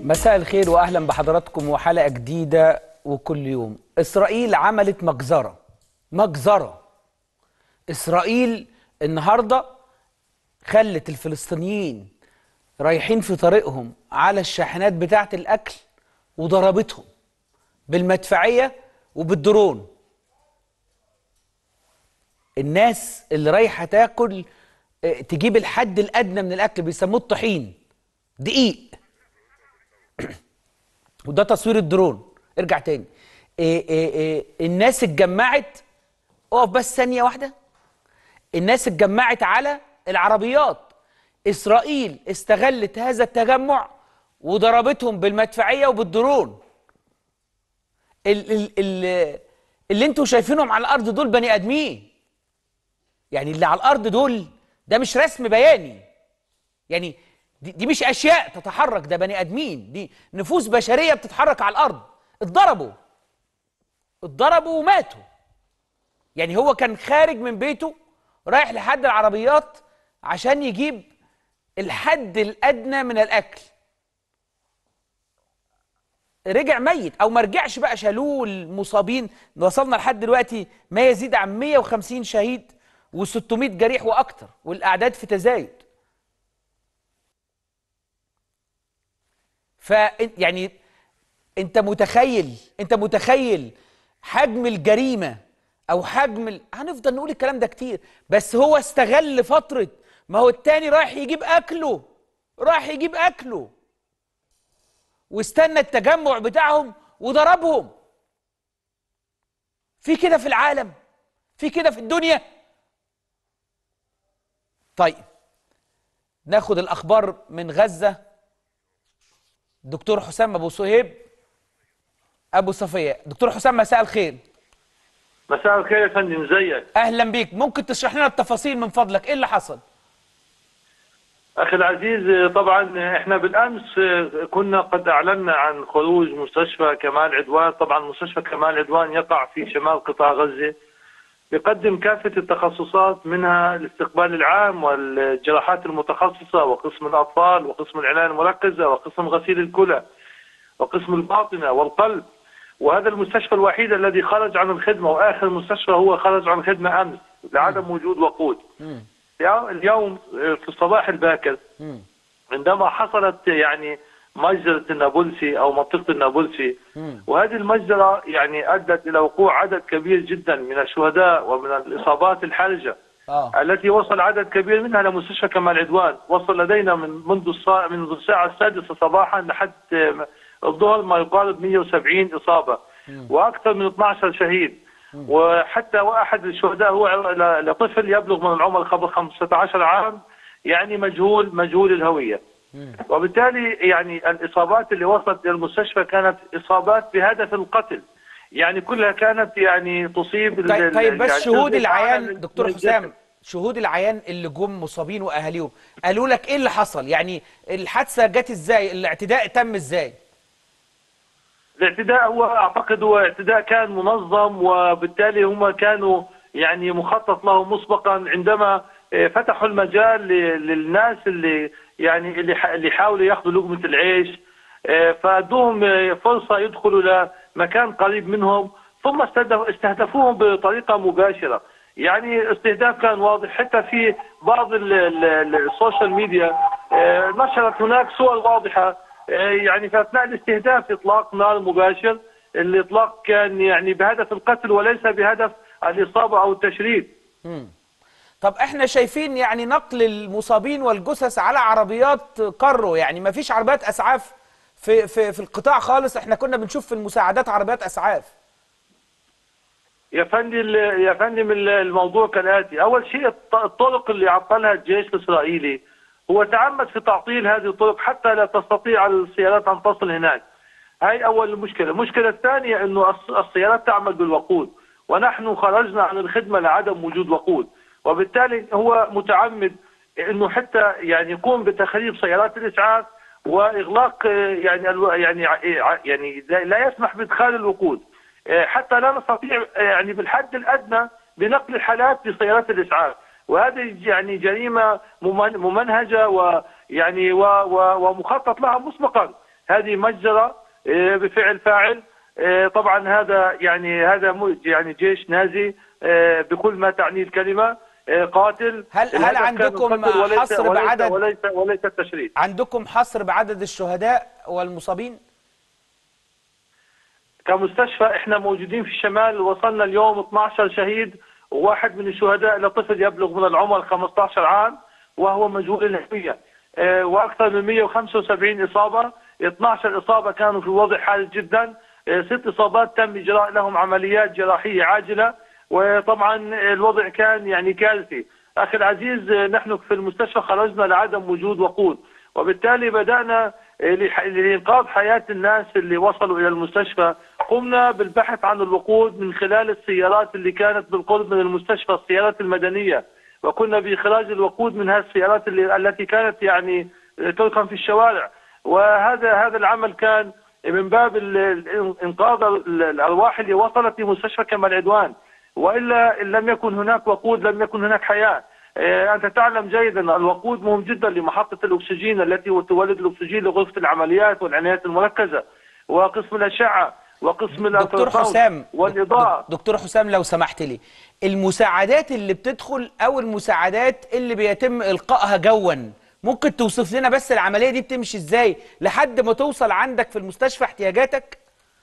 مساء الخير واهلا بحضراتكم وحلقه جديده وكل يوم اسرائيل عملت مجزره مجزره اسرائيل النهارده خلت الفلسطينيين رايحين في طريقهم على الشاحنات بتاعه الاكل وضربتهم بالمدفعيه وبالدرون الناس اللي رايحه تاكل آه، تجيب الحد الادنى من الاكل بيسموه الطحين دقيق وده تصوير الدرون ارجع تاني إيه إيه إيه الناس اتجمعت اقف بس ثانيه واحده الناس اتجمعت على العربيات اسرائيل استغلت هذا التجمع وضربتهم بالمدفعيه وبالدرون ال ال ال اللي انتوا شايفينهم على الارض دول بني ادمين يعني اللي على الارض دول ده مش رسم بياني يعني دي, دي مش اشياء تتحرك ده بني ادمين دي نفوس بشريه بتتحرك على الارض اتضربوا اتضربوا وماتوا يعني هو كان خارج من بيته رايح لحد العربيات عشان يجيب الحد الادنى من الاكل رجع ميت او ما رجعش بقى شالوه المصابين وصلنا لحد دلوقتي ما يزيد عن 150 شهيد و600 جريح واكتر والاعداد في تزايد ف يعني انت متخيل انت متخيل حجم الجريمه او حجم ال... هنفضل نقول الكلام ده كتير بس هو استغل فتره ما هو التاني رايح يجيب اكله رايح يجيب اكله واستنى التجمع بتاعهم وضربهم في كده في العالم في كده في الدنيا طيب ناخد الاخبار من غزه دكتور حسام ابو صهيب ابو صفيه دكتور حسام مساء الخير مساء الخير يا فندم ازيك اهلا بيك ممكن تشرح لنا التفاصيل من فضلك ايه اللي حصل اخي العزيز طبعا احنا بالامس كنا قد اعلنا عن خروج مستشفى كمال عدوان طبعا مستشفى كمال عدوان يقع في شمال قطاع غزه يقدم كافه التخصصات منها الاستقبال العام والجراحات المتخصصه وقسم الاطفال وقسم العنايه المركزه وقسم غسيل الكلى وقسم الباطنه والقلب وهذا المستشفى الوحيد الذي خرج عن الخدمه واخر مستشفى هو خرج عن الخدمه امس لعدم وجود وقود اليوم في الصباح الباكر عندما حصلت يعني مجزرة النابلسي أو منطقة النابلسي وهذه المجزرة يعني أدت إلى وقوع عدد كبير جدا من الشهداء ومن الإصابات الحرجة اه التي وصل عدد كبير منها لمستشفى كمال عدوان وصل لدينا من منذ الصا... منذ الساعة السادسة صباحا لحد الظهر ما يقارب 170 إصابة وأكثر من 12 شهيد وحتى واحد الشهداء هو ل- لطفل يبلغ من العمر قبل 15 عام يعني مجهول مجهول الهوية وبالتالي يعني الإصابات اللي وصلت إلى المستشفى كانت إصابات بهدف القتل يعني كلها كانت يعني تصيب ال- طيب, ال- طيب بس يعني شهود الجزء الأعلى العيان من- دكتور من حسام الجسد. شهود العيان اللي جم مصابين واهاليهم قالوا لك ايه اللي حصل يعني الحادثه جت ازاي الاعتداء تم ازاي الاعتداء هو اعتقد هو اعتداء كان منظم وبالتالي هم كانوا يعني مخطط له مسبقا عندما آه، فتحوا المجال ل- للناس اللي يعني اللي ح- اللي حاولوا ياخذوا لقمه العيش آه، فادوهم آه، فرصه يدخلوا لمكان قريب منهم ثم استهدف- استهدفوهم بطريقه مباشره يعني استهداف كان واضح حتى في بعض ال- ال- ال- السوشيال ميديا آه، نشرت هناك صور واضحه آه، يعني في اثناء الاستهداف اطلاق نار مباشر الاطلاق كان يعني بهدف القتل وليس بهدف الاصابه او التشريد طب احنا شايفين يعني نقل المصابين والجثث على عربيات كارو يعني ما فيش عربيات اسعاف في في في القطاع خالص احنا كنا بنشوف في المساعدات عربيات اسعاف يا فندم يا فندم الموضوع كالاتي، اول شيء الط- الطرق اللي عطلها الجيش الاسرائيلي هو تعمد في تعطيل هذه الطرق حتى لا تستطيع السيارات ان تصل هناك. هاي اول مشكله، المشكله الثانيه انه الس- السيارات تعمل بالوقود ونحن خرجنا عن الخدمه لعدم وجود وقود، وبالتالي هو متعمد انه حتى يعني يقوم بتخريب سيارات الاسعاف واغلاق آه، يعني الو- يعني ع- يعني لا- لا يسمح بادخال الوقود. حتى لا نستطيع يعني بالحد الادنى بنقل الحالات بسيارات الاسعاف وهذه يعني جريمه ممن- ممنهجه ويعني و- و- ومخطط لها مسبقا هذه مجزره آه، بفعل فاعل آه، طبعا هذا يعني هذا مو- يعني جيش نازي آه، بكل ما تعنيه الكلمه آه، قاتل هل- هل الهدف كان عندكم القتل وليس- حصر وليس- بعدد؟ وليس وليس التشريد عندكم حصر بعدد الشهداء والمصابين كمستشفى احنا موجودين في الشمال وصلنا اليوم 12 شهيد وواحد من الشهداء لطفل يبلغ من العمر 15 عام وهو مجهول الهوية آه، واكثر من 175 اصابة 12 اصابة كانوا في وضع حاد جدا آه، ست اصابات تم اجراء لهم عمليات جراحية عاجلة وطبعا الوضع كان يعني كارثي اخي العزيز آه، نحن في المستشفى خرجنا لعدم وجود وقود وبالتالي بدأنا لح- لإنقاذ حياة الناس اللي وصلوا إلى المستشفى قمنا بالبحث عن الوقود من خلال السيارات اللي كانت بالقرب من المستشفى السيارات المدنية وكنا بإخراج الوقود من هذه السيارات اللي التي كانت يعني تركن في الشوارع وهذا هذا العمل كان من باب ال- ال- إنقاذ ال- الأرواح اللي وصلت لمستشفى كمال عدوان وإلا إن لم يكن هناك وقود لم يكن هناك حياة آه، أنت تعلم جيدا الوقود مهم جدا لمحطة الأكسجين التي تولد الأكسجين لغرفة العمليات والعنايات المركزة وقسم الأشعة وقسم دكتور الألتراساوند حسام والإضاءة دك- دكتور حسام لو سمحت لي المساعدات اللي بتدخل او المساعدات اللي بيتم القائها جوا ممكن توصف لنا بس العمليه دي بتمشي ازاي لحد ما توصل عندك في المستشفى احتياجاتك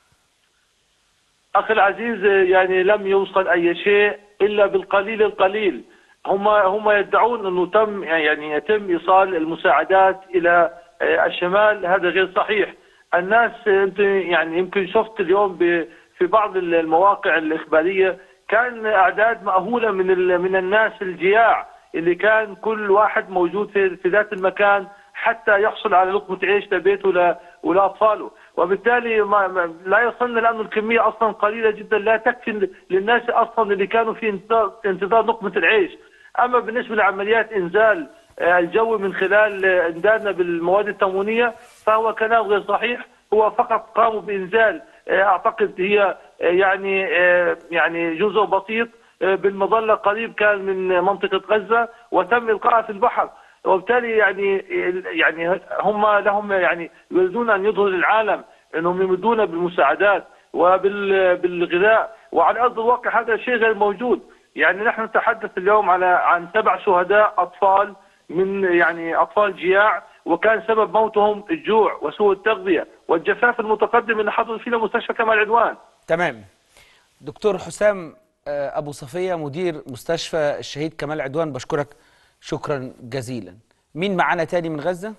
أخي العزيز يعني لم يوصل أي شيء إلا بالقليل القليل هم هم يدعون أنه تم يعني يتم إيصال المساعدات إلى آه، الشمال هذا غير صحيح الناس آه، أنت يعني يمكن شفت اليوم ب- في بعض المواقع الإخبارية كان أعداد مأهولة من ال- من الناس الجياع اللي كان كل واحد موجود في في ذات المكان حتى يحصل على لقمة عيش لبيته ولا- ولأطفاله وبالتالي ما ما لا يصلنا لأنه الكمية أصلا قليلة جدا لا تكفي للناس أصلا اللي كانوا في انتظار- انتظار لقمة العيش أما بالنسبة لعمليات إنزال آه، الجو من خلال آه، إمدادنا بالمواد التموينية فهو كلام غير صحيح هو فقط قاموا بإنزال آه، أعتقد هي آه، يعني آه، يعني جزء بسيط آه، بالمظلة قريب كان من منطقة غزة وتم إلقائها في البحر وبالتالي يعني يعني هم لهم يعني يريدون ان يظهروا للعالم انهم يمدون بالمساعدات وبالغذاء وعلى ارض الواقع هذا شيء غير موجود يعني نحن نتحدث اليوم على عن سبع شهداء اطفال من يعني اطفال جياع وكان سبب موتهم الجوع وسوء التغذيه والجفاف المتقدم اللي حصل فيه مستشفى كمال عدوان تمام دكتور حسام آه، ابو صفيه مدير مستشفى الشهيد كمال عدوان بشكرك شكرا جزيلا مين معانا تاني من غزه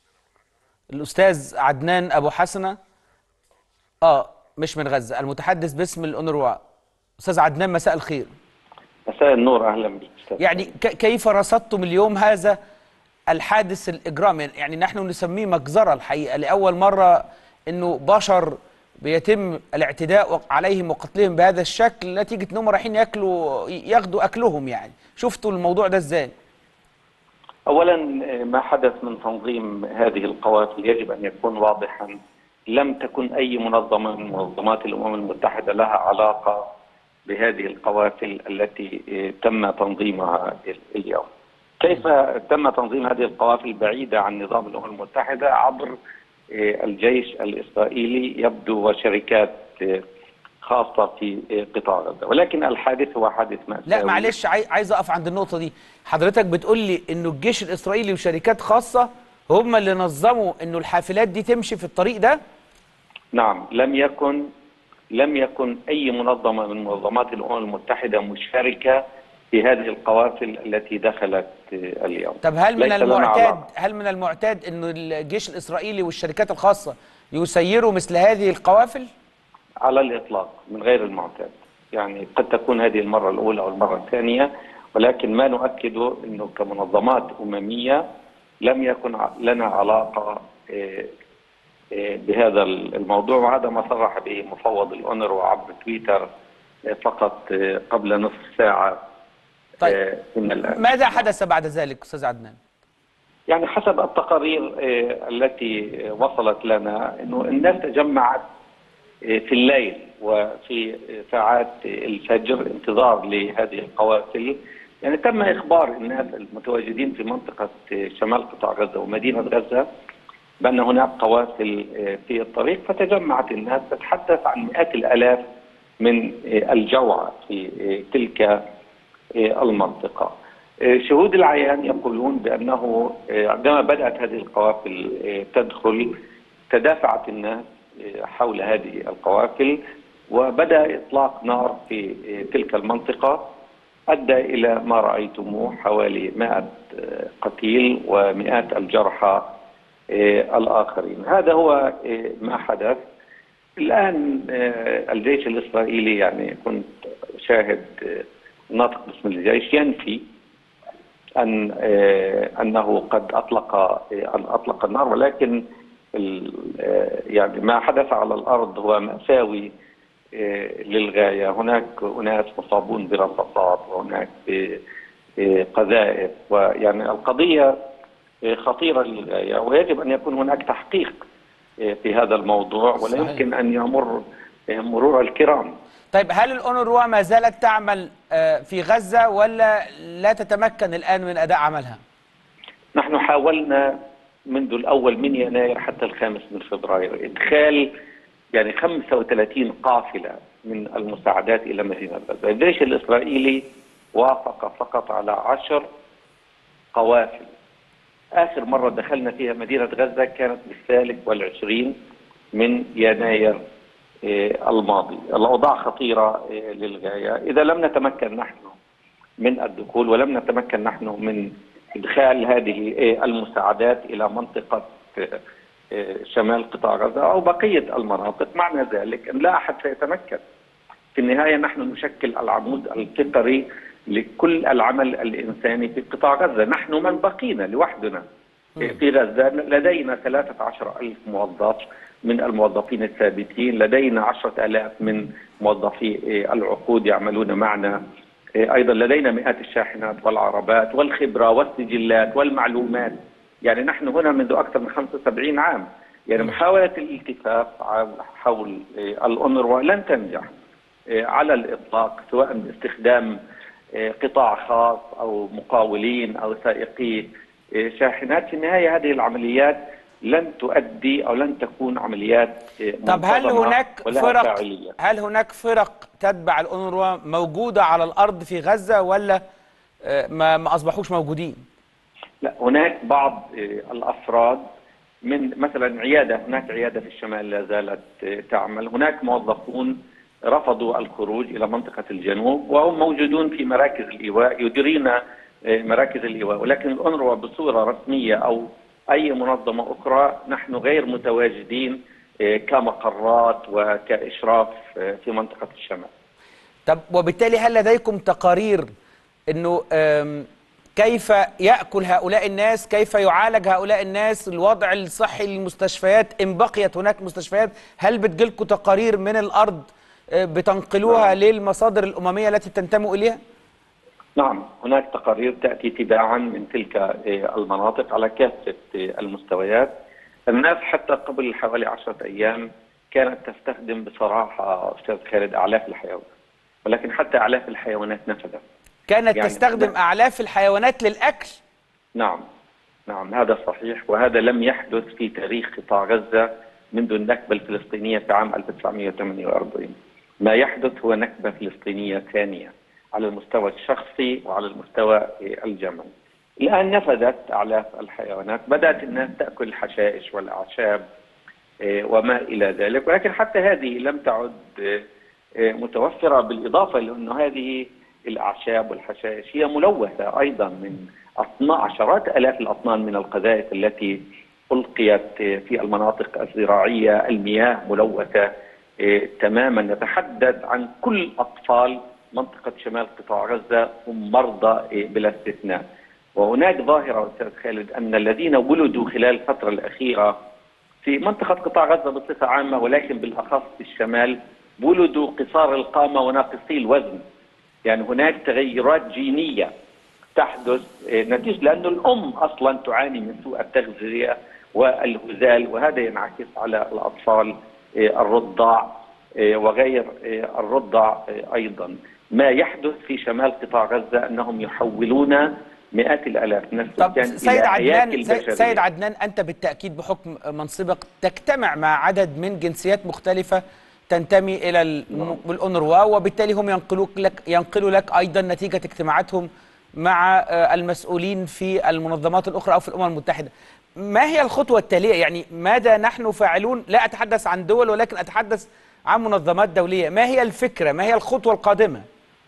الاستاذ عدنان ابو حسنه اه مش من غزه المتحدث باسم الأونروا استاذ عدنان مساء الخير مساء النور اهلا بك أستاذ. يعني ك- كيف رصدتم اليوم هذا الحادث الإجرامي يعني نحن نسميه مجزرة الحقيقة لأول مرة أنه بشر بيتم الاعتداء عليهم وقتلهم بهذا الشكل نتيجة أنهم رايحين ياكلوا ياخدوا أكلهم يعني شفتوا الموضوع ده إزاي؟ اولا ما حدث من تنظيم هذه القوافل يجب ان يكون واضحا لم تكن اي منظمه من منظمات الامم المتحده لها علاقه بهذه القوافل التي تم تنظيمها اليوم. كيف تم تنظيم هذه القوافل بعيده عن نظام الامم المتحده عبر الجيش الاسرائيلي يبدو وشركات خاصه في قطاع غزه، ولكن الحادث هو حادث مأساوي لا معلش عاي- عايز أقف عند النقطة دي حضرتك بتقول لي أنه الجيش الإسرائيلي وشركات خاصة هم اللي نظموا أنه الحافلات دي تمشي في الطريق ده نعم لم يكن لم يكن اي منظمه من منظمات الامم المتحده مشاركه في هذه القوافل التي دخلت اليوم. طب هل من ليس لنا المعتاد علاقة. هل من المعتاد انه الجيش الاسرائيلي والشركات الخاصه يسيروا مثل هذه القوافل؟ على الاطلاق من غير المعتاد. يعني قد تكون هذه المره الاولى او المره الثانيه ولكن ما نؤكده انه كمنظمات امميه لم يكن ع- لنا علاقه آه، آه، بهذا الموضوع وهذا ما صرح به مفوض الاونروا عبر تويتر آه، فقط آه، قبل نصف ساعه طيب. آه، من الان. ماذا حدث بعد ذلك استاذ عدنان؟ يعني حسب التقارير آه، التي آه، وصلت لنا انه الناس تجمعت آه، في الليل وفي آه، ساعات آه، الفجر انتظار لهذه القوافل يعني تم اخبار الناس المتواجدين في منطقه آه، شمال قطاع غزه ومدينه غزه بان هناك قوافل في الطريق فتجمعت الناس تتحدث عن مئات الالاف من الجوع في تلك المنطقه. شهود العيان يقولون بانه عندما بدات هذه القوافل تدخل تدافعت الناس حول هذه القوافل وبدا اطلاق نار في تلك المنطقه ادى الى ما رايتموه حوالي 100 قتيل ومئات الجرحى الاخرين هذا هو ما حدث الان الجيش الاسرائيلي يعني كنت شاهد ناطق باسم الجيش ينفي ان انه قد اطلق ان اطلق النار ولكن يعني ما حدث على الارض هو ماساوي للغايه هناك اناس مصابون برصاصات وهناك بقذائف ويعني القضيه خطيره للغايه ويجب ان يكون هناك تحقيق في هذا الموضوع ولا صحيح. يمكن ان يمر مرور الكرام طيب هل الأونروا ما زالت تعمل آه، في غزة ولا لا تتمكن الآن من أداء عملها؟ نحن حاولنا منذ الأول من يناير حتى الخامس من فبراير إدخال يعني 35 قافلة من المساعدات إلى مدينة غزة الجيش الإسرائيلي وافق فقط على عشر قوافل آخر مرة دخلنا فيها مدينة غزة كانت بالثالث والعشرين من يناير آه، الماضي الأوضاع خطيرة آه، للغاية إذا لم نتمكن نحن من الدخول ولم نتمكن نحن من إدخال هذه آه، المساعدات إلى منطقة آه، آه، شمال قطاع غزة أو بقية المناطق معنى ذلك أن لا أحد سيتمكن في النهاية نحن نشكل العمود الفقري لكل العمل الإنساني في قطاع غزة نحن من بقينا لوحدنا في غزة لدينا 13 ألف موظف من الموظفين الثابتين لدينا عشرة ألاف من موظفي آه، العقود يعملون معنا آه، أيضا لدينا مئات الشاحنات والعربات والخبرة والسجلات والمعلومات يعني نحن هنا منذ أكثر من 75 عام يعني محاولة الالتفاف عن- حول آه، الأونروا لن تنجح آه، على الإطلاق سواء باستخدام آه، قطاع خاص أو مقاولين أو سائقي آه، شاحنات في النهاية هذه العمليات لن تؤدي أو لن تكون عمليات آه، طب هل منتظمة هناك ولها فرق فاعلية. هل هناك فرق تتبع الأونروا موجودة على الأرض في غزة ولا آه، ما ما أصبحوش موجودين؟ لا هناك بعض آه، الافراد من مثلا عياده هناك عياده في الشمال لا زالت آه، تعمل هناك موظفون رفضوا الخروج الى منطقه الجنوب وهم موجودون في مراكز الايواء يديرون آه، مراكز الايواء ولكن الأونروا بصوره رسميه او اي منظمه اخرى نحن غير متواجدين آه، كمقرات وكاشراف آه، في منطقه الشمال طب وبالتالي هل لديكم تقارير انه آم، كيف ياكل هؤلاء الناس كيف يعالج هؤلاء الناس الوضع الصحي للمستشفيات ان بقيت هناك مستشفيات هل بتجيلكم تقارير من الارض آه، بتنقلوها للمصادر الامميه التي تنتموا اليها نعم هناك تقارير تأتي تباعا من تلك آه، المناطق على كافة آه، المستويات الناس حتى قبل حوالي عشرة أيام كانت تستخدم بصراحة أستاذ خالد أعلاف الحيوانات ولكن حتى أعلاف الحيوانات نفذت كانت يعني تستخدم لا. اعلاف الحيوانات للاكل نعم نعم هذا صحيح وهذا لم يحدث في تاريخ قطاع غزة منذ النكبة الفلسطينية في عام 1948 ما يحدث هو نكبة فلسطينية ثانية على المستوى الشخصي وعلى المستوى آه، الجمعي الآن نفذت أعلاف الحيوانات بدأت الناس تأكل الحشائش والأعشاب آه، وما إلى ذلك ولكن حتى هذه لم تعد آه، آه، متوفرة بالإضافة لأنه هذه الأعشاب والحشائش هي ملوثة أيضا من أطنان عشرات آلاف الأطنان من القذائف التي ألقيت آه، في المناطق الزراعية المياه ملوثة آه، تماما نتحدث عن كل أطفال منطقة شمال قطاع غزة هم مرضى آه، بلا استثناء وهناك ظاهرة أستاذ خالد أن الذين ولدوا خلال الفترة الأخيرة في منطقة قطاع غزة بصفة عامة ولكن بالأخص في الشمال ولدوا قصار القامة وناقصي الوزن يعني هناك تغيرات جينية تحدث آه، نتيجة لأن الأم أصلا تعاني من سوء التغذية والهزال وهذا ينعكس على الأطفال آه، الرضع آه، وغير آه، الرضع آه، أيضا ما يحدث في شمال قطاع غزة أنهم يحولون مئات الالاف من طب السكان سيد الى عدنان هياكل سي- بشرية. سيد عدنان انت بالتاكيد بحكم منصبك تجتمع مع عدد من جنسيات مختلفه تنتمي الى الم- الأونروا وبالتالي هم ينقلوك لك ينقلوا لك ايضا نتيجه اجتماعاتهم مع آه، المسؤولين في المنظمات الاخرى او في الامم المتحده. ما هي الخطوه التاليه؟ يعني ماذا نحن فاعلون؟ لا اتحدث عن دول ولكن اتحدث عن منظمات دوليه، ما هي الفكره؟ ما هي الخطوه القادمه؟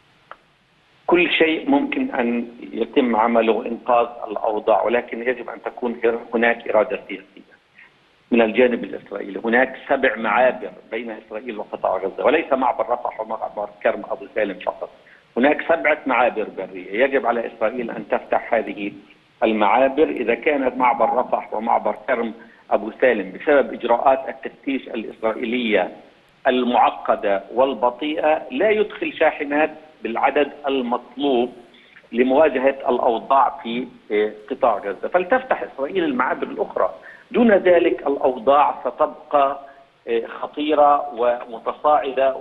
كل شيء ممكن ان يتم عمله انقاذ الاوضاع ولكن يجب ان تكون هناك اراده سياسيه من الجانب الاسرائيلي، هناك سبع معابر بين اسرائيل وقطاع غزه وليس معبر رفح ومعبر كرم ابو سالم فقط. هناك سبعه معابر بريه، يجب على اسرائيل ان تفتح هذه المعابر اذا كانت معبر رفح ومعبر كرم ابو سالم بسبب اجراءات التفتيش الاسرائيليه المعقده والبطيئه لا يدخل شاحنات بالعدد المطلوب لمواجهه الاوضاع في قطاع غزه، فلتفتح اسرائيل المعابر الاخرى، دون ذلك الاوضاع ستبقى خطيره ومتصاعده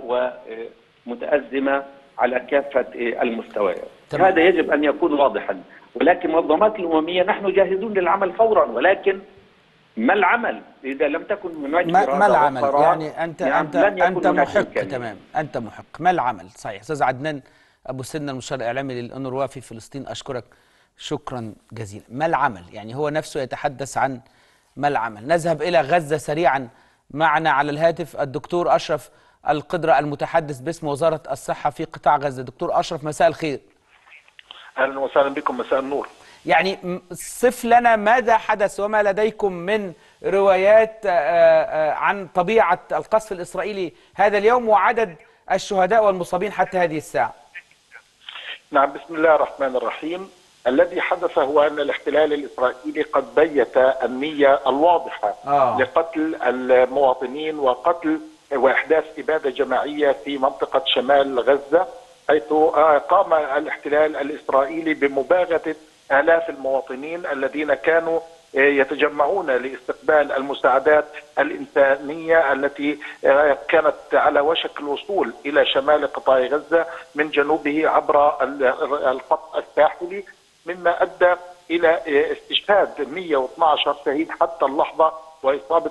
ومتازمه على كافه المستويات. تمام. هذا يجب ان يكون واضحا، ولكن المنظمات الامميه نحن جاهزون للعمل فورا ولكن ما العمل اذا لم تكن هناك ما, إرادة ما العمل وقرار، يعني انت نعم، انت لن يكون انت هناك محق إمكانية. تمام انت محق ما العمل صحيح استاذ عدنان ابو سنه المشار الاعلامي للانروا في فلسطين اشكرك شكرا جزيلا ما العمل يعني هو نفسه يتحدث عن ما العمل نذهب الى غزه سريعا معنا على الهاتف الدكتور اشرف القدره المتحدث باسم وزاره الصحه في قطاع غزه دكتور اشرف مساء الخير اهلا وسهلا بكم مساء النور يعني م- صف لنا ماذا حدث وما لديكم من روايات آه، آه، عن طبيعة القصف الإسرائيلي هذا اليوم وعدد الشهداء والمصابين حتى هذه الساعة نعم بسم الله الرحمن الرحيم الذي حدث هو ان الاحتلال الاسرائيلي قد بيت النيه الواضحه آه. لقتل المواطنين وقتل واحداث اباده جماعيه في منطقه شمال غزه حيث آه، قام الاحتلال الاسرائيلي بمباغته الاف المواطنين الذين كانوا آه، يتجمعون لاستقبال المساعدات الانسانيه التي آه، كانت على وشك الوصول الى شمال قطاع غزه من جنوبه عبر ال- الخط الساحلي مما ادى الى استشهاد 112 شهيد حتى اللحظه واصابه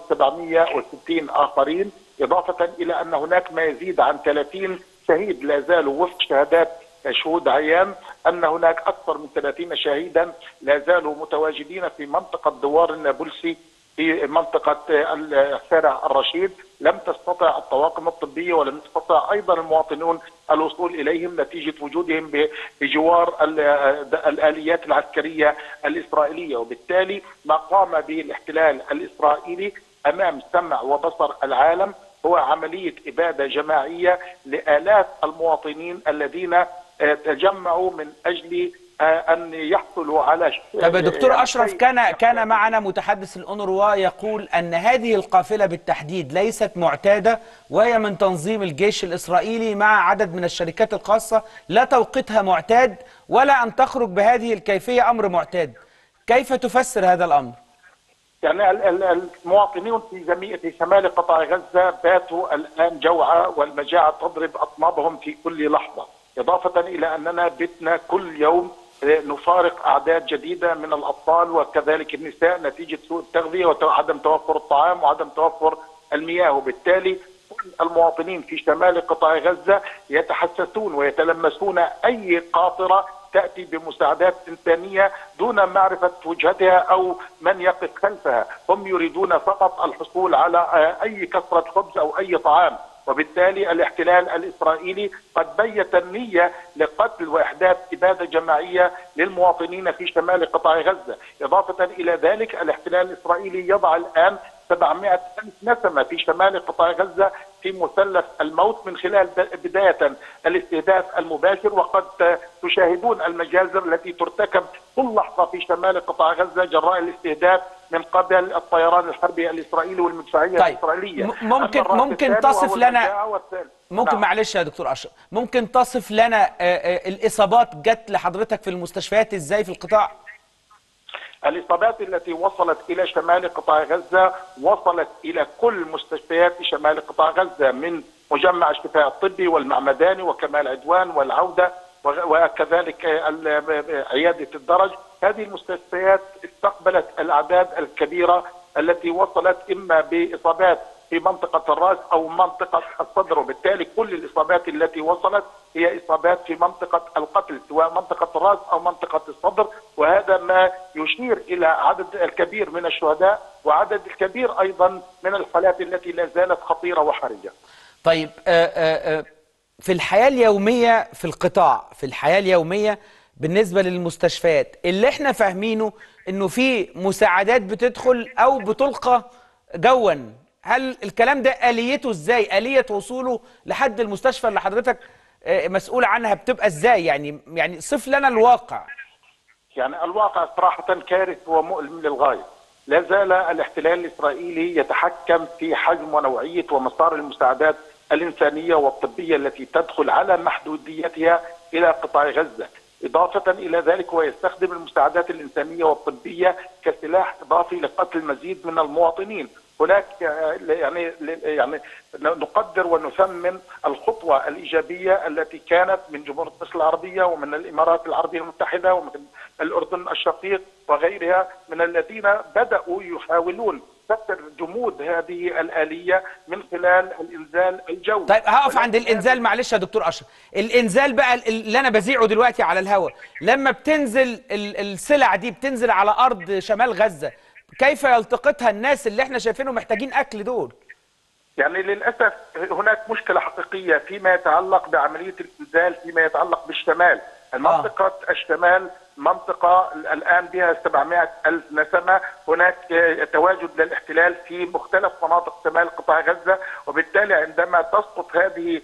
760 اخرين اضافه الى ان هناك ما يزيد عن 30 شهيد لا زالوا وفق شهادات شهود عيان ان هناك اكثر من 30 شهيدا لا زالوا متواجدين في منطقه دوار النابلسي في منطقة الشارع الرشيد لم تستطع الطواقم الطبية ولم يستطع أيضا المواطنون الوصول إليهم نتيجة وجودهم ب- بجوار ال- الآليات العسكرية الإسرائيلية وبالتالي ما قام به الاحتلال الإسرائيلي أمام سمع وبصر العالم هو عملية إبادة جماعية لآلاف المواطنين الذين آه، تجمعوا من أجل آه، أن يحصلوا على ش- طب يا دكتور يعني أشرف شيء كان كان يحتاج- معنا متحدث الأونروا يقول أن هذه القافلة بالتحديد ليست معتادة وهي من تنظيم الجيش الإسرائيلي مع عدد من الشركات الخاصة لا توقيتها معتاد ولا أن تخرج بهذه الكيفية أمر معتاد كيف تفسر هذا الأمر؟ يعني ال- ال- المواطنين في جميع في شمال قطاع غزه باتوا الان جوعى والمجاعه تضرب اطنابهم في كل لحظه، اضافه الى اننا بتنا كل يوم آه، نفارق اعداد جديده من الاطفال وكذلك النساء نتيجه سوء التغذيه وعدم توفر الطعام وعدم توفر المياه وبالتالي كل المواطنين في شمال قطاع غزه يتحسسون ويتلمسون اي قاطره تاتي بمساعدات انسانيه دون معرفه وجهتها او من يقف خلفها، هم يريدون فقط الحصول على آه، اي كسره خبز او اي طعام، وبالتالي الاحتلال الاسرائيلي قد بيت النيه لقتل واحداث اباده جماعيه للمواطنين في شمال قطاع غزه، اضافه الى ذلك الاحتلال الاسرائيلي يضع الان 700 ألف نسمة في شمال قطاع غزة في مثلث الموت من خلال ب- بداية الاستهداف المباشر وقد تشاهدون المجازر التي ترتكب كل لحظة في شمال قطاع غزة جراء الاستهداف من قبل الطيران الحربي الإسرائيلي والمدفعية طيب، الإسرائيلية م- ممكن- أما الرأس ممكن الثاني تصف وهو لنا- المجاعة والثاني. ممكن نعم. معلش يا دكتور اشرف ممكن تصف لنا آه، آه، الاصابات جت لحضرتك في المستشفيات ازاي في القطاع الإصابات التي وصلت إلى شمال قطاع غزة وصلت إلى كل مستشفيات شمال قطاع غزة من مجمع الشفاء الطبي والمعمداني وكمال عدوان والعودة وغ- وكذلك آه، ال- عياده الدرج هذه المستشفيات استقبلت الاعداد الكبيره التي وصلت اما باصابات في منطقه الراس او منطقه الصدر وبالتالي كل الاصابات التي وصلت هي اصابات في منطقه القتل سواء منطقه الراس او منطقه الصدر وهذا ما يشير الى عدد الكبير من الشهداء وعدد الكبير ايضا من الحالات التي لا زالت خطيره وحرجه. طيب آه، آه، آه، في الحياة اليومية في القطاع في الحياة اليومية بالنسبة للمستشفيات اللي احنا فاهمينه انه في مساعدات بتدخل او بتلقى جوا هل الكلام ده آليته ازاي آلية وصوله لحد المستشفى اللي حضرتك آه، مسؤول عنها بتبقى ازاي يعني يعني صف لنا الواقع يعني الواقع صراحة كارث ومؤلم للغاية لا زال الاحتلال الإسرائيلي يتحكم في حجم ونوعية ومسار المساعدات الإنسانية والطبية التي تدخل على محدوديتها إلى قطاع غزة إضافة إلى ذلك هو يستخدم المساعدات الإنسانية والطبية كسلاح إضافي لقتل المزيد من المواطنين هناك آه، يعني يعني نقدر ونثمن الخطوة الإيجابية التي كانت من جمهورية مصر العربية ومن الإمارات العربية المتحدة ومن الأردن الشقيق وغيرها من الذين بدأوا يحاولون كسر جمود هذه الآلية من خلال الإنزال الجوي طيب هقف عند ولكن الانزال معلش يا دكتور اشرف الانزال بقى اللي انا بذيعه دلوقتي على الهواء لما بتنزل ال- السلع دي بتنزل على ارض شمال غزه كيف يلتقطها الناس اللي احنا شايفينهم محتاجين اكل دول يعني للاسف هناك مشكله حقيقيه فيما يتعلق بعمليه الانزال فيما يتعلق بالشمال، المنطقه الشمال منطقه الان بها 700 الف نسمه، هناك آه، تواجد للاحتلال في مختلف مناطق شمال قطاع غزه، وبالتالي عندما تسقط هذه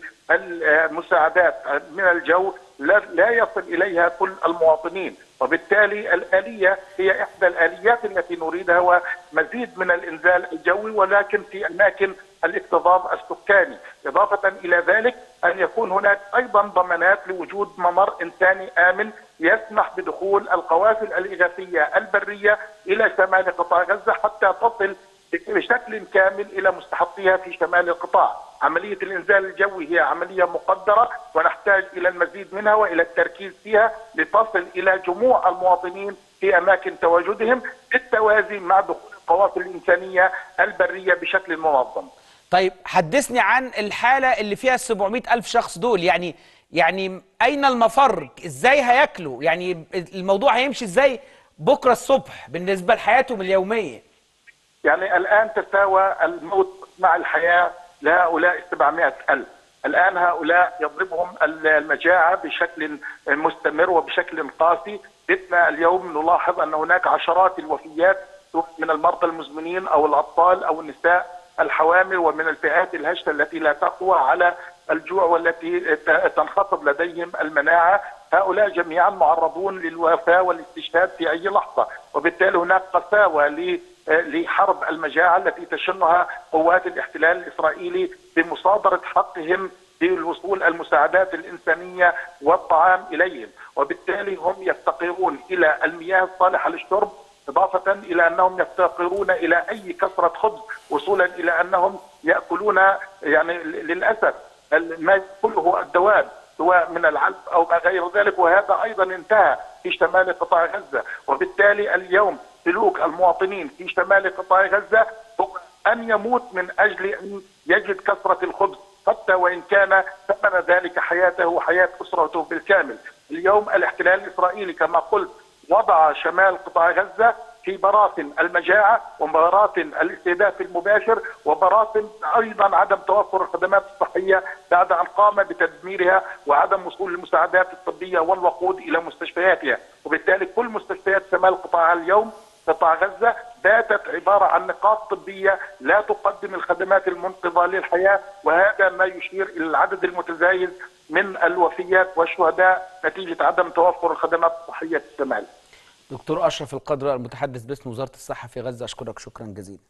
المساعدات من الجو لا لا يصل اليها كل المواطنين وبالتالي الآلية هي إحدى الآليات التي نريدها ومزيد من الإنزال الجوي ولكن في أماكن الاكتظاظ السكاني إضافة إلى ذلك أن يكون هناك أيضا ضمانات لوجود ممر إنساني آمن يسمح بدخول القوافل الإغاثية البرية إلى شمال قطاع غزة حتى تصل بشكل كامل الى مستحقيها في شمال القطاع. عمليه الانزال الجوي هي عمليه مقدره ونحتاج الى المزيد منها والى التركيز فيها لتصل الى جموع المواطنين في اماكن تواجدهم بالتوازي مع دخول القوافل الانسانيه البريه بشكل منظم. طيب حدثني عن الحالة اللي فيها 700 ألف شخص دول يعني يعني أين المفر إزاي هياكلوا يعني الموضوع هيمشي إزاي بكرة الصبح بالنسبة لحياتهم اليومية يعني الآن تساوى الموت مع الحياة لهؤلاء 700 ألف الآن هؤلاء يضربهم المجاعة بشكل مستمر وبشكل قاسي بيتنا اليوم نلاحظ أن هناك عشرات الوفيات سواء من المرضى المزمنين أو الأطفال أو النساء الحوامل ومن الفئات الهشة التي لا تقوى على الجوع والتي ت- تنخفض لديهم المناعة هؤلاء جميعا معرضون للوفاة والاستشهاد في أي لحظة وبالتالي هناك قساوة ل- لحرب المجاعة التي تشنها قوات الاحتلال الإسرائيلي بمصادرة حقهم بالوصول المساعدات الإنسانية والطعام إليهم وبالتالي هم يفتقرون إلى المياه الصالحة للشرب إضافة إلى أنهم يفتقرون إلى أي كثرة خبز وصولا إلى أنهم يأكلون يعني للأسف ما يأكله الدواب سواء من العلف أو ما غير ذلك وهذا أيضا انتهى في شمال قطاع غزة وبالتالي اليوم سلوك المواطنين في شمال قطاع غزة هو أن يموت من أجل أن يجد كثرة الخبز حتى وإن كان ثمن ذلك حياته وحياة أسرته بالكامل اليوم الاحتلال الإسرائيلي كما قلت وضع شمال قطاع غزة في براثن المجاعة وبراثن الاستهداف المباشر وبراثن أيضا عدم توفر الخدمات الصحية بعد أن قام بتدميرها وعدم وصول المساعدات الطبية والوقود إلى مستشفياتها وبالتالي كل مستشفيات شمال قطاع اليوم قطاع غزة باتت عبارة عن نقاط طبية لا تقدم الخدمات المنقذة للحياة وهذا ما يشير إلى العدد المتزايد من الوفيات والشهداء نتيجة عدم توفر الخدمات الصحية في الشمال دكتور أشرف القدر المتحدث باسم وزارة الصحة في غزة أشكرك شكرا جزيلا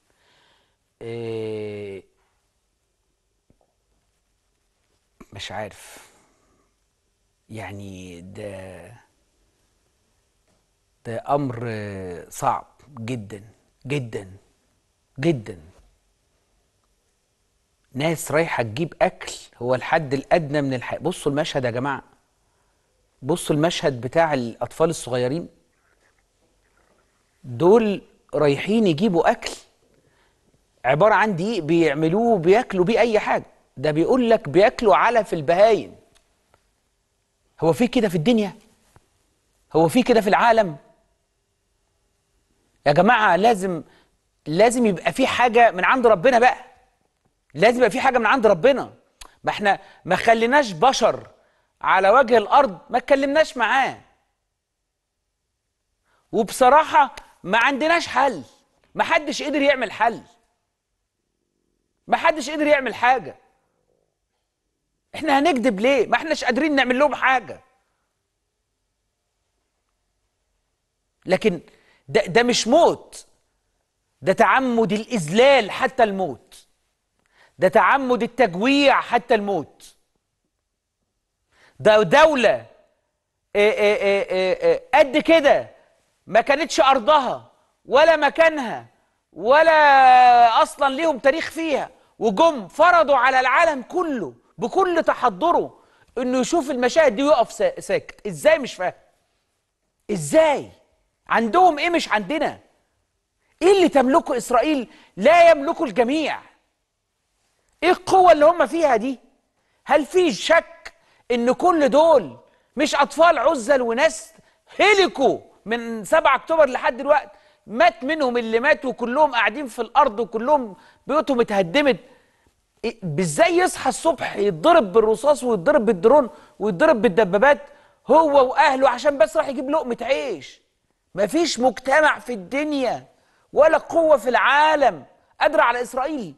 إيه مش عارف يعني ده ده أمر صعب جدا جدا جدا ناس رايحة تجيب أكل هو الحد الأدنى من الحياة بصوا المشهد يا جماعة بصوا المشهد بتاع الاطفال الصغيرين دول رايحين يجيبوا اكل عباره عن دقيق بيعملوه بياكلوا بيه اي حاجه ده بيقول لك بياكلوا علف البهايم هو في كده في الدنيا هو في كده في العالم يا جماعه لازم لازم يبقى في حاجه من عند ربنا بقى لازم يبقى في حاجه من عند ربنا ما احنا ما خليناش بشر على وجه الارض ما اتكلمناش معاه وبصراحه ما عندناش حل ما حدش قدر يعمل حل ما حدش قدر يعمل حاجه احنا هنكذب ليه ما احناش قادرين نعمل لهم حاجه لكن ده ده مش موت ده تعمد الاذلال حتى الموت ده تعمد التجويع حتى الموت ده دولة إيه إيه إيه إيه إيه قد كده ما كانتش أرضها ولا مكانها ولا أصلا ليهم تاريخ فيها وجم فرضوا على العالم كله بكل تحضره إنه يشوف المشاهد دي ويقف سا- ساكت إزاي مش فاهم إزاي عندهم إيه مش عندنا إيه اللي تملكه إسرائيل لا يملكه الجميع ايه القوة اللي هم فيها دي؟ هل في شك ان كل دول مش اطفال عزل وناس هلكوا من 7 اكتوبر لحد دلوقتي مات منهم اللي ماتوا وكلهم قاعدين في الارض وكلهم بيوتهم اتهدمت إيه- ازاي يصحى الصبح يتضرب بالرصاص ويتضرب بالدرون ويتضرب بالدبابات هو واهله عشان بس راح يجيب لقمة عيش مفيش مجتمع في الدنيا ولا قوة في العالم قادرة على اسرائيل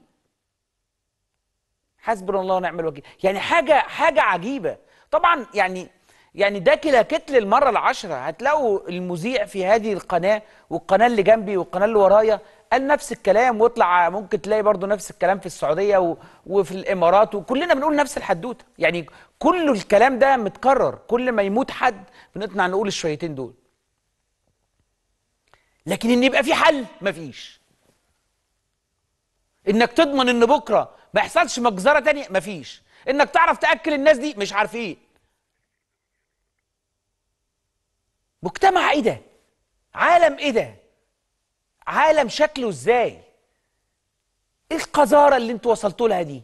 حسبنا الله ونعم الوكيل يعني حاجه حاجه عجيبه طبعا يعني يعني ده كده كتل المره العشره هتلاقوا المذيع في هذه القناه والقناه اللي جنبي والقناه اللي ورايا قال نفس الكلام واطلع ممكن تلاقي برضو نفس الكلام في السعوديه و... وفي الامارات وكلنا بنقول نفس الحدوته يعني كل الكلام ده متكرر كل ما يموت حد بنطلع نقول الشويتين دول لكن ان يبقى في حل مفيش انك تضمن ان بكره ما يحصلش مجزره تانية مفيش انك تعرف تاكل الناس دي مش عارفين مجتمع ايه ده عالم ايه ده عالم شكله ازاي ايه القذاره اللي انتوا وصلتوا لها دي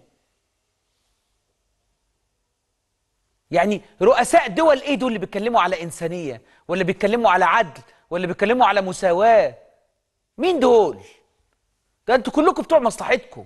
يعني رؤساء دول ايه دول اللي بيتكلموا على انسانيه ولا بيتكلموا على عدل ولا بيتكلموا على مساواه مين دول ده انتوا كلكم بتوع مصلحتكم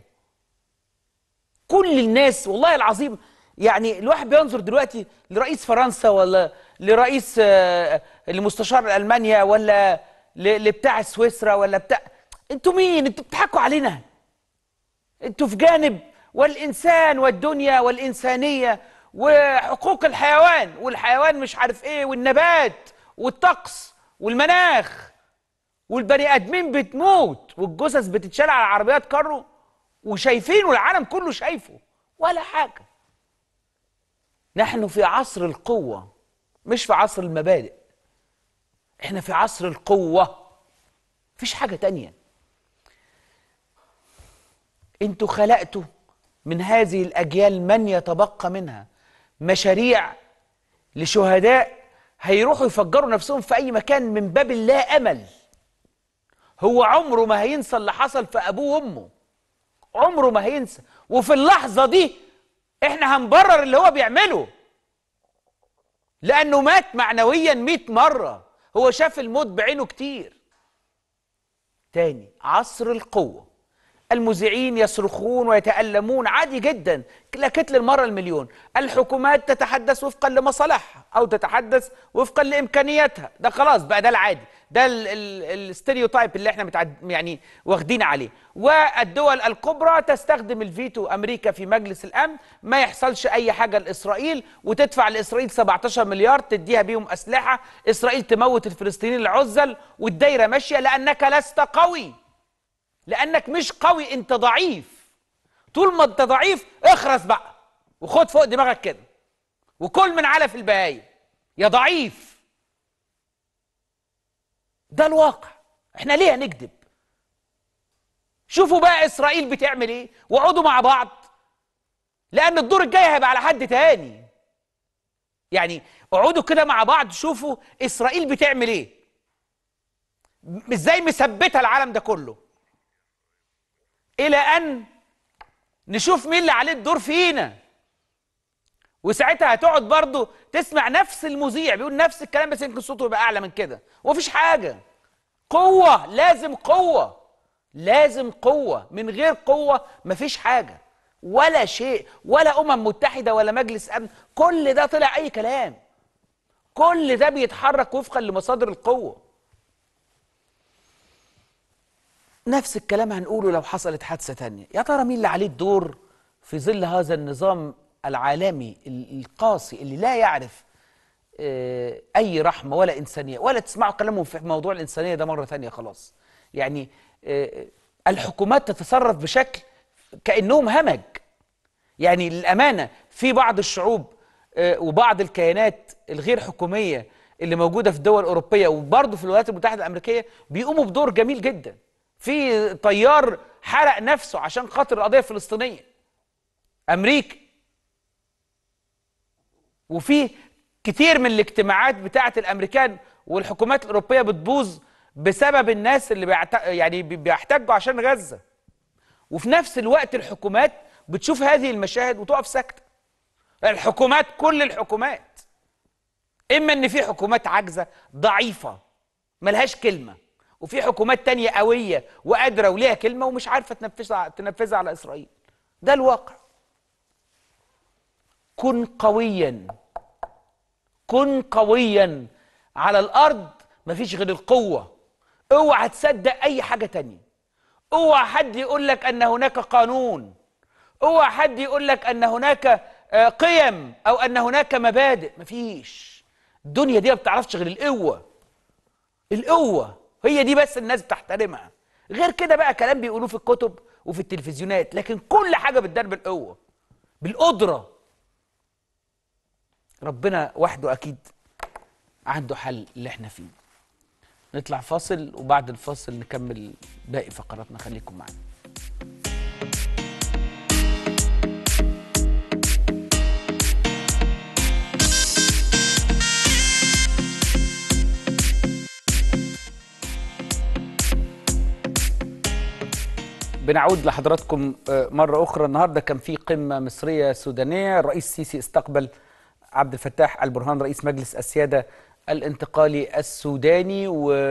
كل الناس والله العظيم يعني الواحد بينظر دلوقتي لرئيس فرنسا ولا لرئيس آه، لمستشار المانيا ولا ل- لبتاع سويسرا ولا بتاع انتوا مين انتوا بتضحكوا علينا انتوا في جانب والانسان والدنيا والانسانيه وحقوق الحيوان والحيوان مش عارف ايه والنبات والطقس والمناخ والبني ادمين بتموت والجثث بتتشال على عربيات كارو وشايفين والعالم كله شايفه ولا حاجه نحن في عصر القوه مش في عصر المبادئ احنا في عصر القوه مفيش حاجه تانية انتوا خلقتوا من هذه الاجيال من يتبقى منها مشاريع لشهداء هيروحوا يفجروا نفسهم في اي مكان من باب اللا امل هو عمره ما هينسى اللي حصل في ابوه وامه عمره ما هينسى وفي اللحظه دي احنا هنبرر اللي هو بيعمله لانه مات معنويا 100 مره هو شاف الموت بعينه كتير تاني عصر القوه المذيعين يصرخون ويتألمون عادي جدا لكت للمرة المليون الحكومات تتحدث وفقا لمصالحها أو تتحدث وفقا لإمكانياتها ده خلاص بقى ده العادي ده الستيريوتايب اللي احنا متعد يعني واخدين عليه والدول الكبرى تستخدم الفيتو أمريكا في مجلس الأمن ما يحصلش أي حاجة لإسرائيل وتدفع لإسرائيل 17 مليار تديها بيهم أسلحة إسرائيل تموت الفلسطينيين العزل والدايرة ماشية لأنك لست قوي لانك مش قوي انت ضعيف طول ما انت ضعيف اخرس بقى وخد فوق دماغك كده وكل من علف البهايم يا ضعيف ده الواقع احنا ليه هنكذب شوفوا بقى اسرائيل بتعمل ايه واقعدوا مع بعض لان الدور الجاي هيبقى على حد تاني يعني اقعدوا كده مع بعض شوفوا اسرائيل بتعمل ايه م- ازاي مثبته العالم ده كله الى ان نشوف مين اللي عليه الدور فينا وساعتها هتقعد برضه تسمع نفس المذيع بيقول نفس الكلام بس يمكن صوته يبقى اعلى من كده ومفيش حاجه قوه لازم قوه لازم قوه من غير قوه مفيش حاجه ولا شيء ولا امم متحده ولا مجلس امن كل ده طلع اي كلام كل ده بيتحرك وفقا لمصادر القوه نفس الكلام هنقوله لو حصلت حادثه تانية يا ترى مين اللي عليه الدور في ظل هذا النظام العالمي ال- القاسي اللي لا يعرف آه، اي رحمه ولا انسانيه ولا تسمعوا كلامهم في موضوع الانسانيه ده مره تانية خلاص يعني آه، الحكومات تتصرف بشكل كانهم همج يعني للامانه في بعض الشعوب آه، وبعض الكيانات الغير حكوميه اللي موجوده في الدول الاوروبيه وبرضه في الولايات المتحده الامريكيه بيقوموا بدور جميل جدا في طيار حرق نفسه عشان خاطر القضيه الفلسطينيه امريكا وفي كتير من الاجتماعات بتاعه الامريكان والحكومات الاوروبيه بتبوظ بسبب الناس اللي بيعت... يعني بي- بيحتجوا عشان غزه وفي نفس الوقت الحكومات بتشوف هذه المشاهد وتقف ساكته الحكومات كل الحكومات اما ان في حكومات عاجزه ضعيفه ملهاش كلمه وفي حكومات تانية قويه وقادره وليها كلمه ومش عارفه تنفذها تنفذها على اسرائيل ده الواقع كن قويا كن قويا على الارض مفيش غير القوه اوعى تصدق اي حاجه تانية اوعى حد يقول لك ان هناك قانون اوعى حد يقول لك ان هناك آه، قيم او ان هناك مبادئ مفيش الدنيا دي ما بتعرفش غير القوه القوه هي دي بس الناس بتحترمها غير كده بقى كلام بيقولوه في الكتب وفي التلفزيونات لكن كل حاجه بتدار بالقوه بالقدره ربنا وحده اكيد عنده حل اللي احنا فيه نطلع فاصل وبعد الفاصل نكمل باقي فقراتنا خليكم معانا بنعود لحضراتكم آه، مرة أخرى النهاردة كان في قمة مصرية سودانية الرئيس السيسي استقبل عبد الفتاح البرهان رئيس مجلس السيادة الانتقالي السوداني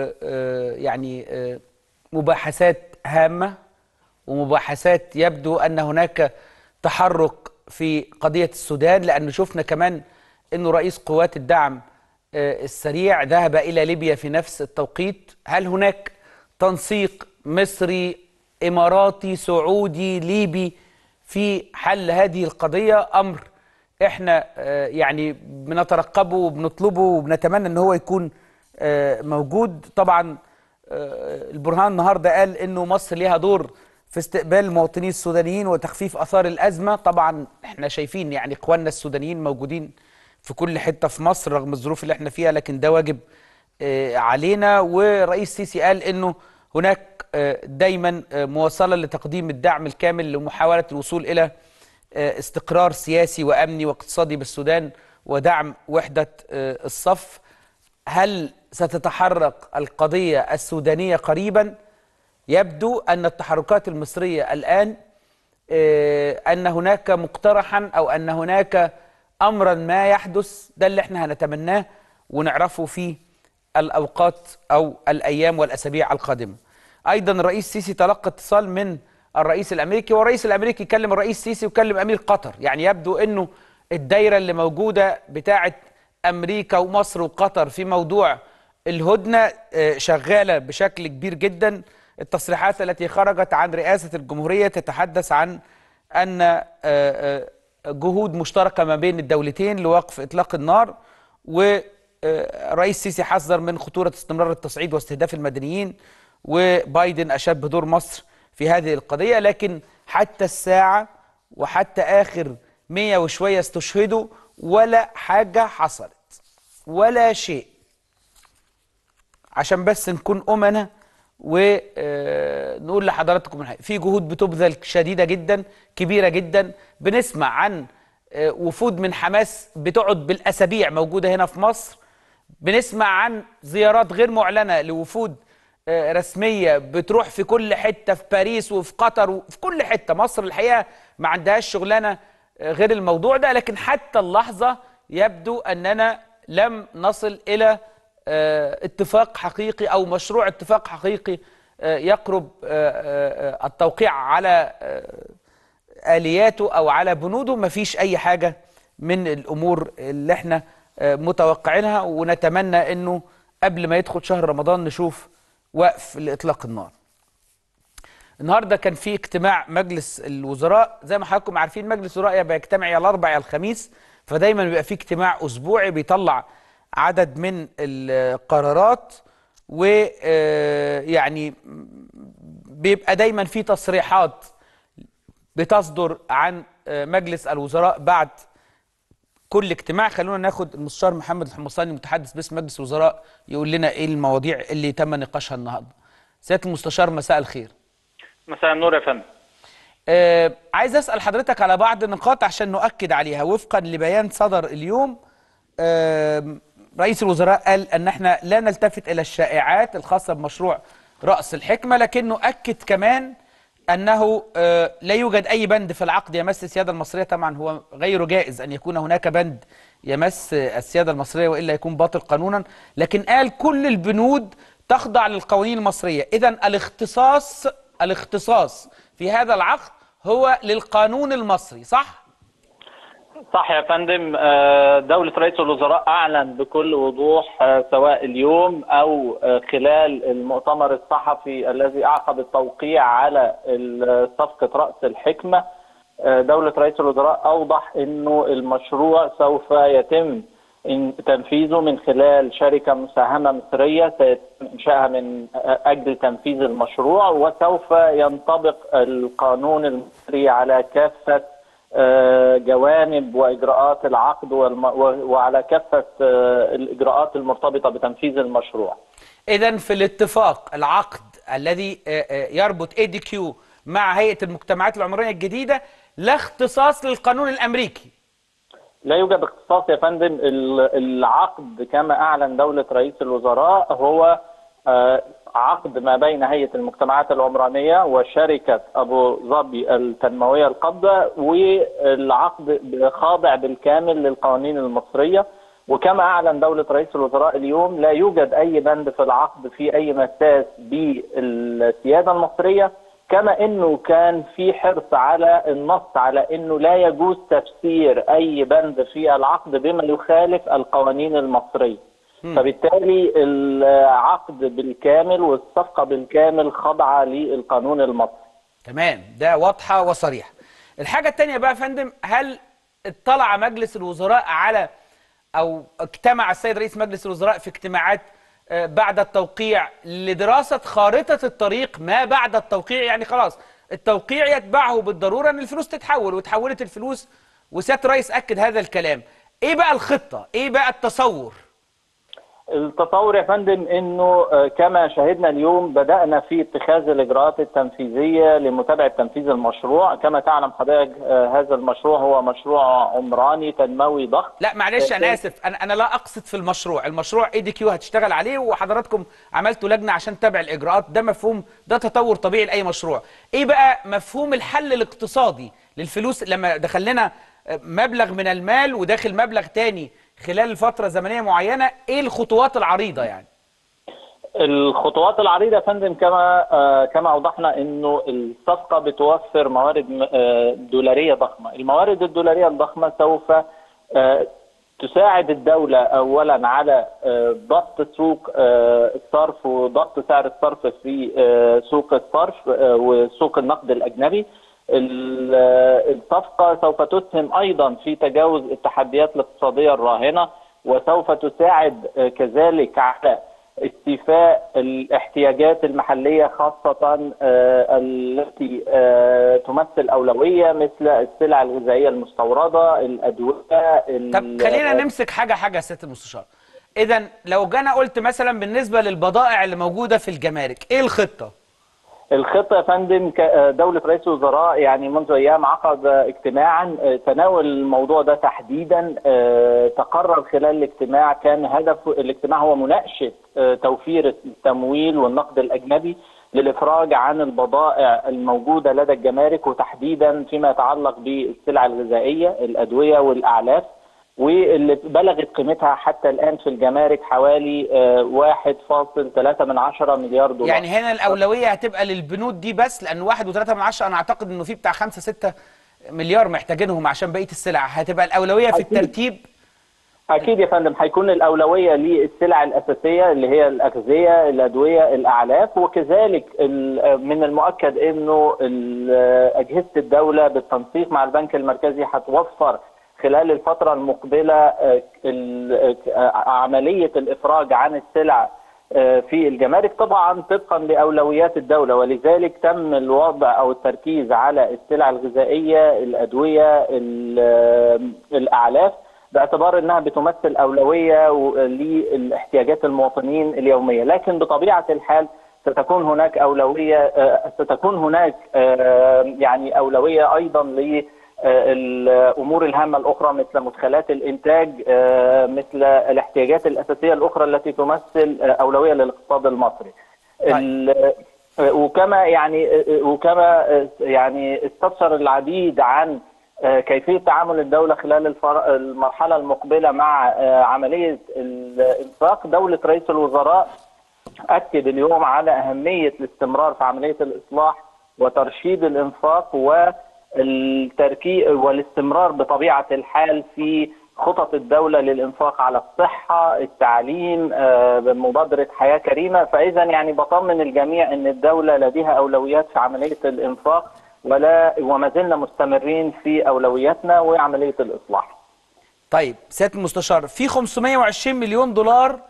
ويعني مباحثات هامة ومباحثات يبدو أن هناك تحرك في قضية السودان لأن شفنا كمان أنه رئيس قوات الدعم آه، السريع ذهب إلى ليبيا في نفس التوقيت هل هناك تنسيق مصري إماراتي سعودي ليبي في حل هذه القضية أمر احنا آه، يعني بنترقبه وبنطلبه وبنتمنى ان هو يكون آه، موجود طبعا آه، البرهان النهارده قال انه مصر ليها دور في استقبال المواطنين السودانيين وتخفيف اثار الازمه طبعا احنا شايفين يعني اخواننا السودانيين موجودين في كل حته في مصر رغم الظروف اللي احنا فيها لكن ده واجب آه، علينا ورئيس سيسي قال انه هناك آه، دايما آه، مواصله لتقديم الدعم الكامل لمحاوله الوصول الى آه، استقرار سياسي وامني واقتصادي بالسودان ودعم وحده آه، الصف هل ستتحرك القضيه السودانيه قريبا يبدو ان التحركات المصريه الان آه، ان هناك مقترحا او ان هناك امرا ما يحدث ده اللي احنا هنتمناه ونعرفه في الاوقات او الايام والاسابيع القادمه. ايضا الرئيس السيسي تلقى اتصال من الرئيس الامريكي والرئيس الامريكي كلم الرئيس السيسي وكلم امير قطر، يعني يبدو انه الدايره اللي موجوده بتاعه امريكا ومصر وقطر في موضوع الهدنه آه، شغاله بشكل كبير جدا. التصريحات التي خرجت عن رئاسه الجمهوريه تتحدث عن ان آه، آه، جهود مشتركه ما بين الدولتين لوقف اطلاق النار ورئيس السيسي حذر من خطوره استمرار التصعيد واستهداف المدنيين وبايدن اشاد بدور مصر في هذه القضيه لكن حتى الساعه وحتى اخر مية وشويه استشهدوا ولا حاجه حصلت ولا شيء عشان بس نكون أمنا ونقول لحضراتكم الحقيقة. في جهود بتبذل شديدة جدا كبيرة جدا بنسمع عن آه، وفود من حماس بتقعد بالاسابيع موجوده هنا في مصر بنسمع عن زيارات غير معلنه لوفود آه، رسميه بتروح في كل حته في باريس وفي قطر وفي كل حته مصر الحقيقه ما عندهاش شغلانه آه، غير الموضوع ده لكن حتى اللحظه يبدو اننا لم نصل الى آه، اتفاق حقيقي او مشروع اتفاق حقيقي آه، يقرب آه، آه، آه، التوقيع على آه، الياته او على بنوده مفيش اي حاجه من الامور اللي احنا آه، متوقعينها ونتمنى انه قبل ما يدخل شهر رمضان نشوف وقف لاطلاق النار. النهارده كان في اجتماع مجلس الوزراء زي ما حضراتكم عارفين مجلس الوزراء يا بيجتمع يا الاربع يا الخميس فدايما بيبقى في اجتماع اسبوعي بيطلع عدد من القرارات ويعني بيبقى دايما في تصريحات بتصدر عن آه، مجلس الوزراء بعد كل اجتماع خلونا ناخد المستشار محمد الحمصاني متحدث باسم مجلس الوزراء يقول لنا ايه المواضيع اللي تم نقاشها النهارده. سياده المستشار مساء الخير. مساء النور يا فندم آه عايز اسال حضرتك على بعض النقاط عشان نؤكد عليها وفقا لبيان صدر اليوم آه رئيس الوزراء قال ان احنا لا نلتفت الى الشائعات الخاصه بمشروع راس الحكمه لكنه اكد كمان انه آه لا يوجد اي بند في العقد يمس السياده المصريه طبعا هو غير جائز ان يكون هناك بند يمس السياده المصريه والا يكون باطل قانونا لكن قال كل البنود تخضع للقوانين المصريه اذا الاختصاص الاختصاص في هذا العقد هو للقانون المصري صح صح يا فندم آه، دولة رئيس الوزراء أعلن بكل وضوح آه، سواء اليوم أو آه، خلال المؤتمر الصحفي الذي أعقب التوقيع على ال- صفقة رأس الحكمة آه، دولة رئيس الوزراء أوضح أنه المشروع سوف يتم إن- تنفيذه من خلال شركة مساهمة مصرية سيتم إنشائها من أجل تنفيذ المشروع وسوف ينطبق القانون المصري على كافة آه، جوانب واجراءات العقد والم... و- وعلى كافه آه، الاجراءات المرتبطه بتنفيذ المشروع. اذا في الاتفاق العقد الذي آه، آه، يربط اي دي كيو مع هيئه المجتمعات العمرانيه الجديده لا اختصاص للقانون الامريكي لا يوجد اختصاص يا فندم ال- العقد كما اعلن دوله رئيس الوزراء هو آه، عقد ما بين هيئه المجتمعات العمرانيه وشركه ابو ظبي التنمويه القابضه والعقد خاضع بالكامل للقوانين المصريه وكما اعلن دوله رئيس الوزراء اليوم لا يوجد اي بند في العقد في اي مساس بالسياده المصريه كما انه كان في حرص على النص على انه لا يجوز تفسير اي بند في العقد بما يخالف القوانين المصريه فبالتالي العقد بالكامل والصفقه بالكامل خاضعه للقانون المصري تمام ده واضحه وصريحه الحاجه الثانيه بقى يا فندم هل اطلع مجلس الوزراء على او اجتمع السيد رئيس مجلس الوزراء في اجتماعات آه، بعد التوقيع لدراسه خارطه الطريق ما بعد التوقيع يعني خلاص التوقيع يتبعه بالضروره ان الفلوس تتحول وتحولت الفلوس وسياده الرئيس اكد هذا الكلام ايه بقى الخطه ايه بقى التصور التصور يا فندم انه آه، كما شاهدنا اليوم بدانا في اتخاذ الاجراءات التنفيذيه لمتابعه تنفيذ المشروع كما تعلم حضرتك آه، هذا المشروع هو مشروع عمراني تنموي ضخم لا معلش انا آه، اسف انا انا لا اقصد في المشروع المشروع اي دي كيو هتشتغل عليه وحضراتكم عملتوا لجنه عشان تتابع الاجراءات ده مفهوم ده تطور طبيعي لاي مشروع ايه بقى مفهوم الحل الاقتصادي للفلوس لما دخل لنا مبلغ من المال وداخل مبلغ تاني خلال فتره زمنيه معينه ايه الخطوات العريضه يعني الخطوات العريضه يا فندم كما آه، كما اوضحنا انه الصفقه بتوفر موارد م- آه، دولاريه ضخمه، الموارد الدولاريه الضخمه سوف آه، تساعد الدوله اولا على آه، ضبط سوق آه، الصرف وضبط سعر الصرف في آه، سوق الصرف آه، وسوق النقد الاجنبي. ال- آه، الصفقه سوف تسهم ايضا في تجاوز التحديات الاقتصاديه الراهنه وسوف تساعد آه، كذلك على استيفاء الاحتياجات المحليه خاصه آه، التي آه، تمثل اولويه مثل السلع الغذائيه المستورده، الادويه ال- طب خلينا نمسك حاجه حاجه يا سياده المستشار اذا لو جانا قلت مثلا بالنسبه للبضائع اللي موجوده في الجمارك ايه الخطه الخطه يا فندم ك- دوله رئيس الوزراء يعني منذ ايام عقد اجتماعا آه، تناول الموضوع ده تحديدا آه، تقرر خلال الاجتماع كان هدف الاجتماع هو مناقشه آه، توفير التمويل والنقد الاجنبي للافراج عن البضائع الموجوده لدى الجمارك وتحديدا فيما يتعلق بالسلع الغذائيه الادويه والاعلاف واللي بلغت قيمتها حتى الان في الجمارك حوالي آه، 1.3 من عشرة مليار دولار يعني هنا الاولويه هتبقى للبنود دي بس لان واحد وثلاثة من عشرة انا اعتقد انه في بتاع خمسة ستة مليار محتاجينهم عشان بقيه السلع هتبقى الاولويه في أكيد. الترتيب اكيد يا فندم هيكون الاولويه للسلع الاساسيه اللي هي الاغذيه الادويه الاعلاف وكذلك ال- من المؤكد انه ال- اجهزه الدوله بالتنسيق مع البنك المركزي هتوفر خلال الفتره المقبله آه، ال- آه، عمليه الافراج عن السلع آه، في الجمارك طبعا طبقا لاولويات الدوله ولذلك تم الوضع او التركيز على السلع الغذائيه الادويه ال- الاعلاف باعتبار انها بتمثل اولويه و- لاحتياجات المواطنين اليوميه، لكن بطبيعه الحال ستكون هناك اولويه آه، ستكون هناك آه، يعني اولويه ايضا للامور الهامه الاخرى مثل مدخلات الانتاج آه، مثل الاحتياجات الاساسيه الاخرى التي تمثل آه، اولويه للاقتصاد المصري. طيب. ال- وكما يعني وكما يعني استفسر العديد عن كيفيه تعامل الدوله خلال الفر- المرحله المقبله مع عمليه الانفاق دوله رئيس الوزراء اكد اليوم على اهميه الاستمرار في عمليه الاصلاح وترشيد الانفاق والتركيز والاستمرار بطبيعه الحال في خطط الدولة للإنفاق على الصحة، التعليم، آه، مبادرة حياة كريمة، فإذا يعني بطمن الجميع أن الدولة لديها أولويات في عملية الإنفاق ولا وما زلنا مستمرين في أولوياتنا وعملية الإصلاح. طيب سياده المستشار في 520 مليون دولار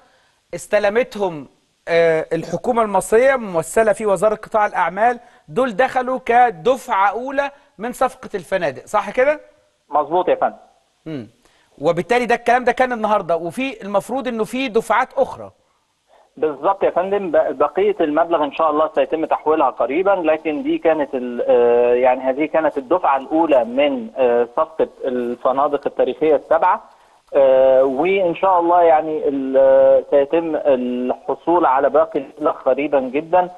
استلمتهم آه، الحكومه المصريه ممثله في وزاره قطاع الاعمال دول دخلوا كدفعه اولى من صفقه الفنادق صح كده؟ مظبوط يا فندم. امم وبالتالي ده الكلام ده كان النهارده وفي المفروض انه في دفعات اخرى بالظبط يا فندم ب- بقيه المبلغ ان شاء الله سيتم تحويلها قريبا لكن دي كانت ال- آه، يعني هذه كانت الدفعه الاولى من آه، صفقه الفنادق التاريخيه السبعه آه، وان شاء الله يعني ال- آه، سيتم الحصول على باقي المبلغ قريبا جدا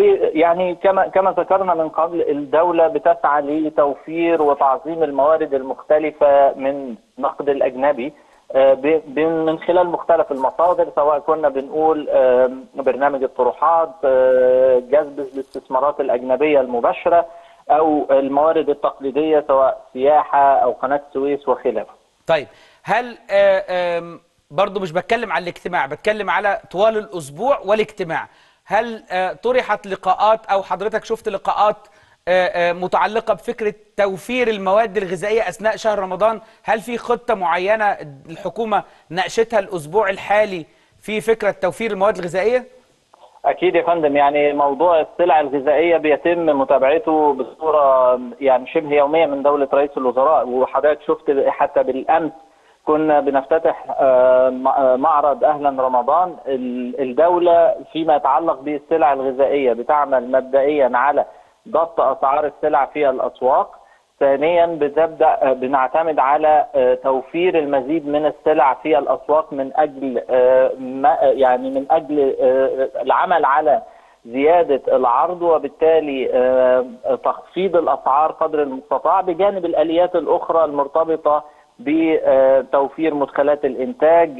ويعني كما كما ذكرنا من قبل الدوله بتسعى لتوفير وتعظيم الموارد المختلفه من النقد الاجنبي آه، ب- ب- من خلال مختلف المصادر سواء كنا بنقول آه، برنامج الطروحات آه، جذب الاستثمارات الأجنبية المباشرة أو الموارد التقليدية سواء سياحة أو قناة السويس وخلافه طيب هل آه، آم، برضو مش بتكلم على الاجتماع بتكلم على طوال الأسبوع والاجتماع هل آه، طرحت لقاءات أو حضرتك شفت لقاءات آه، آه، متعلقة بفكرة توفير المواد الغذائية أثناء شهر رمضان هل في خطة معينة الحكومة ناقشتها الأسبوع الحالي في فكرة توفير المواد الغذائية؟ أكيد يا فندم يعني موضوع السلع الغذائية بيتم متابعته بصورة يعني شبه يومية من دولة رئيس الوزراء وحضرتك شفت حتى بالأمس كنا بنفتتح آه، م- آه، معرض أهلا رمضان ال- الدولة فيما يتعلق بالسلع الغذائية بتعمل مبدئيا على ضبط أسعار السلع في الأسواق ثانيا بتبدا آه، بنعتمد على آه، توفير المزيد من السلع في الاسواق من اجل آه، ما يعني من اجل آه، العمل على زياده العرض وبالتالي آه، تخفيض الاسعار قدر المستطاع بجانب الاليات الاخرى المرتبطه بتوفير مدخلات الانتاج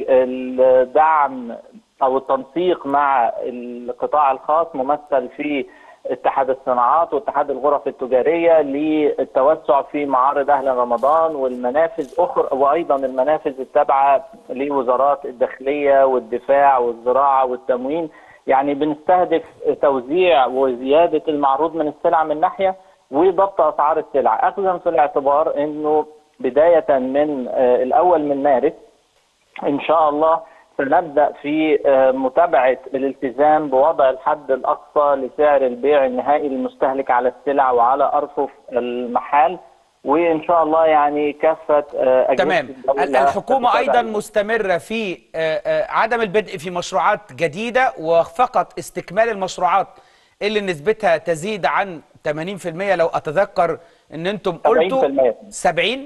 الدعم او التنسيق مع القطاع الخاص ممثل في اتحاد الصناعات واتحاد الغرف التجاريه للتوسع في معارض اهل رمضان والمنافذ اخرى وايضا المنافذ التابعه لوزارات الداخليه والدفاع والزراعه والتموين يعني بنستهدف توزيع وزياده المعروض من السلع من ناحيه وضبط اسعار السلع اخذا في الاعتبار انه بدايه من آه، الاول من مارس ان شاء الله سنبدا في آه، متابعه الالتزام بوضع الحد الاقصى لسعر البيع النهائي للمستهلك على السلع وعلى ارفف المحال وان شاء الله يعني كافه آه، أجهزة تمام الدولة ال- الحكومة تتابع أيضا مستمرة في آه، آه، عدم البدء في مشروعات جديدة وفقط استكمال المشروعات اللي نسبتها تزيد عن 80% لو اتذكر ان انتم قلتوا 70% 70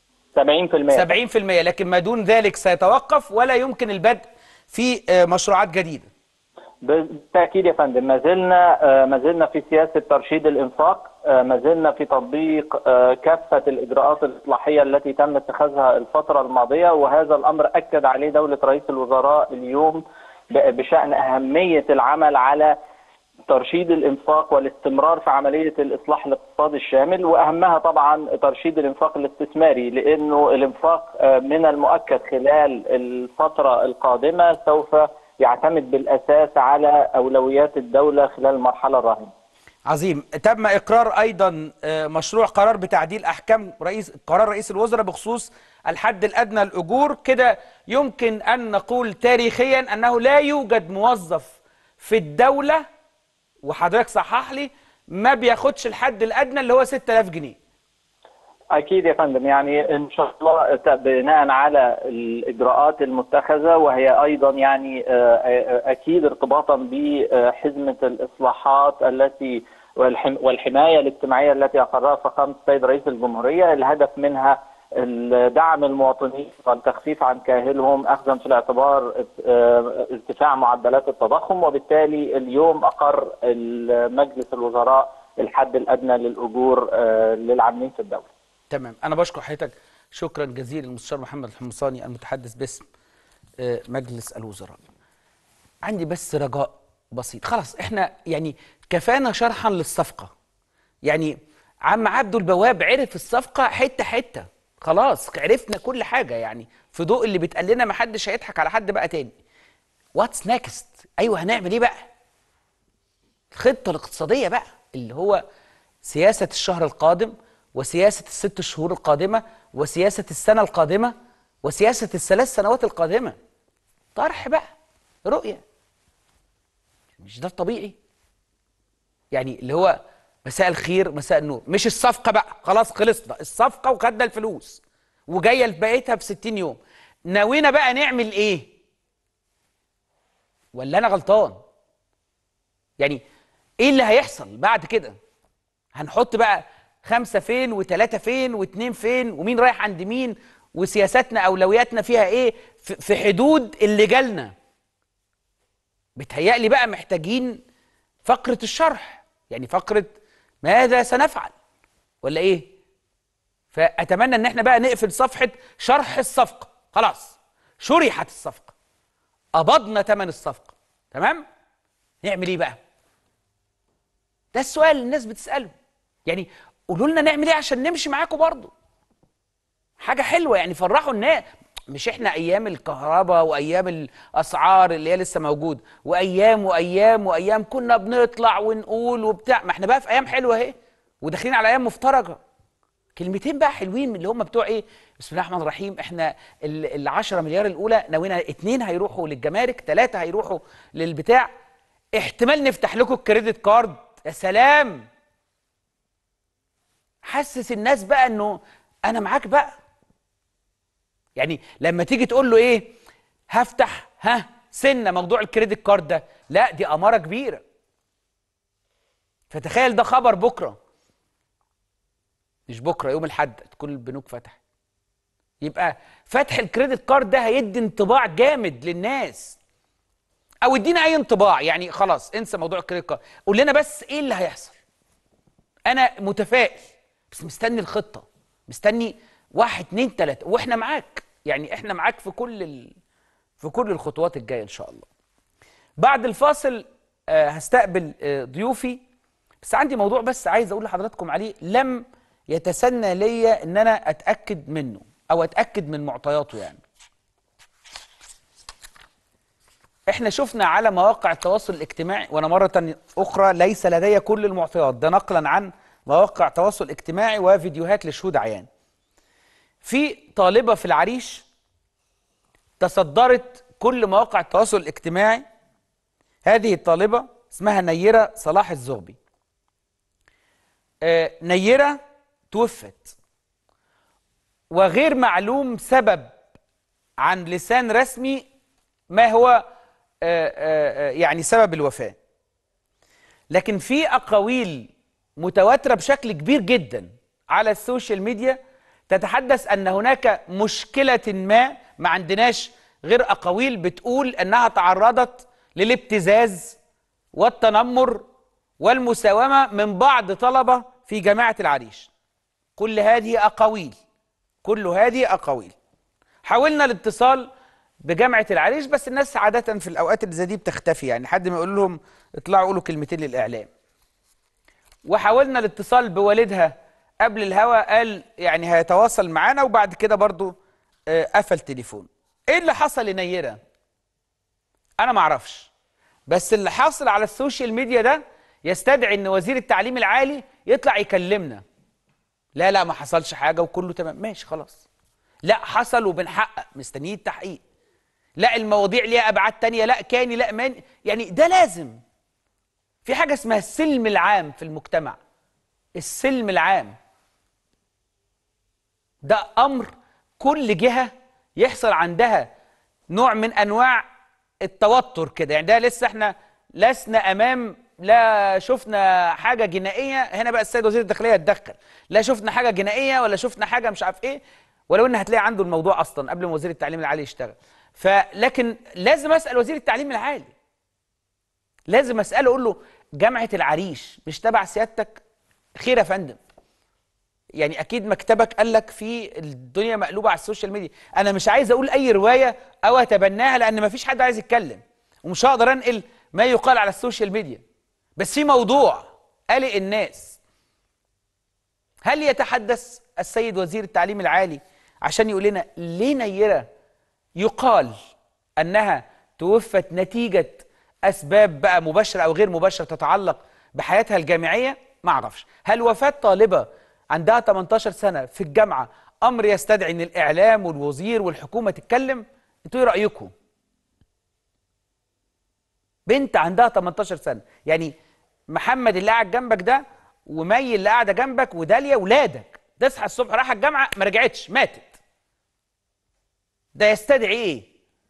70% 70% لكن ما دون ذلك سيتوقف ولا يمكن البدء في آه، مشروعات جديده بالتاكيد يا فندم ما زلنا آه، ما زلنا في سياسه ترشيد الانفاق آه، ما زلنا في تطبيق آه، كافه الاجراءات الاصلاحيه التي تم اتخاذها الفتره الماضيه وهذا الامر اكد عليه دوله رئيس الوزراء اليوم ب- بشان اهميه العمل على ترشيد الانفاق والاستمرار في عمليه الاصلاح الاقتصادي الشامل واهمها طبعا ترشيد الانفاق الاستثماري لانه الانفاق آه، من المؤكد خلال الفتره القادمه سوف يعتمد بالاساس على اولويات الدوله خلال المرحله الراهنه. عظيم تم اقرار ايضا آه، مشروع قرار بتعديل احكام رئيس قرار رئيس الوزراء بخصوص الحد الادنى للاجور كده يمكن ان نقول تاريخيا انه لا يوجد موظف في الدوله وحضرتك صحح لي ما بياخدش الحد الادنى اللي هو 6000 جنيه اكيد يا فندم يعني ان شاء الله ت- بناء على الاجراءات المتخذه وهي ايضا يعني آه، آه، اكيد ارتباطا بحزمه الاصلاحات التي والحم- والحمايه الاجتماعيه التي اقرها فخامه السيد رئيس الجمهوريه الهدف منها ال- دعم المواطنين والتخفيف عن كاهلهم اخذا في الاعتبار آه، ارتفاع معدلات التضخم وبالتالي اليوم اقر مجلس الوزراء الحد الادنى للاجور آه، للعاملين في الدوله. تمام انا بشكر حضرتك شكرا جزيلا المستشار محمد الحمصاني المتحدث باسم آه، مجلس الوزراء عندي بس رجاء بسيط خلاص احنا يعني كفانا شرحا للصفقه يعني عم عبده البواب عرف الصفقه حته حته خلاص عرفنا كل حاجه يعني في ضوء اللي بيتقال لنا ما حدش هيضحك على حد بقى تاني واتس نيكست ايوه هنعمل ايه بقى الخطه الاقتصاديه بقى اللي هو سياسه الشهر القادم وسياسه الست شهور القادمه وسياسه السنه القادمه وسياسه الثلاث سنوات القادمه طرح بقى رؤيه مش ده الطبيعي يعني اللي هو مساء الخير مساء النور مش الصفقه بقى خلاص خلصنا الصفقه وخدنا الفلوس وجايه بقيتها في 60 يوم ناوينا بقى نعمل ايه ولا انا غلطان يعني ايه اللي هيحصل بعد كده هنحط بقى خمسة فين وثلاثة فين واثنين فين ومين رايح عند مين وسياساتنا أولوياتنا فيها إيه في في حدود اللي جالنا بتهيألي بقى محتاجين فقرة الشرح يعني فقرة ماذا سنفعل ولا إيه فأتمنى إن احنا بقى نقفل صفحة شرح الصفقة خلاص شرحت الصفقة قبضنا ثمن الصفقة تمام نعمل إيه بقى ده السؤال اللي الناس بتسأله يعني قولوا لنا نعمل ايه عشان نمشي معاكم برضه حاجه حلوه يعني فرحوا الناس مش احنا ايام الكهرباء وايام الاسعار اللي هي لسه موجوده وايام وايام وايام كنا بنطلع ونقول وبتاع ما احنا بقى في ايام حلوه اهي وداخلين على ايام مفترجه كلمتين بقى حلوين من اللي هم بتوع ايه بسم الله الرحمن الرحيم احنا ال 10 مليار الاولى ناويين اتنين هيروحوا للجمارك ثلاثه هيروحوا للبتاع احتمال نفتح لكم الكريدت كارد يا سلام حسس الناس بقى انه انا معاك بقى يعني لما تيجي تقول له ايه هفتح ها سنه موضوع الكريدت كارد ده لا دي اماره كبيره فتخيل ده خبر بكره مش بكره يوم الاحد تكون البنوك فتحت يبقى فتح الكريدت كارد ده هيدي انطباع جامد للناس او ادينا اي انطباع يعني خلاص انسى موضوع الكريدت كارد قول لنا بس ايه اللي هيحصل انا متفائل بس مستني الخطه مستني واحد اتنين تلاته واحنا معاك يعني احنا معاك في كل ال... في كل الخطوات الجايه ان شاء الله بعد الفاصل آه هستقبل آه ضيوفي بس عندي موضوع بس عايز اقول لحضراتكم عليه لم يتسنى ليا ان انا اتاكد منه او اتاكد من معطياته يعني احنا شفنا على مواقع التواصل الاجتماعي وانا مره اخرى ليس لدي كل المعطيات ده نقلا عن مواقع تواصل اجتماعي وفيديوهات لشهود عيان في طالبه في العريش تصدرت كل مواقع التواصل الاجتماعي هذه الطالبه اسمها نيره صلاح الزغبي آه نيره توفت وغير معلوم سبب عن لسان رسمي ما هو آه آه يعني سبب الوفاه لكن في اقاويل متواتره بشكل كبير جدا على السوشيال ميديا تتحدث ان هناك مشكله ما ما عندناش غير اقاويل بتقول انها تعرضت للابتزاز والتنمر والمساومه من بعض طلبه في جامعه العريش كل هذه اقاويل كل هذه اقاويل حاولنا الاتصال بجامعه العريش بس الناس عاده في الاوقات اللي زي دي بتختفي يعني حد ما يقول لهم اطلعوا قولوا كلمتين للاعلام وحاولنا الاتصال بوالدها قبل الهوا قال يعني هيتواصل معانا وبعد كده برضو آه، قفل تليفون ايه اللي حصل لنيره انا ما اعرفش بس اللي حاصل على السوشيال ميديا ده يستدعي ان وزير التعليم العالي يطلع يكلمنا لا لا ما حصلش حاجه وكله تمام ماشي خلاص لا حصل وبنحقق مستنيين التحقيق لا المواضيع ليها ابعاد تانية لا كاني لا مان يعني ده لازم في حاجه اسمها السلم العام في المجتمع السلم العام ده امر كل جهه يحصل عندها نوع من انواع التوتر كده يعني ده لسه احنا لسنا امام لا شفنا حاجه جنائيه هنا بقى السيد وزير الداخليه يتدخل لا شفنا حاجه جنائيه ولا شفنا حاجه مش عارف ايه ولو ان هتلاقي عنده الموضوع اصلا قبل ما وزير التعليم العالي يشتغل فلكن لازم اسال وزير التعليم العالي لازم اساله اقول له جامعه العريش مش تبع سيادتك خير يا فندم يعني اكيد مكتبك قال لك في الدنيا مقلوبه على السوشيال ميديا انا مش عايز اقول اي روايه او اتبناها لان مفيش حد عايز يتكلم ومش هقدر انقل ما يقال على السوشيال ميديا بس في موضوع قلق الناس هل يتحدث السيد وزير التعليم العالي عشان يقول لنا ليه نيره يقال انها توفت نتيجه اسباب بقى مباشره او غير مباشره تتعلق بحياتها الجامعيه ما اعرفش هل وفاه طالبه عندها 18 سنه في الجامعه امر يستدعي ان الاعلام والوزير والحكومه تتكلم انتوا ايه رايكم بنت عندها 18 سنه يعني محمد اللي قاعد جنبك ده ومي اللي قاعده جنبك وداليا ولادك تصحى الصبح رايحه الجامعه ما رجعتش ماتت ده يستدعي ايه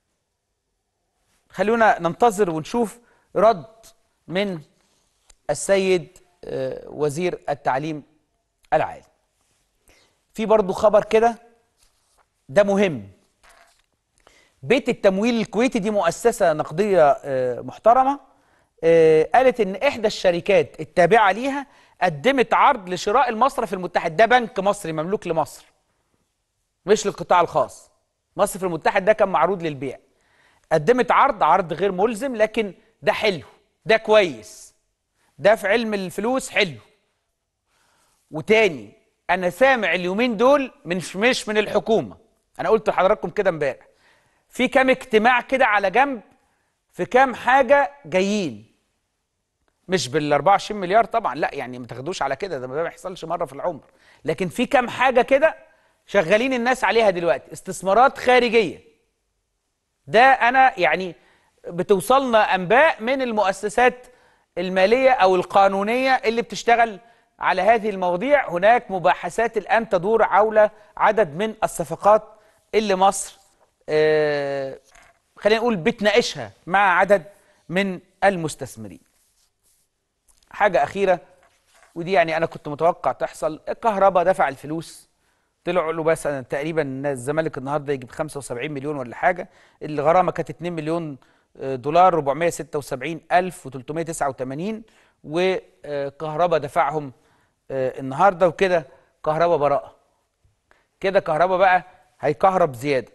خلونا ننتظر ونشوف رد من السيد آه، وزير التعليم العالي في برضو خبر كده ده مهم بيت التمويل الكويتي دي مؤسسة نقدية آه، محترمة آه، قالت ان احدى الشركات التابعة ليها قدمت عرض لشراء المصرف المتحد ده بنك مصري مملوك لمصر مش للقطاع الخاص مصرف المتحد ده كان معروض للبيع قدمت عرض عرض غير ملزم لكن ده حلو ده كويس ده في علم الفلوس حلو وتاني انا سامع اليومين دول من مش من الحكومه انا قلت لحضراتكم كده امبارح في كام اجتماع كده على جنب في كام حاجه جايين مش بال 24 مليار طبعا لا يعني ما تاخدوش على كده ده ما يحصلش مره في العمر لكن في كام حاجه كده شغالين الناس عليها دلوقتي استثمارات خارجيه ده انا يعني بتوصلنا انباء من المؤسسات الماليه او القانونيه اللي بتشتغل على هذه المواضيع هناك مباحثات الان تدور حول عدد من الصفقات اللي مصر آه خلينا نقول بتناقشها مع عدد من المستثمرين حاجه اخيره ودي يعني انا كنت متوقع تحصل الكهرباء دفع الفلوس طلعوا له بس تقريبا الزمالك النهارده يجيب 75 مليون ولا حاجه الغرامه كانت 2 مليون دولار 476 الف و389 وكهرباء دفعهم النهارده وكده كهرباء براءه كده كهرباء بقى هيكهرب زياده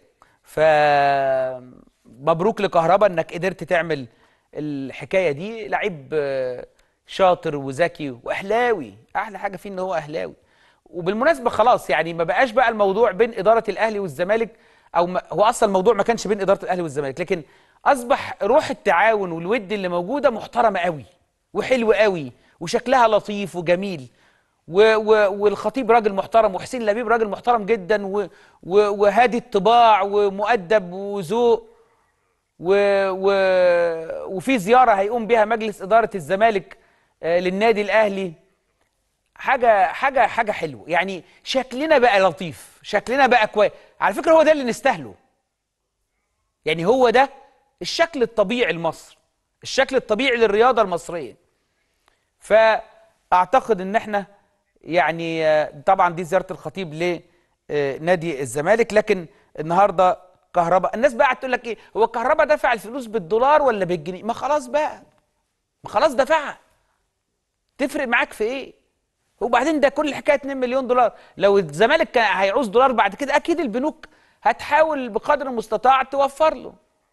فمبروك لكهرباء انك قدرت تعمل الحكايه دي لعيب شاطر وذكي واهلاوي احلى حاجه فيه ان هو اهلاوي وبالمناسبه خلاص يعني ما بقاش بقى الموضوع بين اداره الاهلي والزمالك او ما هو اصلا الموضوع ما كانش بين اداره الاهلي والزمالك لكن اصبح روح التعاون والود اللي موجوده محترمه قوي وحلوه قوي وشكلها لطيف وجميل و و والخطيب راجل محترم وحسين لبيب راجل محترم جدا و و وهادي الطباع ومؤدب وذوق و و وفي زياره هيقوم بها مجلس اداره الزمالك آه للنادي الاهلي حاجه حاجه حاجه حلوه يعني شكلنا بقى لطيف شكلنا بقى كويس على فكره هو ده اللي نستاهله يعني هو ده الشكل الطبيعي لمصر الشكل الطبيعي للرياضه المصريه فاعتقد ان احنا يعني آه، طبعا دي زياره الخطيب لنادي الزمالك لكن النهارده كهرباء الناس بقى قاعده تقول لك ايه هو كهرباء دفع الفلوس بالدولار ولا بالجنيه ما خلاص بقى ما خلاص دفعها تفرق معاك في ايه وبعدين ده كل الحكايه 2 مليون دولار لو الزمالك كان هيعوز دولار بعد كده اكيد البنوك هتحاول بقدر المستطاع توفر له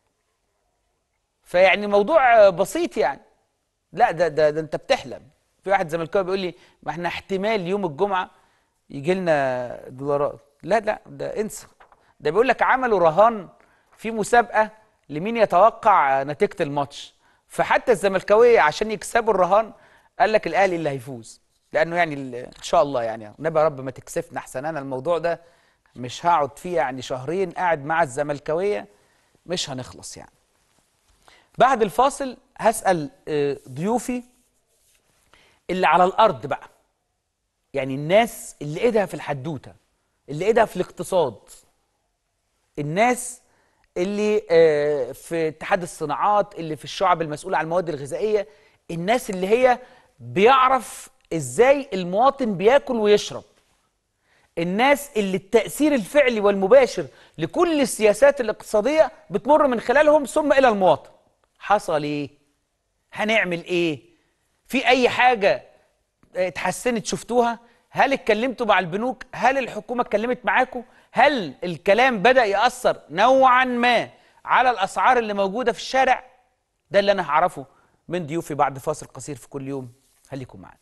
فيعني موضوع بسيط يعني لا ده ده, ده انت بتحلم في واحد زملكاوي بيقول لي ما احنا احتمال يوم الجمعه يجي لنا دولارات لا لا ده انسى ده بيقول لك عملوا رهان في مسابقه لمين يتوقع نتيجه الماتش فحتى الزملكاويه عشان يكسبوا الرهان قال لك الاهلي اللي هيفوز لانه يعني ال- ان شاء الله يعني نبي يا رب ما تكسفنا احسن انا الموضوع ده مش هقعد فيه يعني شهرين قاعد مع الزملكاويه مش هنخلص يعني بعد الفاصل هسال آه، ضيوفي اللي على الارض بقى يعني الناس اللي ايدها في الحدوته اللي ايدها في الاقتصاد الناس اللي آه، في اتحاد الصناعات اللي في الشعب المسؤولة عن المواد الغذائية الناس اللي هي بيعرف ازاي المواطن بياكل ويشرب الناس اللي التأثير الفعلي والمباشر لكل السياسات الاقتصادية بتمر من خلالهم ثم إلى المواطن حصل ايه هنعمل ايه في اي حاجة آه، اتحسنت شفتوها هل اتكلمتوا مع البنوك هل الحكومة اتكلمت معاكم هل الكلام بدأ يأثر نوعا ما على الأسعار اللي موجودة في الشارع ده اللي أنا هعرفه من ضيوفي بعد فاصل قصير في كل يوم خليكم معانا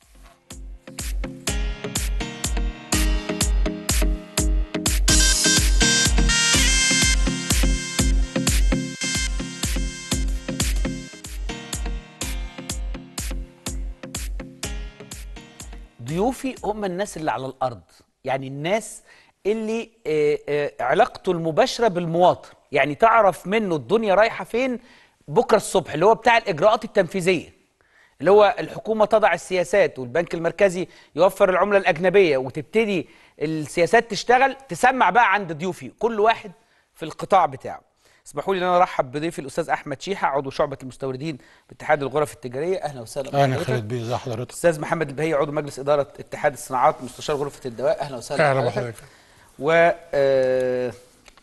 ضيوفي هم الناس اللي على الارض يعني الناس اللي آه، آه، علاقته المباشره بالمواطن يعني تعرف منه الدنيا رايحه فين بكره الصبح اللي هو بتاع الاجراءات التنفيذيه اللي هو الحكومه تضع السياسات والبنك المركزي يوفر العمله الاجنبيه وتبتدي السياسات تشتغل تسمع بقى عند ضيوفي كل واحد في القطاع بتاعه اسمحوا لي ان انا ارحب بضيفي الاستاذ احمد شيحه عضو شعبه المستوردين باتحاد الغرف التجاريه اهلا وسهلا اهلا بحضرتك. خالد بيه ازي حضرتك استاذ محمد البهي عضو مجلس اداره اتحاد الصناعات مستشار غرفه الدواء اهلا وسهلا اهلا بحضرتك. بحضرتك و آه،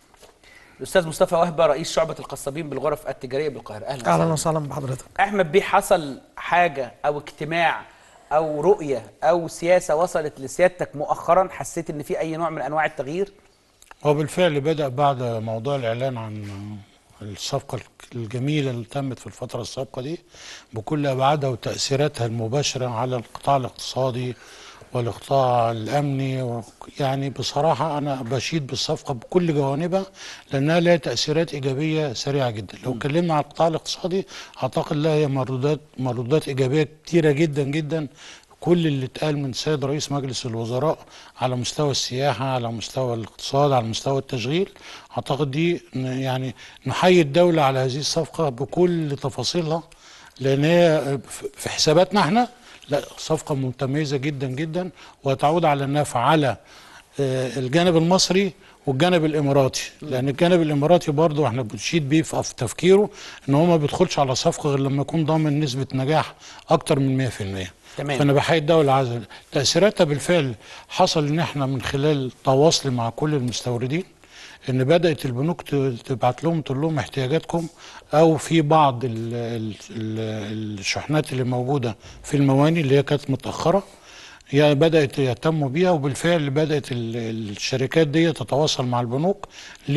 الاستاذ مصطفى وهبه رئيس شعبه القصابين بالغرف التجاريه بالقاهره اهلا اهلا وسهلا وسهلا بحضرتك احمد بيه حصل حاجه او اجتماع او رؤيه او سياسه وصلت لسيادتك مؤخرا حسيت ان في اي نوع من انواع التغيير هو بالفعل بدأ بعد موضوع الإعلان عن الصفقة الجميلة اللي تمت في الفترة السابقة دي بكل أبعادها وتأثيراتها المباشرة على القطاع الاقتصادي والقطاع الأمني و- يعني بصراحة أنا بشيد بالصفقة بكل جوانبها لأنها لها تأثيرات إيجابية سريعة جدا لو اتكلمنا عن القطاع الاقتصادي أعتقد لها هي مردودات مردودات إيجابية كتيرة جدا جدا كل اللي اتقال من سيد رئيس مجلس الوزراء على مستوى السياحة على مستوى الاقتصاد على مستوى التشغيل أعتقد دي ن- يعني نحيي الدولة على هذه الصفقة بكل تفاصيلها لأن هي في حساباتنا احنا لا صفقة متميزة جدا جدا وتعود على النفع على آه، الجانب المصري والجانب الاماراتي لان الجانب الاماراتي برضه احنا بنشيد بيه في في تفكيره ان هو ما بيدخلش على صفقه غير لما يكون ضامن نسبه نجاح اكتر من 100% تمام. فانا بحيي الدوله عز تاثيراتها بالفعل حصل ان احنا من خلال تواصل مع كل المستوردين ان بدات البنوك ت- تبعت لهم تقول لهم احتياجاتكم او في بعض ال ال ال الشحنات اللي موجوده في المواني اللي هي كانت متاخره هي بدات يهتموا بيها وبالفعل بدات ال- الشركات دي تتواصل مع البنوك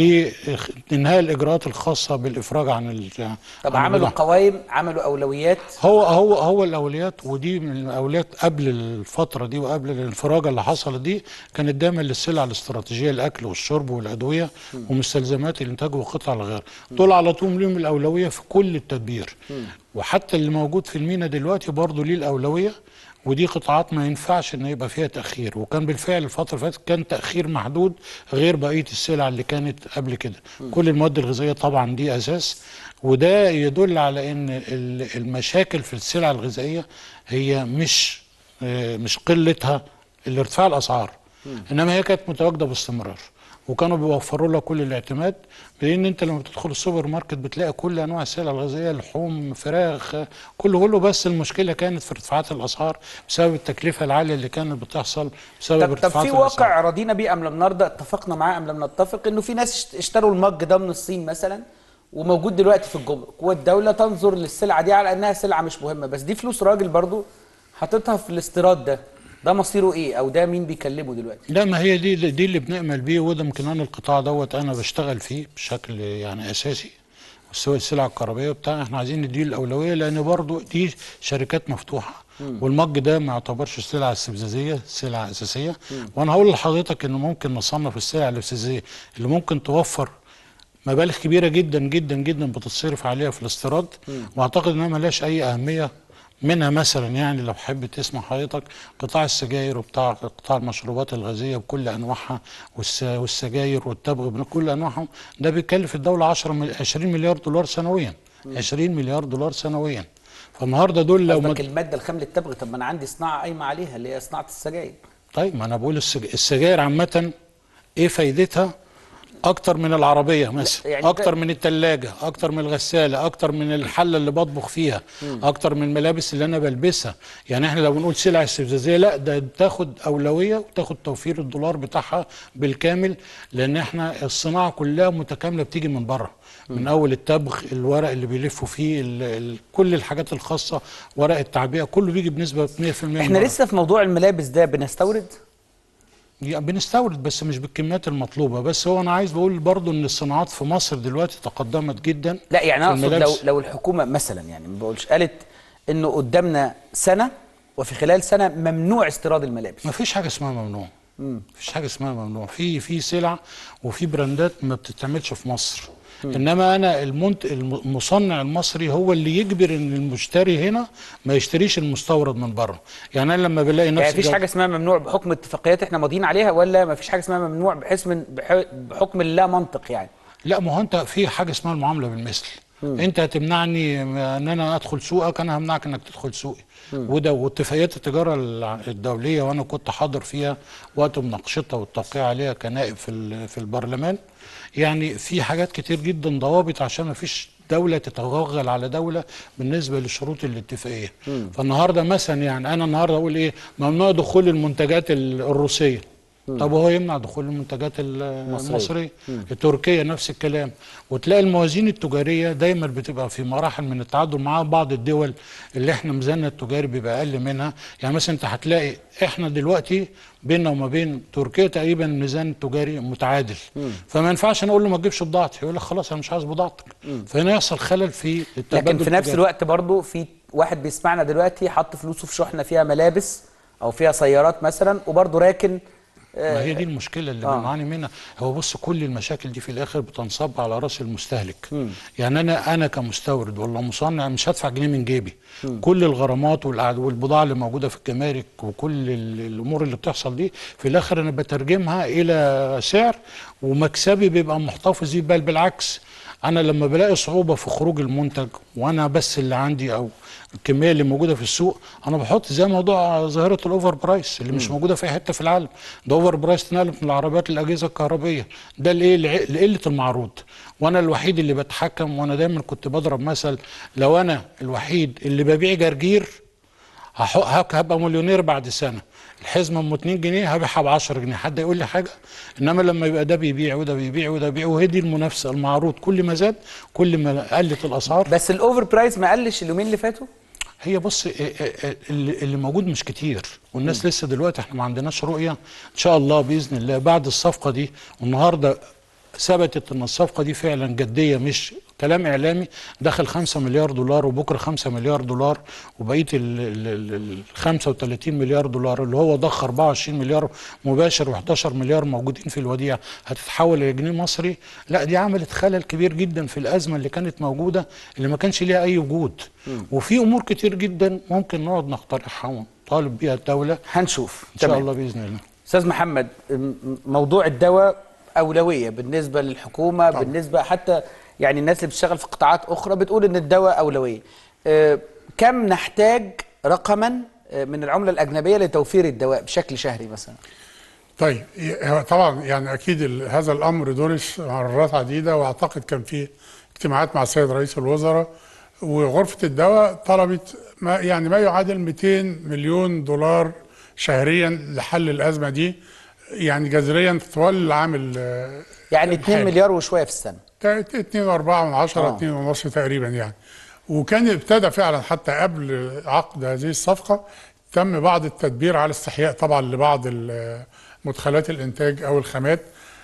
لانهاء الاجراءات الخاصه بالافراج عن ال- طب عن عملوا البضاعة. قوائم عملوا اولويات هو هو هو الاولويات ودي من الاولويات قبل الفتره دي وقبل الانفراجه اللي حصلت دي كانت دايما للسلع الاستراتيجيه الاكل والشرب والادويه ومستلزمات الانتاج وقطع الغيار دول على طول ليهم الاولويه في كل التدبير وحتى اللي موجود في المينا دلوقتي برضه ليه الاولويه ودي قطاعات ما ينفعش ان يبقى فيها تاخير وكان بالفعل الفتره اللي فاتت كان تاخير محدود غير بقيه السلع اللي كانت قبل كده كل المواد الغذائيه طبعا دي اساس وده يدل على ان ال- المشاكل في السلع الغذائيه هي مش آه، مش قلتها الارتفاع الاسعار انما هي كانت متواجده باستمرار وكانوا بيوفروا لها كل الاعتماد لان انت لما بتدخل السوبر ماركت بتلاقي كل انواع السلع الغذائيه لحوم فراخ آه، كله كله بس المشكله كانت في ارتفاعات الاسعار بسبب التكلفه العاليه اللي كانت بتحصل بسبب طب, طب ارتفاعات في الأسعار. واقع رضينا بيه ام لم نرضى اتفقنا معاه ام لم نتفق انه في ناس اشت- اشتروا المج ده من الصين مثلا وموجود دلوقتي في الجمرك والدوله تنظر للسلعه دي على انها سلعه مش مهمه بس دي فلوس راجل برضو حاططها في الاستيراد ده ده مصيره ايه او ده مين بيكلمه دلوقتي لا ما هي دي دي اللي بنأمل بيه وده يمكن انا القطاع دوت انا بشتغل فيه بشكل يعني اساسي سواء السلع الكهربائيه بتاع احنا عايزين نديه الاولويه لان برضو دي شركات مفتوحه والمج ده ما يعتبرش سلعه استفزازيه سلعه اساسيه وانا هقول لحضرتك انه ممكن نصنف السلع الاستفزازيه اللي ممكن توفر مبالغ كبيره جدا جدا جدا بتتصرف عليها في الاستيراد واعتقد انها ملهاش اي اهميه منها مثلا يعني لو حب تسمع حضرتك قطاع السجاير وبتاع قطاع المشروبات الغازيه بكل انواعها والس- والسجاير والتبغ بكل انواعهم ده بيكلف الدوله 10 مل- 20 مليار دولار سنويا 20 مليار دولار سنويا فالنهارده دول لو ما قصدك الماده الخام للتبغ طب ما انا عندي صناعه قايمه عليها اللي هي صناعه السجاير طيب ما انا بقول السج... السجاير عامة ايه فايدتها اكتر من العربية مثلا يعني يعني اكتر ده- من التلاجة اكتر من الغسالة اكتر من الحلة اللي بطبخ فيها اكتر من الملابس اللي انا بلبسها يعني احنا لو بنقول سلع استفزازية لا ده بتاخد اولوية وتاخد توفير الدولار بتاعها بالكامل لان احنا الصناعة كلها متكاملة بتيجي من بره من اول التبغ الورق اللي بيلفوا فيه ال... ال... كل الحاجات الخاصة ورق التعبئة كله بيجي بنسبة 100% من احنا بره. لسه في موضوع الملابس ده بنستورد يعني بنستورد بس مش بالكميات المطلوبه بس هو انا عايز بقول برضو ان الصناعات في مصر دلوقتي تقدمت جدا لا يعني انا في اقصد لو الملابس. لو الحكومه مثلا يعني ما بقولش قالت انه قدامنا سنه وفي خلال سنه ممنوع استيراد الملابس ما فيش حاجه اسمها ممنوع ما فيش حاجه اسمها ممنوع في في سلع وفي براندات ما بتتعملش في مصر انما انا المنت... الم- المصنع المصري هو اللي يجبر ان المشتري هنا ما يشتريش المستورد من بره يعني انا لما بلاقي نفسي يعني مفيش جا- حاجه اسمها ممنوع بحكم اتفاقيات احنا ماضيين عليها ولا مفيش حاجه اسمها ممنوع بحيث من بح- بحكم اللا منطق يعني لا ما هو انت في حاجه اسمها المعامله بالمثل انت هتمنعني ان انا ادخل سوقك انا همنعك انك تدخل سوقي وده واتفاقيات التجاره الع- الدوليه وانا كنت حاضر فيها وقت مناقشتها والتوقيع عليها كنائب في ال- في البرلمان يعني في حاجات كتير جدا ضوابط عشان ما فيش دولة تتغلغل على دولة بالنسبة لشروط الاتفاقية فالنهاردة مثلا يعني أنا النهاردة أقول إيه ممنوع دخول المنتجات ال- الروسية طب وهو يمنع دخول المنتجات ال- المصرية التركية نفس الكلام وتلاقي الموازين التجارية دايما بتبقى في مراحل من التعادل مع بعض الدول اللي احنا ميزاننا التجاري بيبقى أقل منها يعني مثلا أنت هتلاقي احنا دلوقتي بيننا وما بين تركيا تقريبا الميزان التجاري متعادل فما ينفعش انا اقول له ما تجيبش بضاعتي يقول لك خلاص انا مش عايز بضاعتك فهنا يحصل خلل في التبادل لكن في نفس التجاري. الوقت برضو في واحد بيسمعنا دلوقتي حط فلوسه في شحنه فيها ملابس او فيها سيارات مثلا وبرضو راكن ما هي دي المشكله اللي آه. بنعاني منها هو بص كل المشاكل دي في الاخر بتنصب على راس المستهلك يعني انا انا كمستورد ولا مصنع مش هدفع جنيه من جيبي كل الغرامات والأعد- والبضاعه اللي موجوده في الجمارك وكل ال- الامور اللي بتحصل دي في الاخر انا بترجمها الى سعر ومكسبي بيبقى محتفظ بيه بل بالعكس انا لما بلاقي صعوبه في خروج المنتج وانا بس اللي عندي او الكميه اللي موجوده في السوق انا بحط زي موضوع ظاهره الاوفر برايس اللي مش موجوده في اي حته في العالم ده اوفر برايس اتنقلت من العربيات للاجهزه الكهربائيه ده لايه لع- لقله المعروض وانا الوحيد اللي بتحكم وانا دايما كنت بضرب مثل لو انا الوحيد اللي ببيع جرجير هح- هك- هبقى مليونير بعد سنه الحزمه ام 2 جنيه هبيعها ب 10 جنيه حد يقول لي حاجه انما لما يبقى ده بيبيع وده بيبيع وده بيبيع وهي دي المنافسه المعروض كل ما زاد كل ما قلت الاسعار بس الاوفر برايس ما قلش اليومين اللي فاتوا هي بص ا- ا- ا- اللي اللي موجود مش كتير والناس لسه دلوقتي احنا ما عندناش رؤيه ان شاء الله باذن الله بعد الصفقه دي والنهارده ثبتت ان الصفقه دي فعلا جديه مش كلام اعلامي دخل 5 مليار دولار وبكره 5 مليار دولار وبقيه ال ال- ال- ال 35 مليار دولار اللي هو ضخ 24 مليار مباشر و11 مليار موجودين في الوديعه هتتحول الى جنيه مصري لا دي عملت خلل كبير جدا في الازمه اللي كانت موجوده اللي ما كانش ليها اي وجود وفي امور كتير جدا ممكن نقعد نقترحها ونطالب بيها الدوله هنشوف ان شاء تمام. الله باذن الله استاذ محمد م- م- موضوع الدواء اولويه بالنسبه للحكومه طبعا. بالنسبه حتى يعني الناس اللي بتشتغل في قطاعات اخرى بتقول ان الدواء اولويه آه، كم نحتاج رقما آه، من العمله الاجنبيه لتوفير الدواء بشكل شهري مثلا طيب هو طبعا يعني اكيد ال- هذا الامر درس مرات عديده واعتقد كان في اجتماعات مع السيد رئيس الوزراء وغرفه الدواء طلبت ما يعني ما يعادل 200 مليون دولار شهريا لحل الازمه دي يعني جذريا طوال العام ال- يعني 2 الحالي. مليار وشويه في السنه تا- اتنين واربعة من عشرة آه. اتنين ونص تقريبا يعني وكان ابتدى فعلا حتى قبل عقد هذه الصفقة تم بعض التدبير على استحياء طبعا لبعض ال- مدخلات الانتاج او الخامات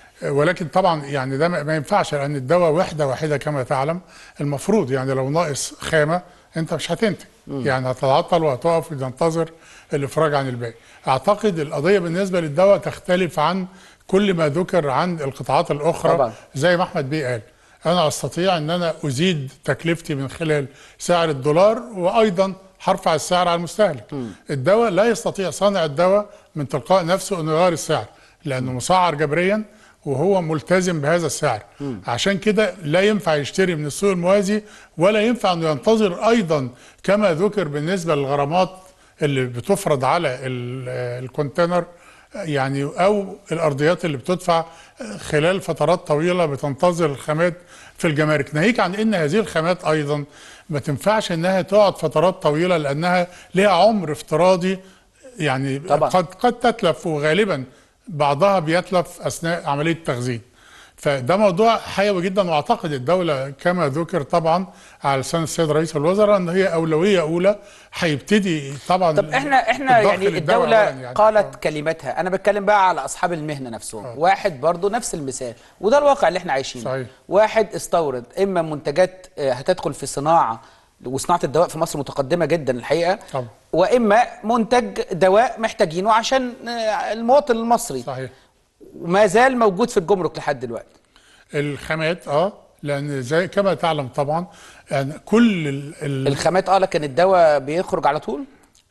ولكن طبعا يعني ده ما ما ينفعش لان الدواء وحده واحده كما تعلم المفروض يعني لو ناقص خامه انت مش هتنتج يعني هتتعطل وهتقف وتنتظر الافراج عن الباقي اعتقد القضيه بالنسبه للدواء تختلف عن كل ما ذكر عن القطاعات الاخرى طبعا. زي ما احمد بيه قال انا استطيع ان انا ازيد تكلفتي من خلال سعر الدولار وايضا هرفع السعر على المستهلك الدواء لا يستطيع صانع الدواء من تلقاء نفسه انه يغير السعر لانه مسعر جبريا وهو ملتزم بهذا السعر عشان كده لا ينفع يشتري من السوق الموازي ولا ينفع انه ينتظر ايضا كما ذكر بالنسبه للغرامات اللي بتفرض على ال- الكونتينر يعني او الارضيات اللي بتدفع خلال فترات طويله بتنتظر الخامات في الجمارك ناهيك عن ان هذه الخامات ايضا ما تنفعش انها تقعد فترات طويله لانها لها عمر افتراضي يعني طبعا. قد قد تتلف وغالبا بعضها بيتلف اثناء عمليه التخزين فده موضوع حيوي جدا واعتقد الدوله كما ذكر طبعا على لسان السيد رئيس الوزراء ان هي اولويه اولى هيبتدي طبعا طب احنا احنا الضخ يعني للدواء الدولة أولاً يعني. قالت كلمتها انا بتكلم بقى على اصحاب المهنة نفسهم واحد برضو نفس المثال وده الواقع اللي احنا عايشينه صحيح. واحد استورد اما منتجات آه، هتدخل في صناعة وصناعة الدواء في مصر متقدمة جدا الحقيقة طبعا. واما منتج دواء محتاجينه عشان آه، المواطن المصري صحيح وما زال موجود في الجمرك لحد دلوقتي الخامات اه لان زي كما تعلم طبعا يعني كل ال ال الخامات اه لكن الدواء بيخرج على طول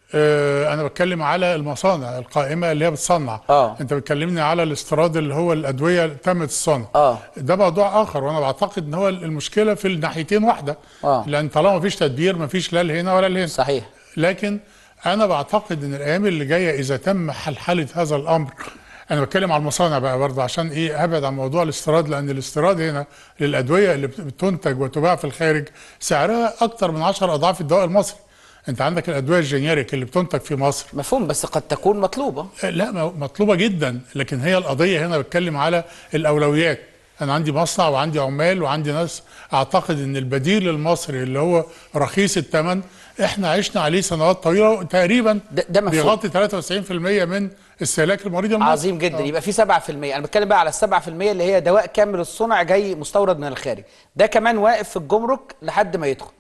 آه انا بتكلم على المصانع القائمه اللي هي بتصنع آه. انت بتكلمني على الاستيراد اللي هو الادويه اللي تمت الصنع آه. ده موضوع اخر وانا بعتقد ان هو المشكله في الناحيتين واحده آه. لان طالما مفيش تدبير مفيش لا هنا ولا هنا صحيح لكن انا بعتقد ان الايام اللي جايه اذا تم حلحله هذا الامر انا بتكلم على المصانع بقى برضه عشان ايه ابعد عن موضوع الاستيراد لان الاستيراد هنا للادويه اللي بت- بتنتج وتباع في الخارج سعرها اكتر من 10 اضعاف الدواء المصري انت عندك الادويه الجينيريك اللي بتنتج في مصر مفهوم بس قد تكون مطلوبة لا م- مطلوبه جدا لكن هي القضيه هنا بتكلم على الاولويات انا عندي مصنع وعندي عمال وعندي ناس اعتقد ان البديل المصري اللي هو رخيص الثمن احنا عشنا عليه سنوات طويله تقريبا ده- ده مفهوم. بيغطي 93% من استهلاك المريض المصري عظيم جدا يبقى في 7% انا بتكلم بقى على ال 7% اللي هي دواء كامل الصنع جاي مستورد من الخارج ده كمان واقف في الجمرك لحد ما يدخل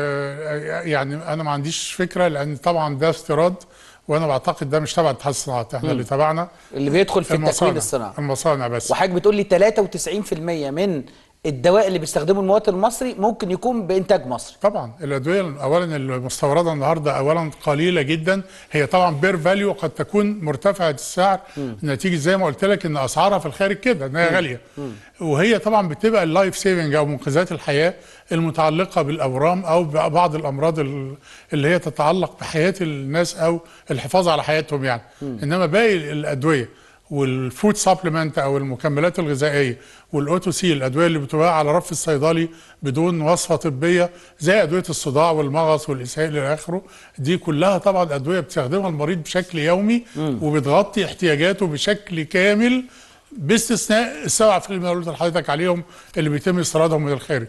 آه، يعني انا ما عنديش فكره لان طبعا ده استيراد وانا بعتقد ده مش تبع اتحاد الصناعات احنا اللي تبعنا اللي بيدخل في التكوين المصانع الصناعي المصانع بس وحضرتك بتقول لي 93% من الدواء اللي بيستخدمه المواطن المصري ممكن يكون بانتاج مصري طبعا الادويه اولا المستورده النهارده اولا قليله جدا هي طبعا بير فاليو قد تكون مرتفعه السعر نتيجه زي ما قلت لك ان اسعارها في الخارج كده ان هي غاليه وهي طبعا بتبقى اللايف سيفنج او منقذات الحياه المتعلقه بالاورام او بعض الامراض ال- اللي هي تتعلق بحياه الناس او الحفاظ على حياتهم يعني انما باقي الادويه والفود سبلمنت او المكملات الغذائيه والاوتو سي الادويه اللي بتباع على رف الصيدلي بدون وصفه طبيه زي ادويه الصداع والمغص والاسهال الى اخره دي كلها طبعا ادويه بتستخدمها المريض بشكل يومي وبتغطي احتياجاته بشكل كامل باستثناء ال 7% اللي قلت لحضرتك عليهم اللي بيتم استيرادهم من الخارج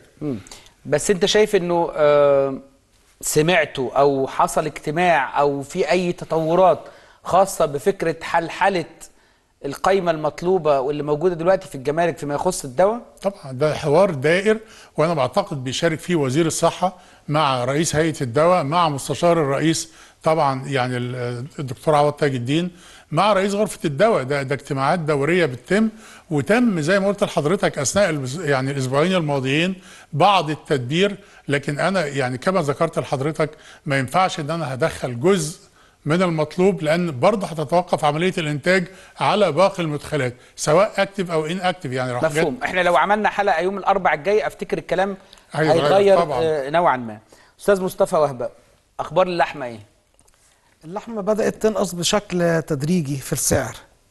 بس انت شايف انه آه، سمعتوا او حصل اجتماع او في اي تطورات خاصة بفكرة حلحلة القايمة المطلوبة واللي موجودة دلوقتي في الجمارك فيما يخص الدواء طبعا ده حوار دائر وانا بعتقد بيشارك فيه وزير الصحه مع رئيس هيئه الدواء مع مستشار الرئيس طبعا يعني ال- الدكتور عوض تاج الدين مع رئيس غرفه الدواء ده ده اجتماعات دوريه بتتم وتم زي ما قلت لحضرتك اثناء الأس- يعني الاسبوعين الماضيين بعض التدبير لكن انا يعني كما ذكرت لحضرتك ما ينفعش ان انا هدخل جزء من المطلوب لان برضه هتتوقف عمليه الانتاج على باقي المدخلات سواء اكتف او ان اكتف يعني راح جت- مفهوم احنا لو عملنا حلقة يوم الاربع الجاي افتكر الكلام هيتغير هيتغير طبعاً. آه، نوعا ما استاذ مصطفى وهبة اخبار اللحمة ايه اللحمة بدأت تنقص بشكل تدريجي في السعر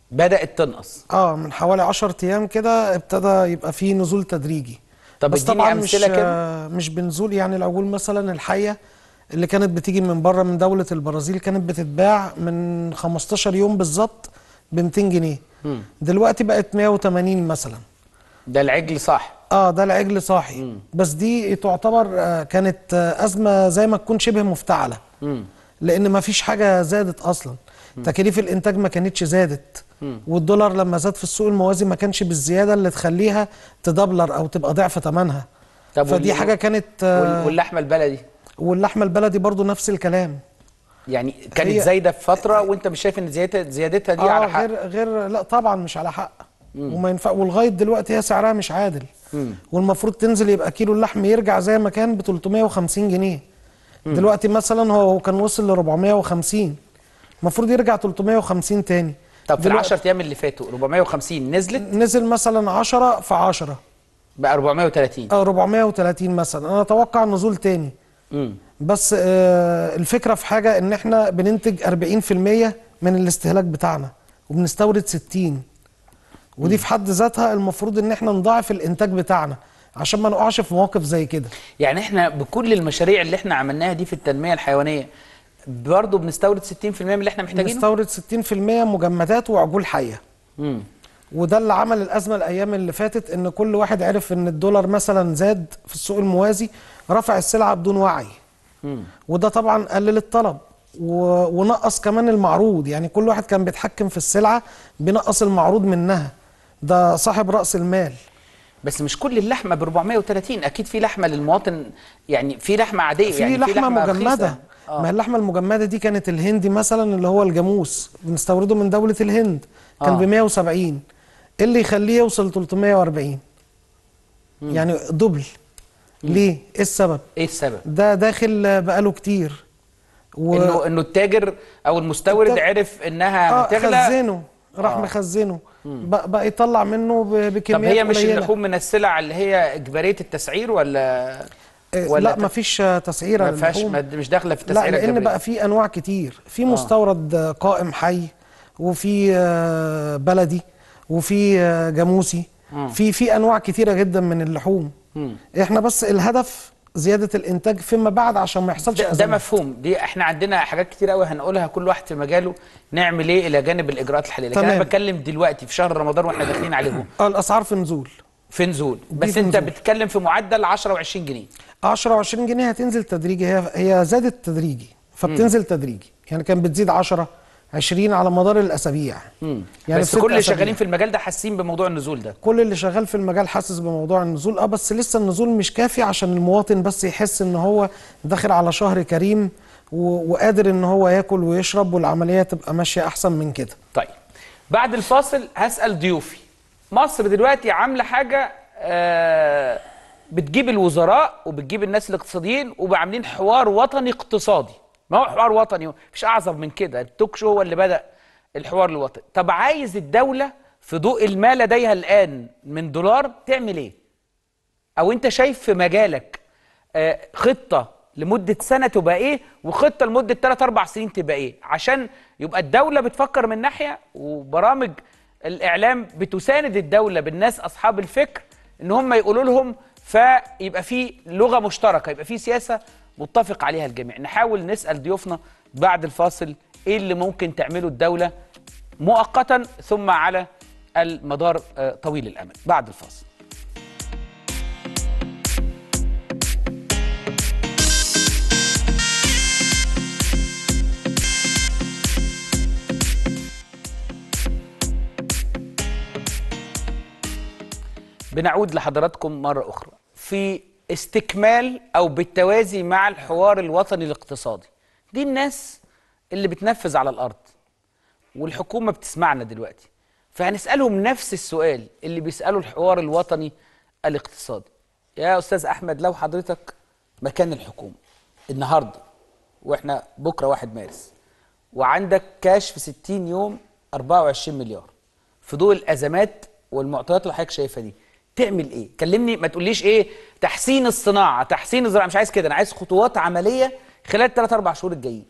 بدات تنقص اه من حوالي 10 ايام كده ابتدى يبقى فيه نزول تدريجي طب بس اديني طبعا مش أمثلة كده. آه، مش بنزول يعني لو اقول مثلا الحيه اللي كانت بتيجي من بره من دوله البرازيل كانت بتتباع من 15 يوم بالظبط ب 200 جنيه دلوقتي بقت 180 مثلا ده العجل صح اه ده العجل صاحي بس دي تعتبر آه كانت آه ازمه زي ما تكون شبه مفتعله لان ما فيش حاجه زادت اصلا تكاليف الانتاج ما كانتش زادت والدولار لما زاد في السوق الموازي ما كانش بالزياده اللي تخليها تدبلر او تبقى ضعف ثمنها طب فدي وال- حاجه كانت وال- آه واللحمه البلدي واللحمه البلدي برضو نفس الكلام يعني كانت هي- زايده في فتره وانت مش شايف ان زيادتها زيادتها دي اه على حق غير غير لا طبعا مش على حق وما ينفع ولغايه دلوقتي هي سعرها مش عادل والمفروض تنزل يبقى كيلو اللحم يرجع زي ما كان ب 350 جنيه دلوقتي مثلا هو هو كان وصل ل 450 المفروض يرجع 350 تاني طب في ال دلوقتي 10 ايام اللي فاتوا 450 نزلت نزل مثلا 10 في 10 بقى 430 او 430 مثلا انا اتوقع نزول تاني امم بس آه الفكره في حاجه ان احنا بننتج 40% من الاستهلاك بتاعنا وبنستورد 60 ودي في حد ذاتها المفروض ان احنا نضاعف الانتاج بتاعنا عشان ما نقعش في مواقف زي كده يعني احنا بكل المشاريع اللي احنا عملناها دي في التنميه الحيوانيه برضه بنستورد 60% من اللي احنا محتاجينه بنستورد 60% مجمدات وعجول حيه امم وده اللي عمل الازمه الايام اللي فاتت ان كل واحد عرف ان الدولار مثلا زاد في السوق الموازي رفع السلعه بدون وعي وده طبعا قلل الطلب و... ونقص كمان المعروض يعني كل واحد كان بيتحكم في السلعه بينقص المعروض منها ده صاحب راس المال بس مش كل اللحمه ب 430 اكيد في لحمه للمواطن يعني في لحمه عاديه في يعني لحمه مجمده رخيصة. ما هي اللحمه المجمده دي كانت الهندي مثلا اللي هو الجاموس بنستورده من دوله الهند كان آه. ب 170 إيه اللي يخليه يوصل 340 يعني دبل ليه ايه السبب ايه السبب ده داخل بقاله كتير و... انه انه التاجر او المستورد التاج- عرف انها اه هتغلى خزنه راح آه. مخزنه بقى, بقى يطلع منه ب- بكميات طب هي مش قليلة. اللحوم من السلع اللي هي اجباريه التسعير ولا إيه، ولا لا ت- ما فيش تسعيره ما فيهاش للحوم. ما- مش داخله في لا التسعيره لان الجبرية. بقى في انواع كتير في مستورد آه، قائم حي وفي آه، بلدي وفي آه، جاموسي في في انواع كتيره جدا من اللحوم احنا بس الهدف زياده الانتاج فيما بعد عشان ما يحصلش ده, ده أزمات. مفهوم دي احنا عندنا حاجات كتير قوي هنقولها كل واحد في مجاله نعمل ايه الى جانب الاجراءات الحاليه لكن انا تمام. بتكلم دلوقتي في شهر رمضان واحنا داخلين عليه آه، الاسعار في نزول في نزول بس في انت نزول. بتتكلم في معدل 10 و20 جنيه 10 و20 جنيه هتنزل تدريجي هي هي زادت تدريجي فبتنزل تدريجي يعني كانت بتزيد 10 20 على مدار الاسابيع يعني يعني بس ست كل اللي أسابيع. شغالين في المجال ده حاسين بموضوع النزول ده كل اللي شغال في المجال حاسس بموضوع النزول اه بس لسه النزول مش كافي عشان المواطن بس يحس ان هو داخل على شهر كريم و... وقادر ان هو ياكل ويشرب والعمليه تبقى ماشيه احسن من كده طيب بعد الفاصل هسأل ضيوفي مصر دلوقتي عاملة حاجة آه بتجيب الوزراء وبتجيب الناس الاقتصاديين وعاملين حوار وطني اقتصادي ما هو حوار وطني مفيش أعظم من كده التوك شو هو اللي بدأ الحوار الوطني طب عايز الدولة في ضوء ما لديها الآن من دولار تعمل إيه او انت شايف في مجالك آه، خطه لمده سنه تبقى ايه وخطه لمده 3 4 سنين تبقى ايه عشان يبقى الدوله بتفكر من ناحيه وبرامج الاعلام بتساند الدوله بالناس اصحاب الفكر ان هم يقولوا لهم فيبقى في لغه مشتركه يبقى في سياسه متفق عليها الجميع نحاول نسال ضيوفنا بعد الفاصل ايه اللي ممكن تعمله الدوله مؤقتا ثم على المدار آه، طويل الامد بعد الفاصل بنعود لحضراتكم مرة أخرى في استكمال أو بالتوازي مع الحوار الوطني الاقتصادي دي الناس اللي بتنفذ على الأرض والحكومة بتسمعنا دلوقتي فهنسألهم نفس السؤال اللي بيسأله الحوار الوطني الاقتصادي يا أستاذ أحمد لو حضرتك مكان الحكومة النهاردة وإحنا بكرة واحد مارس وعندك كاش في 60 يوم 24 مليار في ضوء الازمات والمعطيات اللي حضرتك شايفها دي تعمل ايه؟ كلمني ما تقوليش ايه تحسين الصناعه، تحسين الزراعه مش عايز كده انا عايز خطوات عمليه خلال 3 4 شهور الجايين.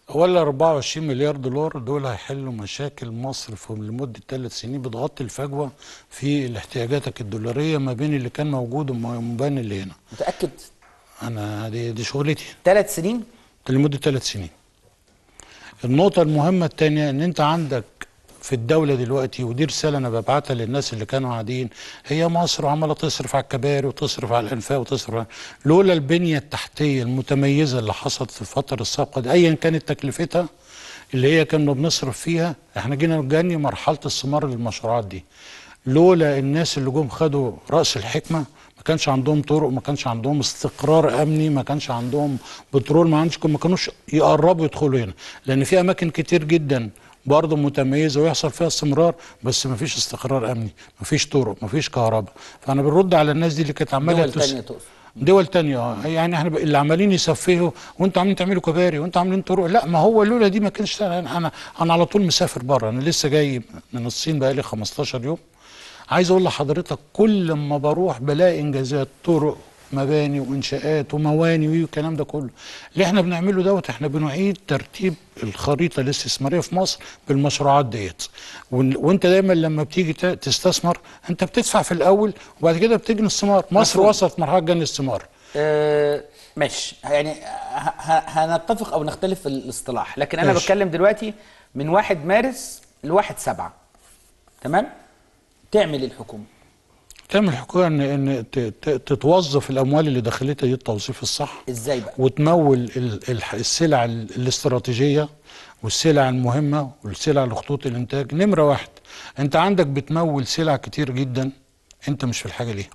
ولا 24 مليار دولار دول هيحلوا مشاكل مصر في لمده ثلاث سنين بتغطي الفجوه في احتياجاتك الدولاريه ما بين اللي كان موجود وما بين اللي هنا متاكد انا دي, دي شغلتي ثلاث سنين لمده ثلاث سنين النقطه المهمه الثانيه ان انت عندك في الدولة دلوقتي ودي رسالة أنا ببعتها للناس اللي كانوا قاعدين هي مصر عمالة تصرف على الكباري وتصرف على الأنفاق وتصرف على لولا البنية التحتية المتميزة اللي حصلت في الفترة السابقة دي أيا كانت تكلفتها اللي هي كنا بنصرف فيها احنا جينا نجني مرحلة الثمار للمشروعات دي لولا الناس اللي جم خدوا رأس الحكمة ما كانش عندهم طرق ما كانش عندهم استقرار امني ما كانش عندهم بترول ما عندش ما كانوش يقربوا يدخلوا هنا لان في اماكن كتير جدا برضه متميزه ويحصل فيها استمرار بس ما فيش استقرار امني ما فيش طرق ما فيش كهرباء فانا بنرد على الناس دي اللي كانت عماله دول تس- تانية تقصد دول تانية اه يعني احنا ب- اللي عمالين يسفهوا وانتوا عاملين تعملوا كباري وانتوا عاملين طرق لا ما هو لولا دي ما كانش انا انا انا على طول مسافر بره انا لسه جاي من الصين بقالي 15 يوم عايز اقول لحضرتك كل ما بروح بلاقي انجازات طرق مباني وانشاءات ومواني والكلام ده كله اللي احنا بنعمله دوت احنا بنعيد ترتيب الخريطه الاستثماريه في مصر بالمشروعات ديت وإن- وانت دايما لما بتيجي ت- تستثمر انت بتدفع في الاول وبعد كده بتجني الثمار مصر مفهوم. وصلت مرحله جني الثمار آه ماشي يعني ه- ه- هنتفق او نختلف في الاصطلاح لكن انا ماشي. بتكلم دلوقتي من 1 مارس لواحد سبعة تمام تعمل إيه الحكومه تعمل حكومه ان ان ت- ت- تتوظف الاموال اللي دخلتها دي التوظيف الصح ازاي بقى وتمول ال- الح- السلع ال- الاستراتيجيه والسلع المهمه والسلع لخطوط الانتاج نمره واحد انت عندك بتمول سلع كتير جدا انت مش في الحاجه ليها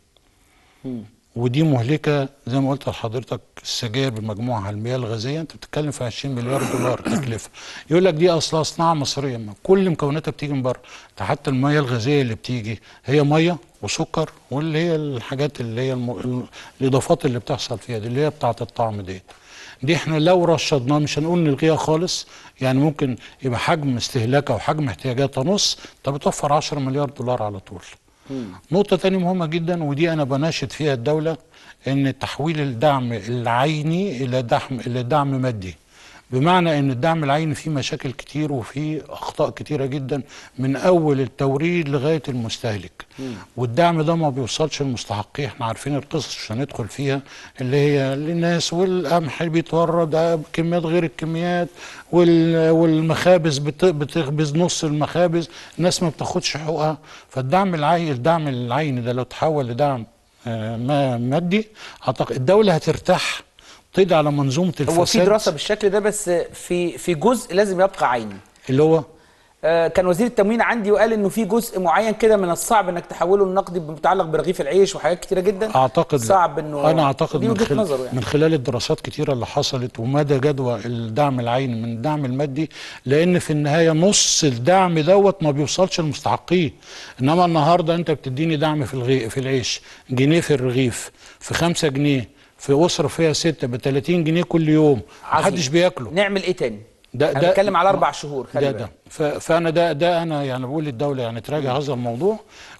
ودي مهلكه زي ما قلت لحضرتك السجاير بمجموعها المياه الغازيه انت بتتكلم في 20 مليار دولار تكلفه يقول لك دي اصلها صناعه مصريه ما كل مكوناتها بتيجي من بره ده حتى المياه الغازيه اللي بتيجي هي ميه وسكر واللي هي الحاجات اللي هي الم... ال- الاضافات اللي بتحصل فيها دي اللي هي بتاعه الطعم ديت دي احنا لو رشدناها مش هنقول نلغيها خالص يعني ممكن يبقى حجم استهلاكها وحجم احتياجاتها نص طب بتوفر 10 مليار دولار على طول نقطة تانية مهمة جدا ودي أنا بناشد فيها الدولة إن تحويل الدعم العيني إلى دعم إلى دعم مادي بمعنى إن الدعم العيني فيه مشاكل كتير وفيه أخطاء كتيرة جدا من أول التوريد لغاية المستهلك والدعم ده ما بيوصلش للمستحقين احنا عارفين القصص مش هندخل فيها اللي هي للناس والقمح بيتورد بكميات غير الكميات وال- والمخابز بت- بتخبز نص المخابز الناس ما بتاخدش حقوقها فالدعم العيني الدعم العيني ده لو تحول لدعم آه، ما- مادي اعتقد الدوله هترتاح تقضي على منظومه الفساد هو في دراسه بالشكل ده بس في في جزء لازم يبقى عيني اللي هو آه، كان وزير التموين عندي وقال انه في جزء معين كده من الصعب انك تحوله لنقدي متعلق برغيف العيش وحاجات كتيره جدا اعتقد صعب انه انا اعتقد دي من, وجهه خل... نظره يعني من خلال الدراسات كتيره اللي حصلت ومدى جدوى الدعم العيني من الدعم المادي لان في النهايه نص الدعم دوت ما بيوصلش للمستحقين انما النهارده انت بتديني دعم في الغي... في العيش جنيه في الرغيف في خمسة جنيه في اسره فيها ستة ب 30 جنيه كل يوم عظيم. محدش بياكله نعمل ايه تاني ده انا ده بتكلم على اربع شهور خلي ده بالك ده ف- فانا ده ده انا يعني بقول للدوله يعني تراجع هذا الموضوع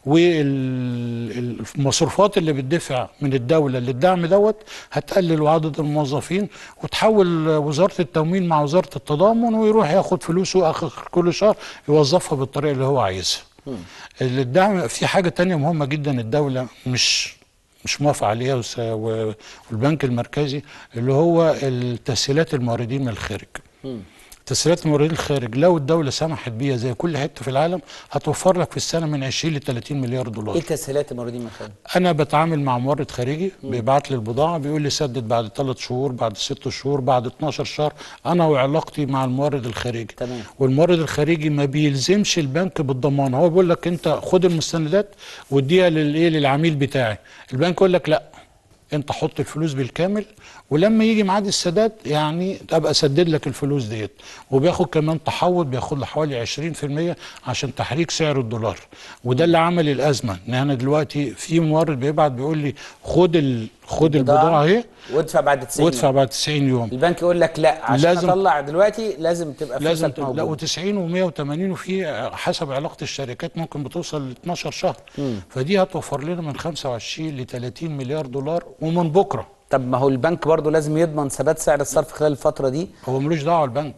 والمصروفات اللي بتدفع من الدوله للدعم دوت هتقلل عدد الموظفين وتحول وزاره التموين مع وزاره التضامن ويروح ياخد فلوسه اخر كل شهر يوظفها بالطريقه اللي هو عايزها. الدعم في حاجه تانية مهمه جدا الدوله مش مش موافق عليها وس- و- والبنك المركزي اللي هو التسهيلات الموردين من الخارج. تسهيلات الموردين الخارج لو الدوله سمحت بيها زي كل حته في العالم هتوفر لك في السنه من 20 ل 30 مليار دولار. ايه تسهيلات الموردين من الخارج انا بتعامل مع مورد خارجي بيبعت لي البضاعه بيقول لي سدد بعد 3 شهور بعد 6 شهور بعد 12 شهر انا وعلاقتي مع المورد الخارجي تمام. والمورد الخارجي ما بيلزمش البنك بالضمان هو بيقول لك انت خد المستندات واديها للايه للعميل بتاعي البنك يقول لك لا انت حط الفلوس بالكامل ولما يجي ميعاد السداد يعني ابقى اسدد لك الفلوس ديت وبياخد كمان تحوط بياخد له حوالي 20% عشان تحريك سعر الدولار وده اللي عمل الازمه ان انا دلوقتي في مورد بيبعت بيقول لي خد ال... خد البضاعه اهي وادفع بعد 90 وادفع يوم. بعد 90 يوم البنك يقول لك لا عشان لازم- اطلع دلوقتي لازم تبقى لازم فلوسك ت- لا موجوده و90 و180 وفي حسب علاقه الشركات ممكن بتوصل ل 12 شهر فدي هتوفر لنا من 25 ل 30 مليار دولار ومن بكره طب ما هو البنك برضه لازم يضمن ثبات سعر الصرف خلال الفتره دي هو ملوش دعوه البنك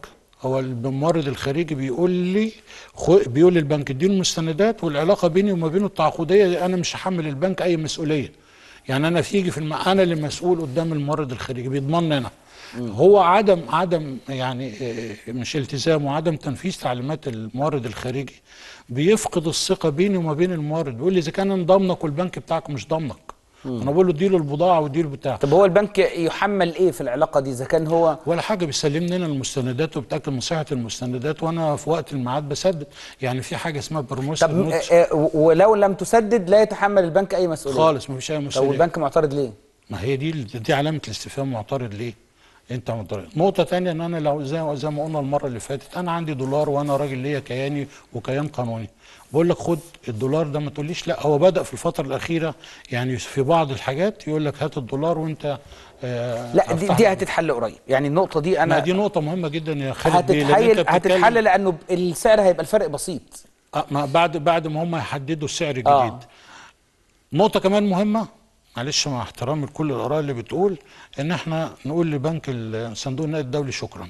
هو الممرض الخارجي بيقول لي خو بيقول للبنك اديله المستندات والعلاقه بيني وما بينه التعاقديه انا مش هحمل البنك اي مسؤوليه يعني انا فيجي في الم... انا اللي مسؤول قدام الممرض الخارجي بيضمنني انا هو عدم عدم يعني آه، مش التزام وعدم تنفيذ تعليمات المورد الخارجي بيفقد الثقه بيني وما بين المورد بيقول لي اذا كان انا ضامنك والبنك بتاعك مش ضامنك انا بقول له اديله البضاعه واديله بتاع طب هو البنك يحمل ايه في العلاقه دي اذا كان هو ولا حاجه بيسلمني انا المستندات وبتاكد من صحه المستندات وانا في وقت الميعاد بسدد يعني في حاجه اسمها برموس طب آه، آه، ولو لم تسدد لا يتحمل البنك اي مسؤوليه خالص مفيش اي طب مسؤوليه والبنك معترض ليه ما هي دي دي علامه الاستفهام معترض ليه؟ انت معترض نقطه تانية ان انا لو زي زي ما قلنا المره اللي فاتت انا عندي دولار وانا راجل ليا كياني وكيان قانوني بقول لك خد الدولار ده ما تقوليش لا هو بدا في الفتره الاخيره يعني في بعض الحاجات يقول لك هات الدولار وانت آه لا دي, افتح- دي هتتحل قريب يعني النقطه دي ما انا دي نقطه مهمه جدا يا خالد بيه، لأن هتتحل أنت بتتكلم- هتتحل لانه السعر هيبقى الفرق بسيط آه، ما بعد بعد ما هم يحددوا السعر الجديد آه. آه. نقطة كمان مهمة معلش مع احترامي لكل الآراء اللي بتقول إن إحنا نقول لبنك ال- صندوق النقد الدولي شكرا.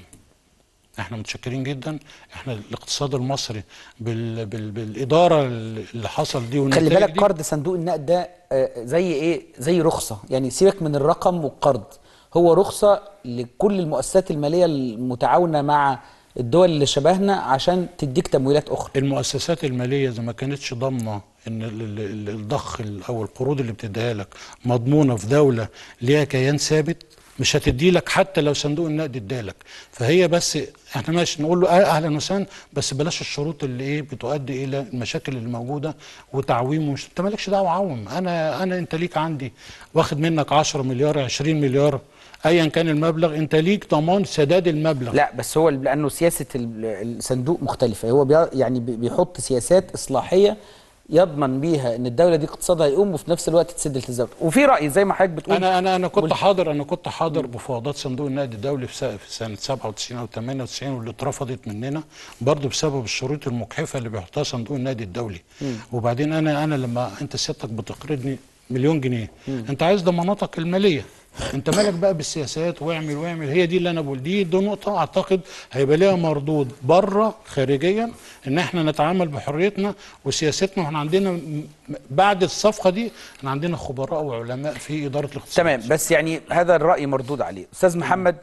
إحنا متشكرين جدا، إحنا الاقتصاد المصري بال بال بالإدارة اللي حصل دي خلي والنتائج بالك دي قرض صندوق النقد ده آه، زي ايه زي رخصه يعني سيبك من الرقم والقرض هو رخصه لكل المؤسسات الماليه المتعاونه مع الدول اللي شبهنا عشان تديك تمويلات اخرى المؤسسات الماليه اذا ما كانتش ضامنه ان ال- ال- ال- الضخ ال- او القروض اللي بتديها لك مضمونه في دوله ليها كيان ثابت مش هتدي لك حتى لو صندوق النقد ادالك فهي بس احنا ماشي نقول له آه اهلا وسهلا بس بلاش الشروط اللي ايه بتؤدي الى المشاكل اللي موجوده وتعويم ومش انت مالكش دعوه عوم انا انا انت ليك عندي واخد منك 10 مليار 20 مليار ايا كان المبلغ انت ليك ضمان سداد المبلغ لا بس هو لانه سياسه ال- الصندوق مختلفه هو بي يعني بي- بيحط سياسات اصلاحيه يضمن بيها ان الدوله دي اقتصادها يقوم وفي نفس الوقت تسد التزامات وفي راي زي ما حضرتك بتقول انا انا انا كنت حاضر انا كنت حاضر مفاوضات صندوق النقد الدولي في س- في سنه 97 او 98 واللي اترفضت مننا برضه بسبب الشروط المجحفه اللي بيحطها صندوق النقد الدولي وبعدين انا انا لما انت سيادتك بتقرضني مليون جنيه انت عايز ضماناتك الماليه انت مالك بقى بالسياسات واعمل واعمل هي دي اللي انا بقول دي دي نقطه اعتقد هيبقى ليها مردود بره خارجيا ان احنا نتعامل بحريتنا وسياستنا واحنا عندنا م- بعد الصفقه دي احنا عندنا خبراء وعلماء في اداره الاقتصاد تمام بس يعني هذا الراي مردود عليه استاذ محمد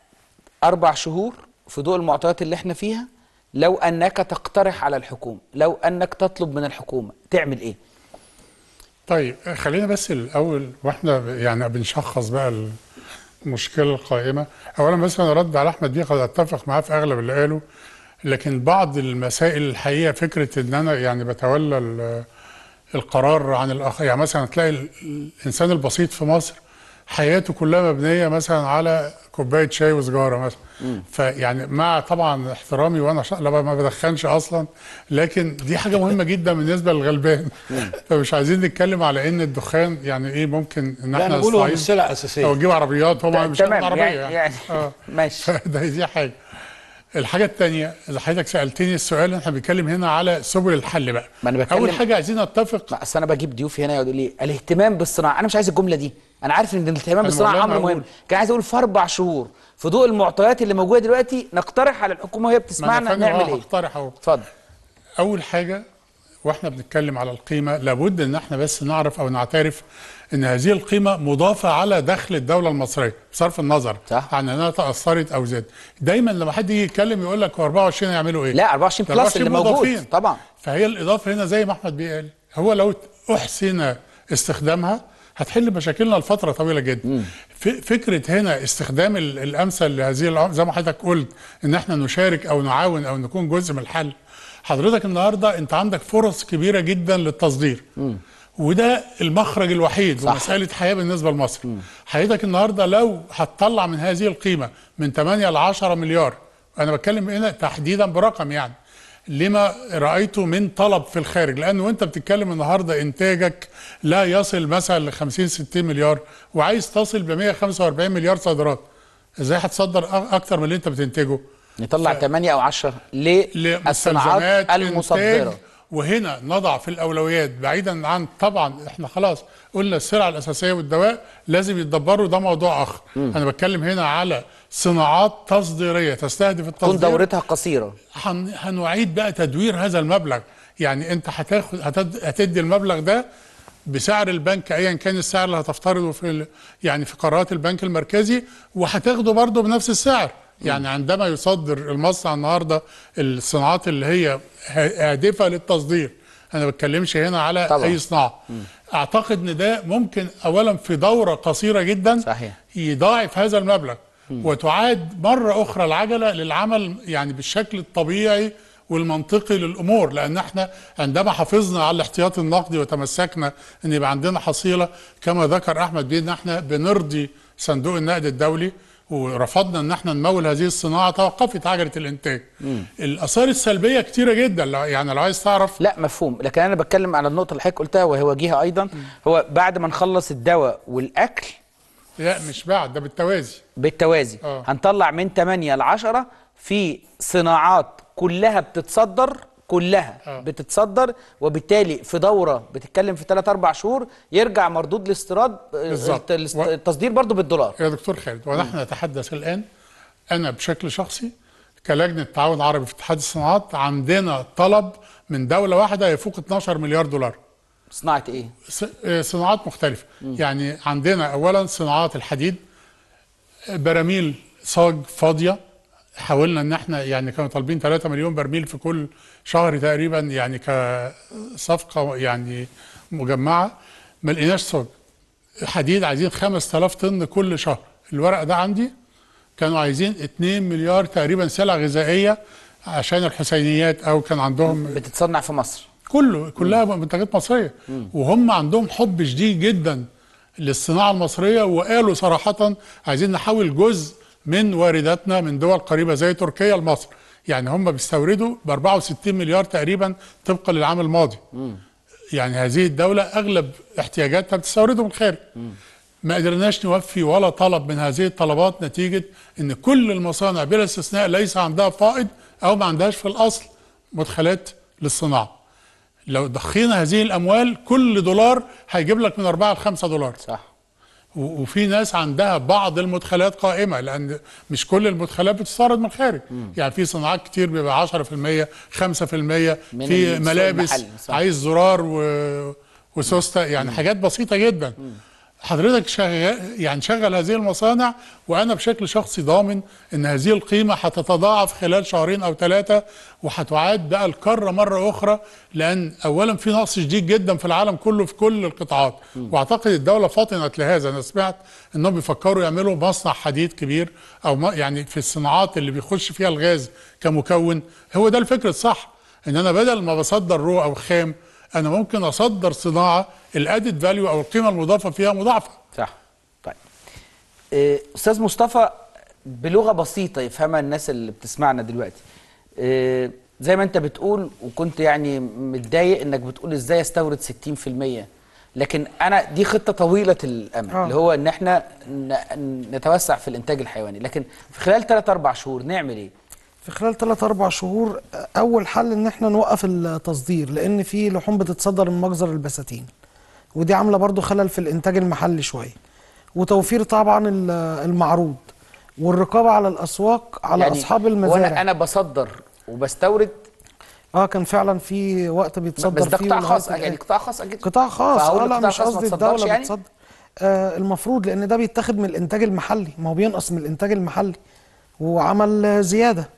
اربع شهور في ضوء المعطيات اللي احنا فيها لو انك تقترح على الحكومه لو انك تطلب من الحكومه تعمل ايه طيب خلينا بس الاول واحنا يعني بنشخص بقى المشكله القائمه اولا بس انا رد على احمد دي قد اتفق معاه في اغلب اللي قاله لكن بعض المسائل الحقيقه فكره ان انا يعني بتولى ال- القرار عن الاخ يعني مثلا تلاقي ال- الانسان البسيط في مصر حياته كلها مبنيه مثلا على كوبايه شاي وسجاره مثلا فيعني مع طبعا احترامي وانا شا... لا ما بدخنش اصلا لكن دي حاجه مهمه جدا بالنسبه للغلبان فمش عايزين نتكلم على ان الدخان يعني ايه ممكن ان لا احنا انا بقول هو نستعيد مش سلعه اساسيه او نجيب عربيات هو مش هياخد تمام عربيه يعني, يعني, يعني اه ماشي ده دي حاجه الحاجه الثانيه اللي حضرتك سالتني السؤال احنا بنتكلم هنا على سبل الحل بقى ما أنا بتكلم- اول حاجه عايزين نتفق ما اصل انا بجيب ضيوفي هنا يقعدوا لي الاهتمام بالصناعه انا مش عايز الجمله دي انا عارف ان الاهتمام بالصناعه والله امر ما مهم أقول. كان عايز اقول في اربع شهور في ضوء المعطيات اللي موجوده دلوقتي نقترح على الحكومه وهي ما أنا بتسمعنا فاهم، نعمل آه، ايه هقترح اهو اتفضل اول حاجه واحنا بنتكلم على القيمه لابد ان احنا بس نعرف او نعترف ان هذه القيمه مضافه على دخل الدوله المصريه بصرف النظر صح. عن انها تاثرت او زادت دايما لما حد يجي يتكلم يقول لك هو 24 يعملوا ايه لا 24 ده بلس اللي موجود مضافين. طبعا فهي الاضافه هنا زي ما احمد بيه قال هو لو احسن استخدامها هتحل مشاكلنا لفتره طويله جدا ف- فكره هنا استخدام ال- الامثل لهذه الع- زي ما حضرتك قلت ان احنا نشارك او نعاون او نكون جزء من الحل حضرتك النهارده انت عندك فرص كبيره جدا للتصدير وده المخرج الوحيد صح. ومساله حياه بالنسبه لمصر حضرتك النهارده لو هتطلع من هذه القيمه من 8 ل 10 مليار انا بتكلم هنا تحديدا برقم يعني لما رايته من طلب في الخارج لانه وانت بتتكلم النهارده انتاجك لا يصل مثلا ل 50 60 مليار وعايز تصل ب 145 مليار صادرات ازاي هتصدر أ- اكتر من اللي انت بتنتجه نطلع ف- 8 او 10 للصناعات لمستلزمات المصدره إنتاج وهنا نضع في الاولويات بعيدا عن طبعا احنا خلاص قلنا السلع الاساسيه والدواء لازم يتدبروا ده موضوع اخر انا بتكلم هنا على صناعات تصديريه تستهدف تكون التصدير دورتها قصيره هن- هنعيد بقى تدوير هذا المبلغ يعني انت هتاخد هتد- هتدي المبلغ ده بسعر البنك ايا كان السعر اللي هتفترضه في ال- يعني في قرارات البنك المركزي وهتاخده برضه بنفس السعر يعني عندما يصدر المصنع النهارده الصناعات اللي هي ه- هادفه للتصدير انا ما بتكلمش هنا على طبعاً. اي صناعه اعتقد ان ده ممكن اولا في دوره قصيره جدا صحيح. يضاعف هذا المبلغ وتعاد مرة أخرى العجلة للعمل يعني بالشكل الطبيعي والمنطقي للأمور لأن احنا عندما حافظنا على الاحتياط النقدي وتمسكنا أن يبقى عندنا حصيلة كما ذكر أحمد بيه أن احنا بنرضي صندوق النقد الدولي ورفضنا ان احنا نمول هذه الصناعه توقفت عجله الانتاج. الاثار السلبيه كتيره جدا لو- يعني لو عايز تعرف لا مفهوم لكن انا بتكلم على النقطه اللي حضرتك قلتها وهي وجيهه ايضا هو بعد ما نخلص الدواء والاكل لا مش بعد ده بالتوازي بالتوازي آه. هنطلع من 8 ل 10 في صناعات كلها بتتصدر كلها آه. بتتصدر وبالتالي في دوره بتتكلم في 3 4 شهور يرجع مردود الاستيراد آه، بالظبط. الت- و- التصدير برضو بالدولار يا دكتور خالد ونحن نتحدث الآن أنا بشكل شخصي كلجنة تعاون عربي في اتحاد الصناعات عندنا طلب من دولة واحدة يفوق 12 مليار دولار صناعه ايه ص- آه، صناعات مختلفة يعني عندنا أولا صناعات الحديد آه، براميل صاج فاضية حاولنا ان احنا يعني كانوا طالبين 3 مليون برميل في كل شهر تقريبا يعني كصفقة يعني مجمعة ما لقيناش صاج حديد عايزين 5000 طن كل شهر الورق ده عندي كانوا عايزين 2 مليار تقريبا سلع غذائية عشان الحسينيات او كان عندهم بتتصنع في مصر كله كلها منتجات مصريه وهم عندهم حب شديد جدا للصناعه المصريه وقالوا صراحه عايزين نحول جزء من وارداتنا من دول قريبه زي تركيا لمصر يعني هم بيستوردوا ب 64 مليار تقريبا طبقا للعام الماضي يعني هذه الدوله اغلب احتياجاتها بتستورده من الخارج ما قدرناش نوفي ولا طلب من هذه الطلبات نتيجه ان كل المصانع بلا استثناء ليس عندها فائض او ما عندهاش في الاصل مدخلات للصناعه لو ضخينا هذه الاموال كل دولار هيجيب لك من 4 ل 5 دولار صح و- وفي ناس عندها بعض المدخلات قائمه لان مش كل المدخلات بتستورد من الخارج يعني في صناعات كتير بيبقى 10% 5% من في السوق ملابس المحلي، صح. عايز زرار و... وسوسته يعني حاجات بسيطه جدا حضرتك شغال يعني شغل هذه المصانع وانا بشكل شخصي ضامن ان هذه القيمه هتتضاعف خلال شهرين او ثلاثه وهتعاد بقى الكره مره اخرى لان اولا في نقص شديد جدا في العالم كله في كل القطاعات واعتقد الدوله فطنت لهذا انا سمعت انهم بيفكروا يعملوا مصنع حديد كبير او ما يعني في الصناعات اللي بيخش فيها الغاز كمكون هو ده الفكر الصح ان انا بدل ما بصدر رو او خام انا ممكن اصدر صناعه الادد فاليو او القيمه المضافه فيها مضاعفه صح طيب إيه، استاذ مصطفى بلغه بسيطه يفهمها الناس اللي بتسمعنا دلوقتي إيه، زي ما انت بتقول وكنت يعني متضايق انك بتقول ازاي استورد 60% لكن انا دي خطه طويله الامد آه. اللي هو ان احنا ن- نتوسع في الانتاج الحيواني لكن في خلال 3 4 شهور نعمل ايه في خلال 3 4 شهور اول حل ان احنا نوقف التصدير لان في لحوم بتتصدر من مجزر البساتين ودي عامله برضو خلل في الانتاج المحلي شويه وتوفير طبعا ال- المعروض والرقابه على الاسواق على يعني اصحاب وانا المزارع انا بصدر وبستورد اه كان فعلا في وقت بيتصدر بس ده فيه قطاع ولغاية خاص الآن. يعني قطاع خاص اكيد قطاع خاص فهقول اه لا قطاع مش خاص ما قصدي تصدرش الدوله يعني؟ بتصدر آه المفروض لان ده بيتاخد من الانتاج المحلي ما هو بينقص من الانتاج المحلي وعمل آه، زياده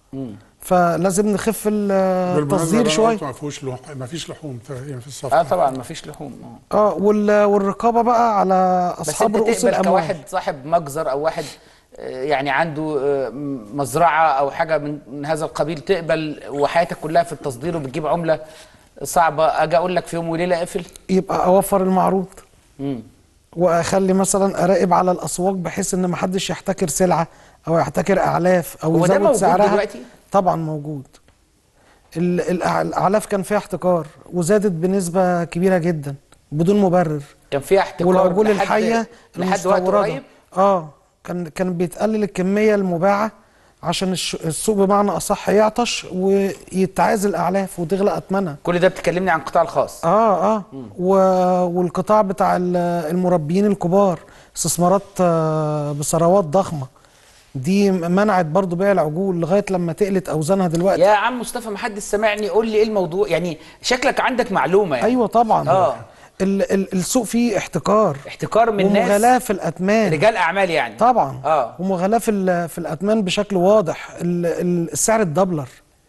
فلازم نخف ال- آه، بالمناسبة التصدير ده شويه قلت ما فيهوش لح... ما فيش لحوم تقريبا في الصفقه اه طبعا ما فيش لحوم آه. اه وال- والرقابه بقى على بس اصحاب انت رؤوس تقبل الاموال كواحد صاحب مجزر او واحد آه، يعني عنده آه، م- مزرعه او حاجه من من هذا القبيل تقبل وحياتك كلها في التصدير وبتجيب عمله صعبه اجي اقول لك في يوم وليله اقفل يبقى اوفر المعروض مم. واخلي مثلا اراقب على الاسواق بحيث ان محدش يحتكر سلعه او يحتكر اعلاف او هو ده يزود موجود سعرها دلوقتي؟ طبعا موجود ال- الأع- الاعلاف كان فيها احتكار وزادت بنسبه كبيره جدا بدون مبرر كان فيها احتكار والعجول لحد- الحيه لحد وقت المستورده قريب اه كان كان بيتقلل الكميه المباعه عشان الش- السوق بمعنى اصح يعطش ويتعازل الاعلاف وتغلى اثمنها كل ده بتكلمني عن القطاع الخاص اه اه و... والقطاع بتاع ال- المربيين الكبار استثمارات آه، بثروات ضخمه دي منعت برضو بيع العجول لغايه لما تقلت اوزانها دلوقتي يا عم مصطفى ما حدش سامعني قول لي ايه الموضوع يعني شكلك عندك معلومه يعني ايوه طبعا آه. ال... ال... السوق فيه احتكار احتكار من ومغالاه ناس في الاثمان رجال اعمال يعني طبعا اه ومغالاه في ال- في الاثمان بشكل واضح ال- ال- السعر الدبلر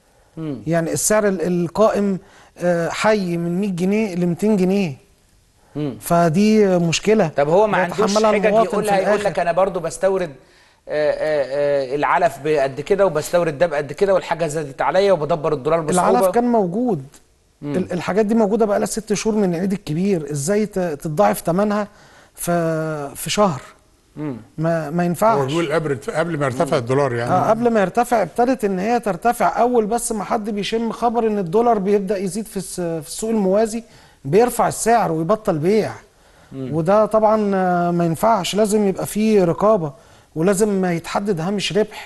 يعني السعر ال- القائم آه، حي من 100 جنيه ل 200 جنيه مم. فدي مشكله طب هو ما عندوش بيتحملها حجج المواطن يقولها في يقول الآخر. لك انا برضو بستورد آه، آه، آه، العلف بقد كده وبستورد ده بقد كده والحاجه زادت عليا وبدبر الدولار بصعوبه العلف كان موجود ال- الحاجات دي موجوده بقى لها ست شهور من العيد الكبير ازاي ت- تتضاعف ثمنها في في شهر ما ما هو ينفعش بيقول قبل قبل ما يرتفع الدولار يعني آه قبل ما يرتفع ابتدت ان هي ترتفع اول بس ما حد بيشم خبر ان الدولار بيبدا يزيد في الس- في السوق الموازي بيرفع السعر ويبطل بيع وده طبعا آه، ما ينفعش لازم يبقى فيه رقابه ولازم يتحدد هامش ربح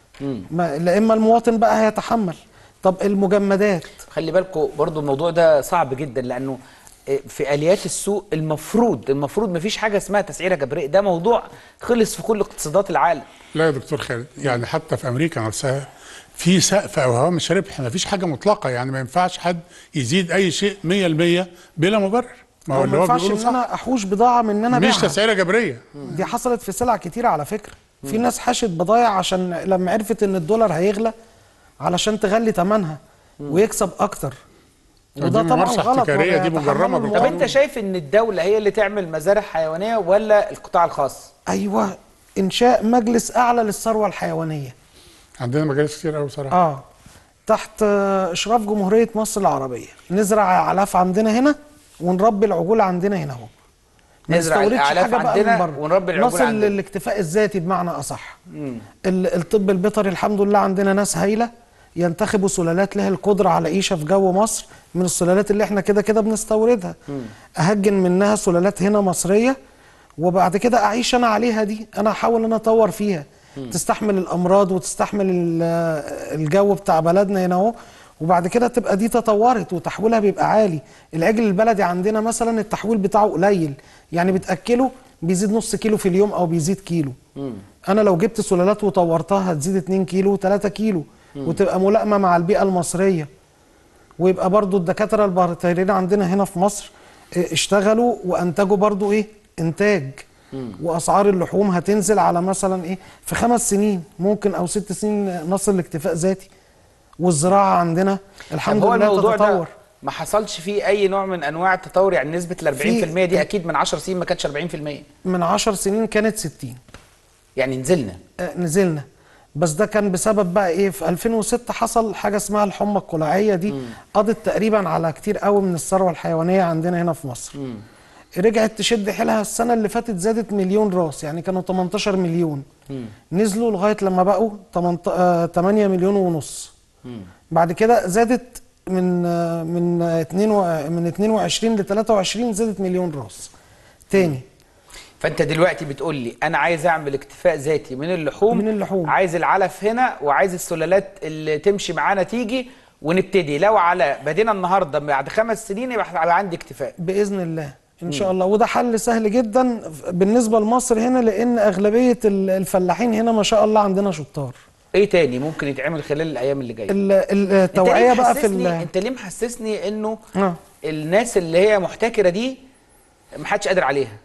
ما لا اما المواطن بقى هيتحمل طب المجمدات خلي بالكم برضو الموضوع ده صعب جدا لانه آه، في اليات السوق المفروض المفروض ما فيش حاجه اسمها تسعيره جبريه ده موضوع خلص في كل اقتصادات العالم لا يا دكتور خالد يعني حتى في امريكا نفسها في سقف او هوامش ربح ما فيش حاجه مطلقه يعني ما ينفعش حد يزيد اي شيء 100% بلا مبرر ما هو هو اللي ما هو ينفعش بيقوله ان صح انا احوش بضاعه من ان انا مش ابيعها تسعيره جبريه دي حصلت في سلع كتيرة على فكرة في ناس حاشت بضايع عشان لما عرفت ان الدولار هيغلى علشان تغلي ثمنها ويكسب اكتر وده دي طبعا ممارسة غلط احتكارية، دي ولا مجرمة يتحمله بالقانون. طب المواطن. انت شايف ان الدوله هي اللي تعمل مزارع حيوانيه ولا القطاع الخاص ايوه انشاء مجلس اعلى للثروة الحيوانية عندنا مجالس كتير قوي صراحه اه تحت آه، اشراف جمهورية مصر العربية نزرع اعلاف عندنا هنا ونربي العجول عندنا هنا اهو ما نزرع نستوردش الأعلاف حاجة بقى عندنا من بره. ونربي العجول نصل عندنا. للاكتفاء الذاتي بمعنى اصح ال- الطب البيطري الحمد لله عندنا ناس هايله ينتخبوا سلالات لها القدره على العيشه في جو مصر من السلالات اللي احنا كده كده بنستوردها اهجن منها سلالات هنا مصريه وبعد كده اعيش انا عليها دي انا احاول ان انا اطور فيها تستحمل الامراض وتستحمل ال- الجو بتاع بلدنا هنا اهو وبعد كده تبقى دي تطورت وتحويلها بيبقى عالي العجل البلدي عندنا مثلا التحويل بتاعه قليل يعني بتاكله بيزيد نص كيلو في اليوم او بيزيد كيلو انا لو جبت سلالات وطورتها هتزيد 2 كيلو 3 كيلو وتبقى ملائمه مع البيئه المصريه ويبقى برضو الدكاتره البيطريين عندنا هنا في مصر اه، اشتغلوا وانتجوا برضو ايه انتاج واسعار اللحوم هتنزل على مثلا ايه في خمس سنين ممكن او ست سنين نصل لاكتفاء ذاتي والزراعه عندنا الحمد طب هو لله الموضوع تتطور ده ما حصلش فيه اي نوع من انواع التطور يعني نسبه ال 40% دي اكيد من 10 سنين ما كانتش 40% من 10 سنين كانت 60 يعني نزلنا آه، نزلنا بس ده كان بسبب بقى ايه في 2006 حصل حاجه اسمها الحمى القلاعيه دي قضت تقريبا على كتير قوي من الثروه الحيوانيه عندنا هنا في مصر رجعت تشد حيلها السنه اللي فاتت زادت مليون راس يعني كانوا 18 مليون نزلوا لغايه لما بقوا 8 آه، 8 مليون ونص بعد كده زادت من آه، من آه، 2 و- من 22 ل 23 زادت مليون راس تاني فانت دلوقتي بتقول لي انا عايز اعمل اكتفاء ذاتي من اللحوم من اللحوم. عايز العلف هنا وعايز السلالات اللي تمشي معانا تيجي ونبتدي لو على بدينا النهارده بعد خمس سنين يبقى هيبقى عندي اكتفاء باذن الله ان شاء الله وده حل سهل جدا بالنسبه لمصر هنا لان اغلبيه ال- الفلاحين هنا ما شاء الله عندنا شطار ايه تاني ممكن يتعمل خلال الايام اللي جايه ال- ال- انت ليه التوعيه بقى في محسسني ال- انت ليه محسسني انه آه. الناس اللي هي محتكره دي محدش قادر عليها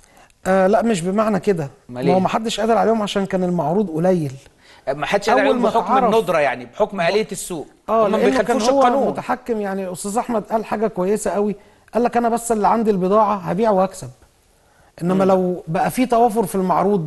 آه لا مش بمعنى كده أمال ما هو إيه؟ ما حدش قادر عليهم عشان كان المعروض قليل محدش قادر أول عليهم ما بحكم اتعرف- الندره يعني بحكم آلية السوق اه هم ما لانه كان بيخالفوش هو القانون متحكم يعني استاذ احمد قال حاجه كويسه قوي قال لك انا بس اللي عندي البضاعه هبيع واكسب انما لو بقى في توافر في المعروض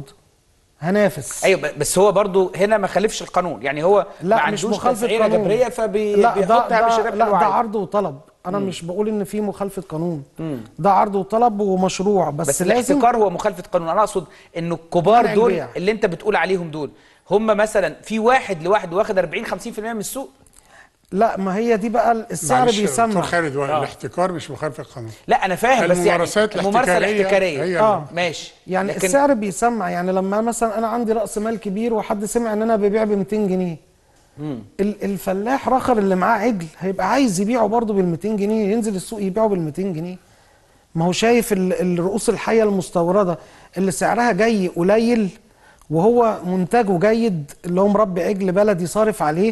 هنافس ايوه ب- بس هو برضو هنا ما خالفش القانون يعني هو لا ما مش عندوش مخالفه تسعيره قانون جبريه لا فبيحط ده, هامش ده الربح لا اللي هو ده عايزه. عرض وطلب انا مش بقول ان في مخالفه قانون ده عرض وطلب ومشروع بس, بس لازم الاحتكار هو مخالفه قانون انا اقصد انه الكبار منع دول البيع. اللي انت بتقول عليهم دول هم مثلا في واحد لوحده واخد 40 50% من السوق لا ما هي دي بقى السعر معلش يا دكتور بيسمع خالد هو الاحتكار مش مخالف القانون لا انا فاهم بس يعني الممارسات الممارسه الاحتكارية الاحتكاريه هي اه ماشي يعني لكن السعر بيسمع يعني لما مثلا انا عندي راس مال كبير وحد سمع ان انا ببيع ب 200 جنيه ال- الفلاح رخر اللي معاه عجل هيبقى عايز يبيعه برضه بال 200 جنيه ينزل السوق يبيعه بال 200 جنيه ما هو شايف ال- الرؤوس الحيه المستورده اللي سعرها جاي قليل وهو منتجه جيد اللي هو مربي عجل بلدي صارف عليه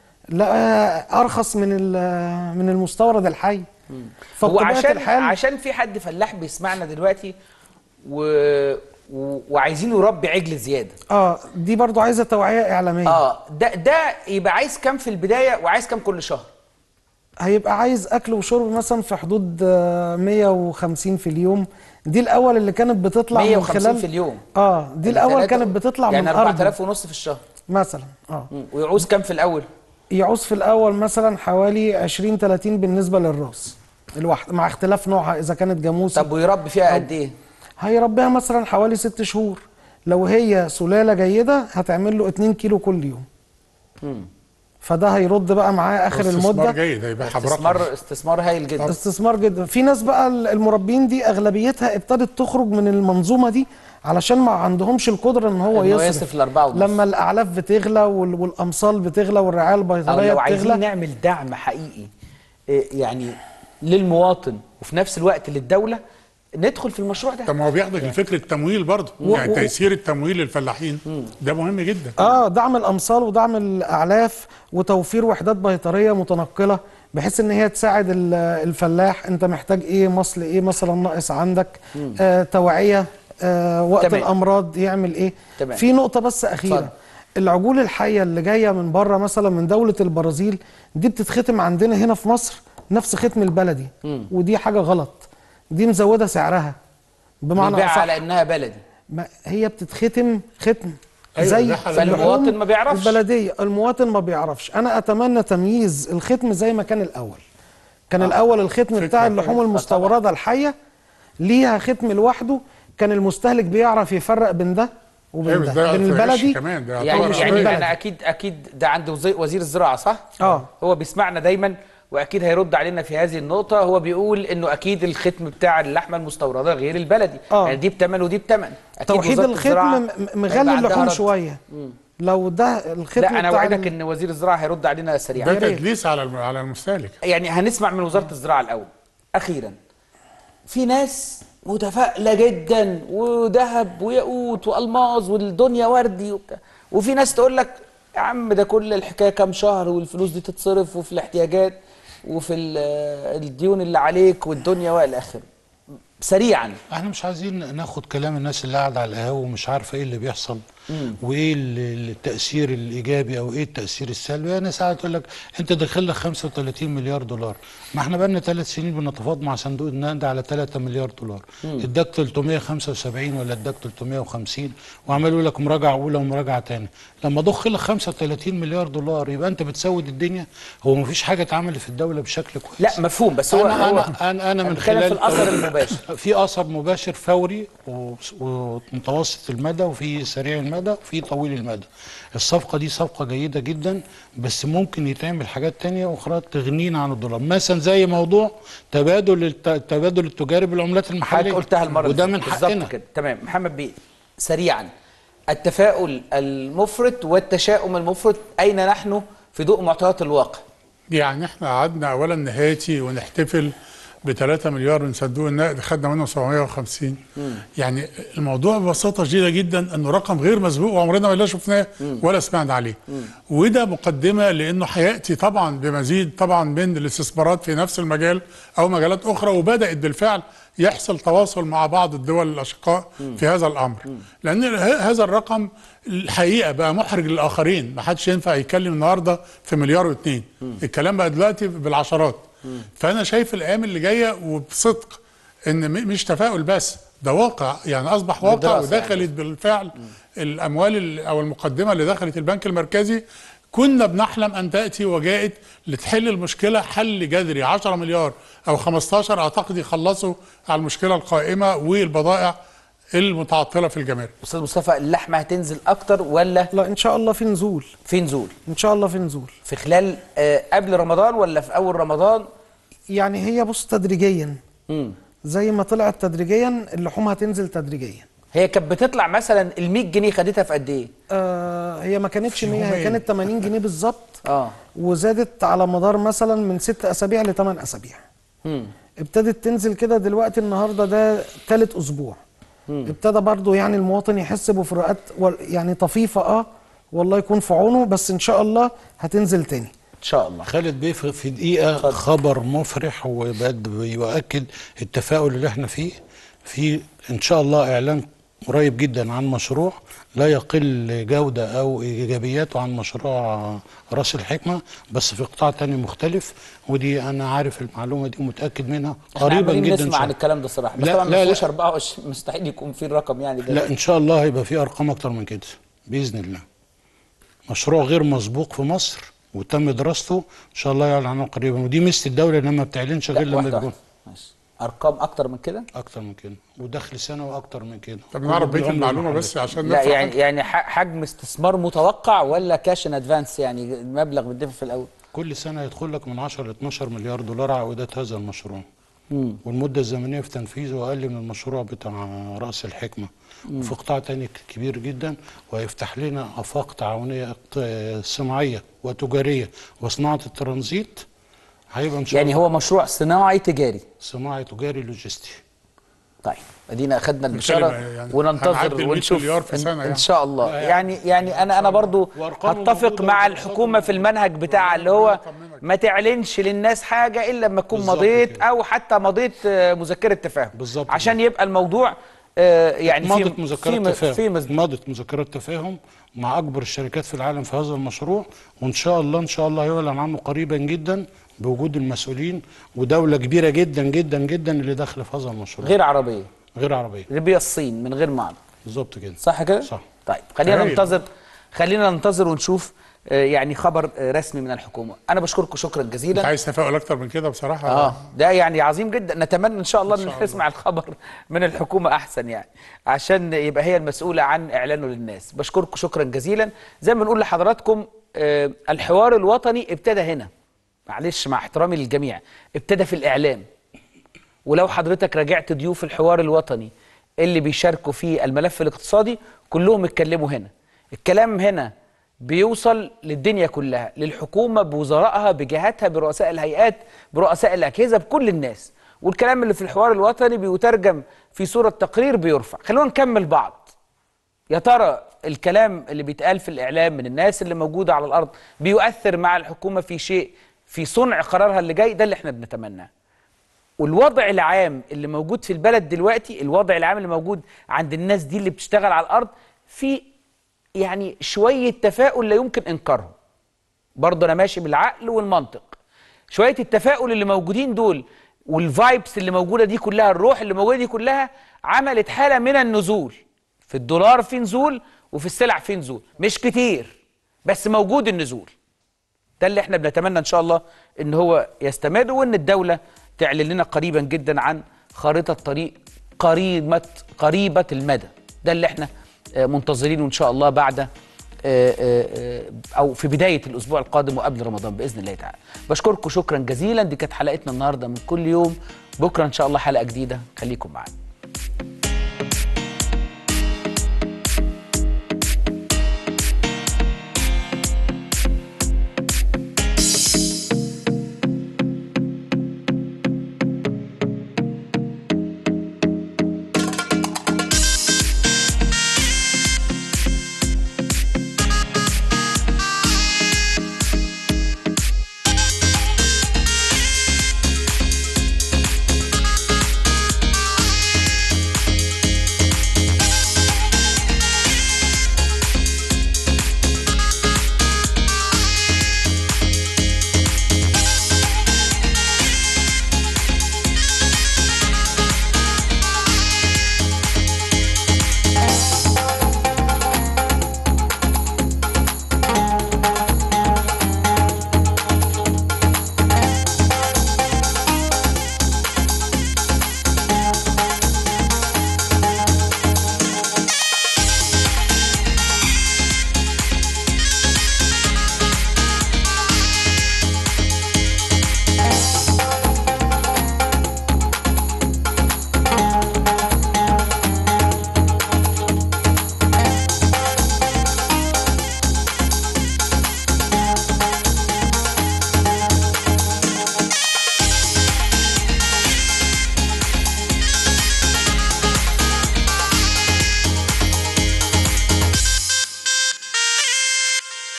لا ارخص من ال- من المستورد الحي هو فبطبيعة عشان الحال عشان في حد فلاح بيسمعنا دلوقتي و... و... وعايزين يربي عجل زياده اه دي برضو عايزه توعيه اعلاميه اه ده ده يبقى عايز كام في البدايه وعايز كام كل شهر هيبقى عايز اكل وشرب مثلا في حدود آه، 150 في اليوم دي الاول اللي كانت بتطلع من 150 خلال في اليوم اه دي الاول التلاتة- كانت بتطلع يعني من ارض 4000 ونص في الشهر مثلا اه مم. ويعوز كام في الاول يعوز في الاول مثلا حوالي 20 30 بالنسبه للراس الواحد مع اختلاف نوعها اذا كانت جاموسي طب ويربي فيها قد ايه هيربيها مثلا حوالي ست شهور لو هي سلاله جيده هتعمل له 2 كيلو كل يوم فده هيرد بقى معاه اخر استثمار المده جيد هيبيعها برقم استثمار استثمار هايل جدا استثمار جدا في ناس بقى المربين دي اغلبيتها ابتدت تخرج من المنظومه دي علشان ما عندهمش القدره ان هو إن هو يصرف يصرف الأربعة ونص. لما الاعلاف بتغلى وال- والامصال بتغلى والرعايه أو البيطريه لو عايزين بتغلى نعمل دعم حقيقي إيه، يعني للمواطن وفي نفس الوقت للدوله ندخل في المشروع ده طب ما هو بياخدك لفكره التمويل برضه و- يعني و- تيسير التمويل للفلاحين ده مهم جدا اه دعم الامصال ودعم الاعلاف وتوفير وحدات بيطريه متنقله بحيث ان هي تساعد ال- الفلاح انت محتاج ايه مصل ايه مثلا ناقص عندك آه توعيه آه وقت تمام. الامراض يعمل ايه تمام. في نقطه بس اخيره اتفضل. العجول الحيه اللي جايه من بره مثلا من دوله البرازيل دي بتتختم عندنا هنا في مصر نفس ختم البلدي ودي حاجه غلط دي مزوده سعرها بمعنى بيبيع اصح على انها بلدي ما هي بتتختم ختم أيوة، زي ده حل- فالمواطن اللحوم ما بيعرفش. البلديه المواطن ما بيعرفش انا اتمنى تمييز الختم زي ما كان الاول كان الاول الختم بتاع اللحوم المستورده الحيه ليها ختم لوحده كان المستهلك بيعرف يفرق بين ده وبين أيوة، ده ده بين في غش البلدي كمان ده يعني يعتبر يعني قضية. انا اكيد اكيد ده عند وزي- وزير الزراعه صح؟ اه هو بيسمعنا دايما واكيد هيرد علينا في هذه النقطه هو بيقول انه اكيد الختم بتاع اللحمه المستورده غير البلدي آه. يعني دي بتمن ودي بتمن اكيد توحيد وزارة الختم الزراعة م- هيبقى مغلي عندها اللحوم رد. شويه لو ده الختم لا انا بتاع اوعدك ال- ان وزير الزراعه هيرد علينا ده سريعا ريت. تدليس على الم- على المستهلك يعني هنسمع من وزاره الزراعه الاول اخيرا في ناس متفائله جدا وذهب وياقوت والماظ والدنيا وردي وبتاع وفي ناس تقول لك يا عم ده كل الحكايه كام شهر والفلوس دي تتصرف وفي الاحتياجات وفي ال- الديون اللي عليك والدنيا والى اخره سريعا احنا مش عايزين ناخد كلام الناس اللي قاعده على القهوه ومش عارفه ايه اللي بيحصل وايه ال- ال- التاثير الايجابي او ايه التاثير السلبي انا ساعات تقول لك انت داخل لك 35 مليار دولار ما احنا بقالنا ثلاث سنين بنتفاوض مع صندوق النقد على 3 مليار دولار اداك 375 ولا اداك 350 وعملوا لك مراجعه اولى ومراجعه ثانيه لما ضخ لك 35 مليار دولار يبقى انت بتسود الدنيا هو ما فيش حاجه اتعملت في الدوله بشكل كويس لا مفهوم بس هو أنا, هو أنا, أنا, أنا من بتكلم خلال في الاثر المباشر في اثر مباشر فوري و- ومتوسط المدى وفي سريع المدى وفي طويل المدى الصفقه دي صفقه جيده جدا بس ممكن يتعمل حاجات تانية اخرى تغنينا عن الدولار مثلا زي موضوع تبادل الت- التبادل التجاري بالعملات المحليه حضرتك قلتها المره وده اللي من فاتت. حقنا بالظبط كده تمام محمد بيه سريعا التفاؤل المفرط والتشاؤم المفرط اين نحن في ضوء معطيات الواقع يعني احنا قعدنا اولا نهاتي ونحتفل ب 3 مليار من صندوق النقد خدنا منه 750 يعني الموضوع ببساطه شديده جدا انه رقم غير مسبوق وعمرنا ما لا شفناه ولا سمعنا عليه وده مقدمه لانه هياتي طبعا بمزيد طبعا من الاستثمارات في نفس المجال او مجالات اخرى وبدات بالفعل يحصل تواصل مع بعض الدول الاشقاء في هذا الامر لان ه- هذا الرقم الحقيقه بقى محرج للاخرين ما حدش ينفع يتكلم النهارده في مليار واتنين الكلام بقى دلوقتي بالعشرات فانا شايف الايام اللي جايه وبصدق ان م- مش تفاؤل بس ده واقع يعني اصبح واقع بدراسة يعني. ودخلت بالفعل الاموال ال- او المقدمه اللي دخلت البنك المركزي كنا بنحلم ان تاتي وجاءت لتحل المشكله حل جذري 10 مليار او 15 اعتقد يخلصوا على المشكله القائمه والبضائع المتعطله في الجمارك استاذ مصطفى اللحمه هتنزل اكتر ولا لا ان شاء الله في نزول في نزول ان شاء الله في نزول في خلال آه، قبل رمضان ولا في اول رمضان يعني هي بص تدريجيا مم. زي ما طلعت تدريجيا اللحوم هتنزل تدريجيا هي كانت بتطلع مثلا ال 100 جنيه خدتها في قد ايه آه هي ما كانتش 100 هي يومين. كانت 80 جنيه بالظبط اه وزادت على مدار مثلا من ست اسابيع لثمان اسابيع مم. ابتدت تنزل كده دلوقتي النهارده ده ثالث اسبوع ابتدى برضو يعني المواطن يحس بفروقات وال- يعني طفيفه اه والله يكون في عونه بس ان شاء الله هتنزل تاني ان شاء الله خالد بيه في في دقيقة خبر مفرح وبجد بيؤكد التفاؤل اللي احنا فيه في ان شاء الله اعلان قريب جدا عن مشروع لا يقل جودة او ايجابياته عن مشروع راس الحكمة بس في قطاع تاني مختلف ودي انا عارف المعلومة دي متأكد منها احنا قريبا عمالين جدا إن نسمع شاء عن الله. الكلام ده صراحه بس لا، طبعا لا، ما لا. فيهوش 24 مستحيل يكون في الرقم يعني ده لا ان شاء الله هيبقى في ارقام اكتر من كده باذن الله مشروع غير مسبوق في مصر وتم دراسته ان شاء الله يعلن عنه قريبا ودي ميزه الدوله انها ما بتعلنش غير لا لما واحده تكون واحده ماشي ارقام اكتر من كده اكتر من كده ودخل سنوي اكتر من كده طب نعرف كله بقيه بالعملة المعلومه المحلية. بس عشان لا نفهم يعني يعني ح- حجم استثمار متوقع ولا كاش ان ادفانس يعني المبلغ بيدفع في الاول كل سنه يدخل لك من 10 ل 12 مليار دولار عائدات هذا المشروع والمده الزمنيه في تنفيذه اقل من المشروع بتاع راس الحكمه وفي قطاع تاني ك- كبير جدا وهيفتح لنا افاق تعاونيه اقت- صناعيه وتجاريه وصناعه الترانزيت هيبقى ان شاء يعني الله هو مشروع صناعي تجاري صناعي تجاري لوجستي طيب ادينا اخدنا البشاره يعني هنعدي وننتظر ال 100 ونشوف مليار في إن, سنة ان يعني. شاء الله لا يعني يعني انا انا برضو وأرقامه هتفق موجودة مع وتوصل الحكومه في المنهج بتاعها اللي هو ما تعلنش للناس حاجه الا لما تكون بالظبط مضيت كده. او حتى مضيت آه، مذكره تفاهم بالظبط عشان يبقى الموضوع آه، يعني في مضت في مذكرات م- تفاهم في مز- مضت مذكرات تفاهم مع اكبر الشركات في العالم في هذا المشروع وان شاء الله ان شاء الله يعلن عنه قريبا جدا بوجود المسؤولين ودوله كبيره جدا جدا جدا اللي داخله في هذا المشروع غير عربيه غير عربيه ليبيا الصين من غير معنى بالظبط كده صح كده؟ صح. طيب خلينا هايل. ننتظر خلينا ننتظر ونشوف آه، يعني خبر آه، رسمي من الحكومه انا بشكركم شكرا انت جزيلا عايز تفاؤل اكتر من كده بصراحه اه ده يعني عظيم جدا نتمنى ان شاء الله ان إن شاء نسمع الخبر من الحكومه احسن يعني عشان يبقى هي المسؤوله عن اعلانه للناس بشكركم شكرا جزيلا زي ما بنقول لحضراتكم آه الحوار الوطني ابتدى هنا معلش مع احترامي للجميع ابتدى في الاعلام ولو حضرتك راجعت ضيوف الحوار الوطني اللي بيشاركوا في الملف الاقتصادي كلهم اتكلموا هنا الكلام هنا بيوصل للدنيا كلها للحكومة بوزرائها بجهاتها برؤساء الهيئات برؤساء الأجهزة بكل الناس والكلام اللي في الحوار الوطني بيترجم في صورة تقرير بيرفع خلونا نكمل بعض يا ترى الكلام اللي بيتقال في الإعلام من الناس اللي موجودة على الأرض بيؤثر مع الحكومة في شيء في صنع قرارها اللي جاي ده اللي احنا بنتمناه والوضع العام اللي موجود في البلد دلوقتي الوضع العام اللي موجود عند الناس دي اللي بتشتغل على الارض في يعني شويه تفاؤل لا يمكن انكارهم برضه انا ماشي بالعقل والمنطق شويه التفاؤل اللي موجودين دول والفايبس اللي موجوده دي كلها الروح اللي موجوده دي كلها عملت حاله من النزول في الدولار في نزول وفي السلع في نزول مش كتير بس موجود النزول ده اللي احنا بنتمنى ان شاء الله ان هو يستمر وان الدوله تعلن لنا قريبا جدا عن خارطه طريق قريبه قريبه المدى ده اللي احنا آه، منتظرينه ان شاء الله بعد آه، آه، آه، او في بدايه الاسبوع القادم وقبل رمضان باذن الله تعالى بشكركم شكرا جزيلا دي كانت حلقتنا النهارده من كل يوم بكره ان شاء الله حلقه جديده خليكم معانا